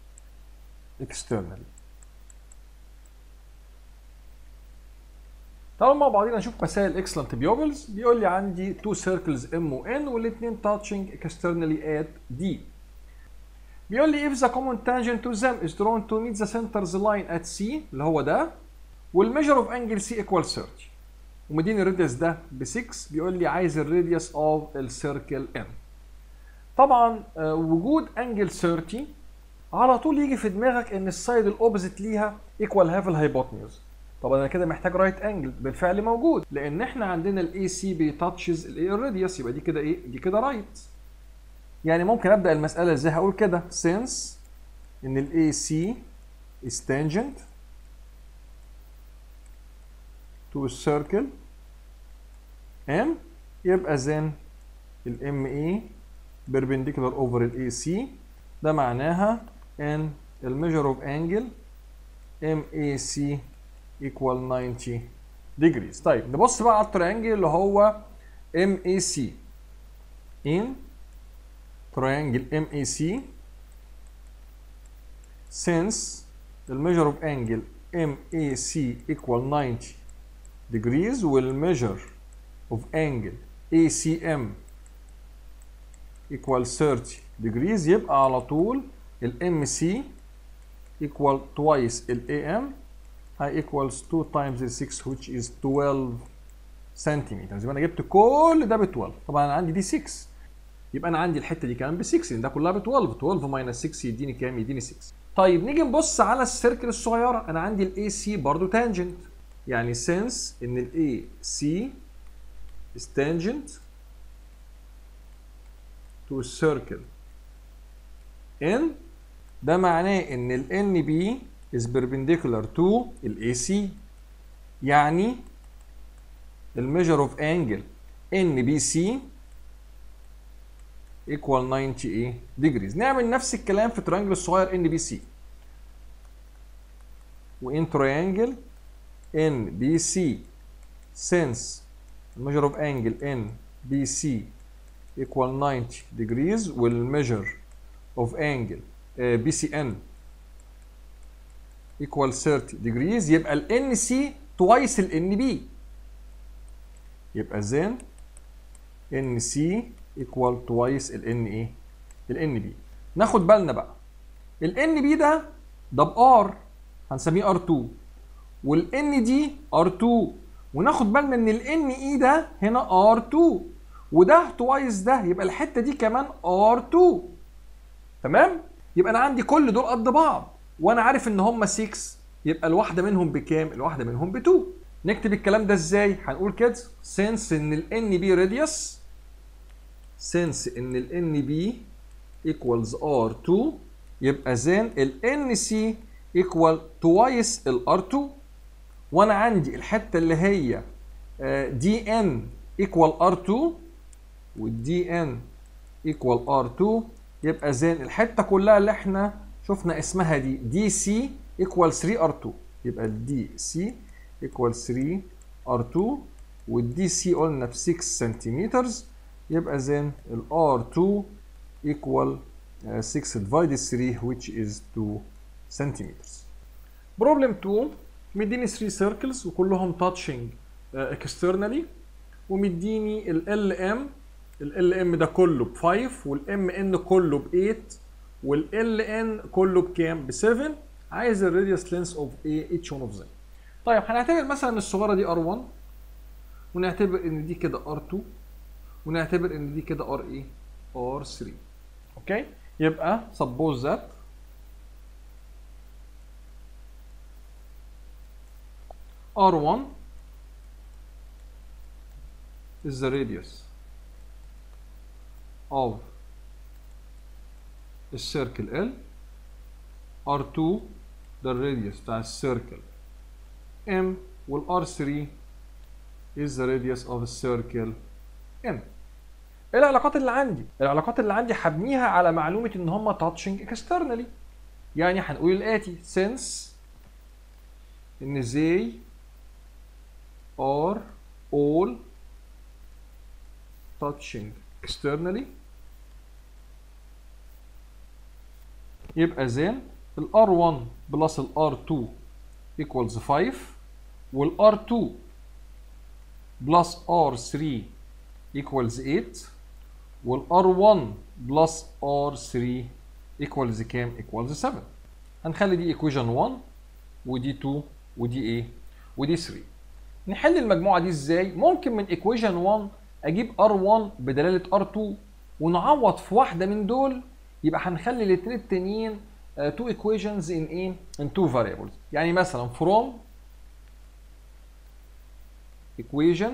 externally تعالوا مع بعضينا نشوف مسائل اكسلنت بيوبلز بيقول لي عندي تو سيركلز ام و ان والاثنين تاتشنج اكسترنالي ات دي بيقول لي if the common tangent to them is drawn to meet the center's line at C اللي هو ده والmeasure of angle C equal 30 ومديني الراديوس ده ب 6 بيقول لي عايز الراديوس اوف السيركل N طبعا آه، وجود انجل 30 على طول يجي في دماغك ان السايد الاوبزيت ليها ايكوال هاف الهايبوتنيوز طب انا كده محتاج رايت انجل بالفعل موجود لان احنا عندنا الاي سي بيتاتشز الاي الراديوس يبقى دي كده ايه دي كده رايت يعني ممكن ابدا المساله ازاي هقول كده since ان الاي سي is tangent to a circle M يبقى then الام اي perpendicular over الاي سي ده معناها ان الميجر اوف انجل ام اي سي equal 90 degrees طيب نبص بقى على التريانجل اللي هو ام اي سي in triangle MAC since the measure of angle MAC equal 90 degrees will measure of angle ACM equal 30 degrees يبقى على طول ال MC equal twice ال AM هي equals 2 times ال 6 which is 12 سنتيمتر زي ما انا جبت كل ده ب 12 طبعا انا عندي دي 6 يبقى انا عندي الحته دي كمان ب 6 لان ده كلها ب 12 12 ماينس 6 يديني كام يديني 6 طيب نيجي نبص على السيركل الصغيره انا عندي الاي سي برضه تانجنت يعني سنس ان الاي سي is tangent to a circle n ده معناه ان ال NB is perpendicular to ال AC يعني ال measure of angle NBC equal 90 degrees نعمل نفس الكلام في تريانجل الصغير NBC وان triangle NBC since the measure of angle NBC equal 90 degrees will measure of angle uh, BCN equal 30 degrees يبقى ال NC twice ال NB يبقى then NC equal twice ال N ايه؟ ال NB ناخد بالنا بقى ال NB ده ده ب R هنسميه R2 وال ND R2 وناخد بالنا ان ال NE ده هنا R2 وده توايس ده يبقى الحته دي كمان R2 تمام؟ يبقى انا عندي كل دول قد بعض وانا عارف ان هم 6 يبقى الواحده منهم بكام؟ الواحده منهم ب 2 نكتب الكلام ده ازاي؟ هنقول كده since ان ال NB radius since ان ال NB equals R2 يبقى then ال NC equal twice ال R2 وانا عندي الحته اللي هي دي ان equal R2 والدي ان equal R2 يبقى زين الحته كلها اللي احنا شفنا اسمها دي دي سي equal 3 R2 يبقى الدي سي equal 3 R2 والدي سي قلنا ب 6 سنتيمتر يبقى زين ال R2 equal 6 divided 3 which is 2 centimeters. Problem 2 مديني 3 circles وكلهم touching uh, externally ومديني ال LM ال LM ده كله ب 5 وال MN كله ب 8 وال LN كله بكام؟ ب 7 عايز الراديوس لينس اوف ايه each one of them. طيب هنعتبر مثلا ان الصغيره دي R1 ونعتبر ان دي كده R2 ونعتبر ان دي كده R ايه؟ R3 اوكي؟ يبقى suppose that R1 is the radius of السيركل L R2 ده الراديوس بتاع السيركل M وال R3 is the radius of السيركل N ايه العلاقات اللي عندي؟ العلاقات اللي عندي هبنيها على معلومة ان هم touching externally يعني هنقول الآتي since ان they are all touching externally يبقى then ال R1 بلس ال R2 equals 5 وال R2 بلس R3 equals 8 وال R1 بلس R3 equals كام؟ equals 7 هنخلي دي equation 1 ودي 2 ودي ايه؟ ودي 3 نحل المجموعة دي ازاي؟ ممكن من equation 1 اجيب R1 بدلالة R2 ونعوض في واحدة من دول يبقى هنخلي الاثنين التانيين uh, two equations in ايه؟ in two variables يعني مثلا from equation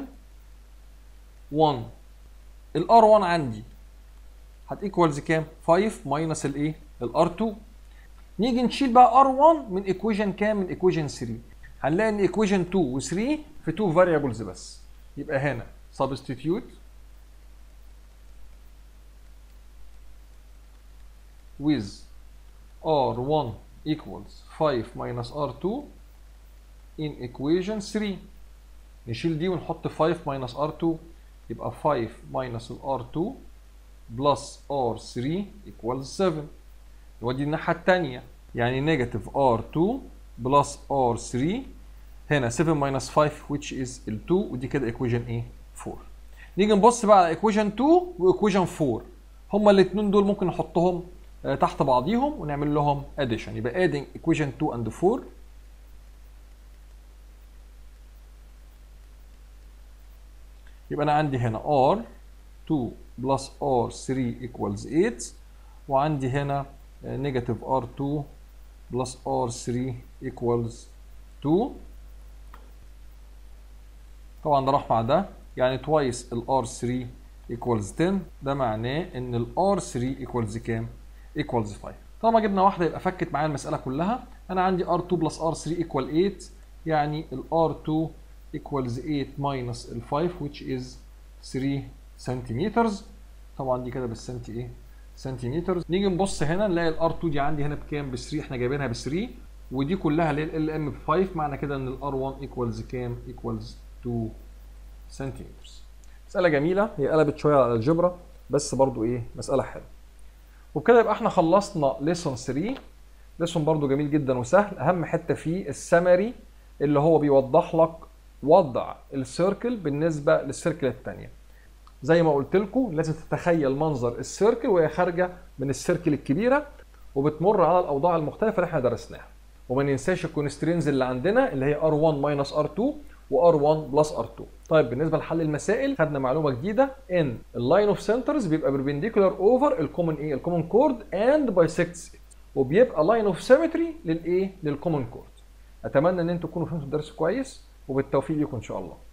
1 ال R1 عندي هت equals كام؟ 5 minus الايه؟ ال R2 نيجي نشيل بقى R1 من equation كام؟ من equation 3 هنلاقي ان equation 2 و 3 في 2 variables بس يبقى هنا substitute with R1 equals 5 minus R2 in equation 3 نشيل دي ونحط 5 minus R2 يبقى 5 minus ال R2 plus R3 equals 7 نودي الناحية التانية يعني negative R2 plus R3 هنا 7 minus 5 which is ال 2 ودي كده equation ايه 4 نيجي نبص بقى على equation 2 و equation 4 هما الاثنين دول ممكن نحطهم تحت بعضيهم ونعمل لهم addition يبقى adding equation 2 and 4 يبقى انا عندي هنا r2 plus r3 equals 8 وعندي هنا negative r2 plus r3 equals 2 طبعا ده راح مع ده يعني twice ال r3 equals 10 ده معناه ان ال r3 equals كام؟ equals 5 طالما جبنا واحده يبقى فكت معايا المساله كلها انا عندي r2 plus r3 equal 8 يعني ال r2 equals 8 minus ال 5 which is 3 سنتيمترز طبعا دي كده بالسنتي ايه سنتيمترز نيجي نبص هنا نلاقي ال r2 دي عندي هنا بكام ب 3 احنا جايبينها ب 3 ودي كلها اللي هي ال ام ب 5 معنى كده ان ال r1 equals كام equals 2 سنتيمترز مساله جميله هي قلبت شويه على الجبرا بس برضو ايه مساله حلوه وبكده يبقى احنا خلصنا ليسون 3 ليسون برضو جميل جدا وسهل اهم حته فيه السمري اللي هو بيوضح لك وضع السيركل بالنسبه للسيركل الثانيه زي ما قلت لكم لازم تتخيل منظر السيركل وهي خارجه من السيركل الكبيره وبتمر على الاوضاع المختلفه اللي احنا درسناها وما ننساش الكونسترينز اللي عندنا اللي هي R1 ماينس R2 و R1 بلس R2 طيب بالنسبه لحل المسائل خدنا معلومه جديده ان اللاين اوف سنترز بيبقى بربنديكولار اوفر الكومن ايه الكومن كورد اند بايسكتس وبيبقى لاين اوف سيمتري للايه للكومن كورد اتمنى ان انتم تكونوا فهمتوا الدرس كويس وبالتوفيق لكم ان شاء الله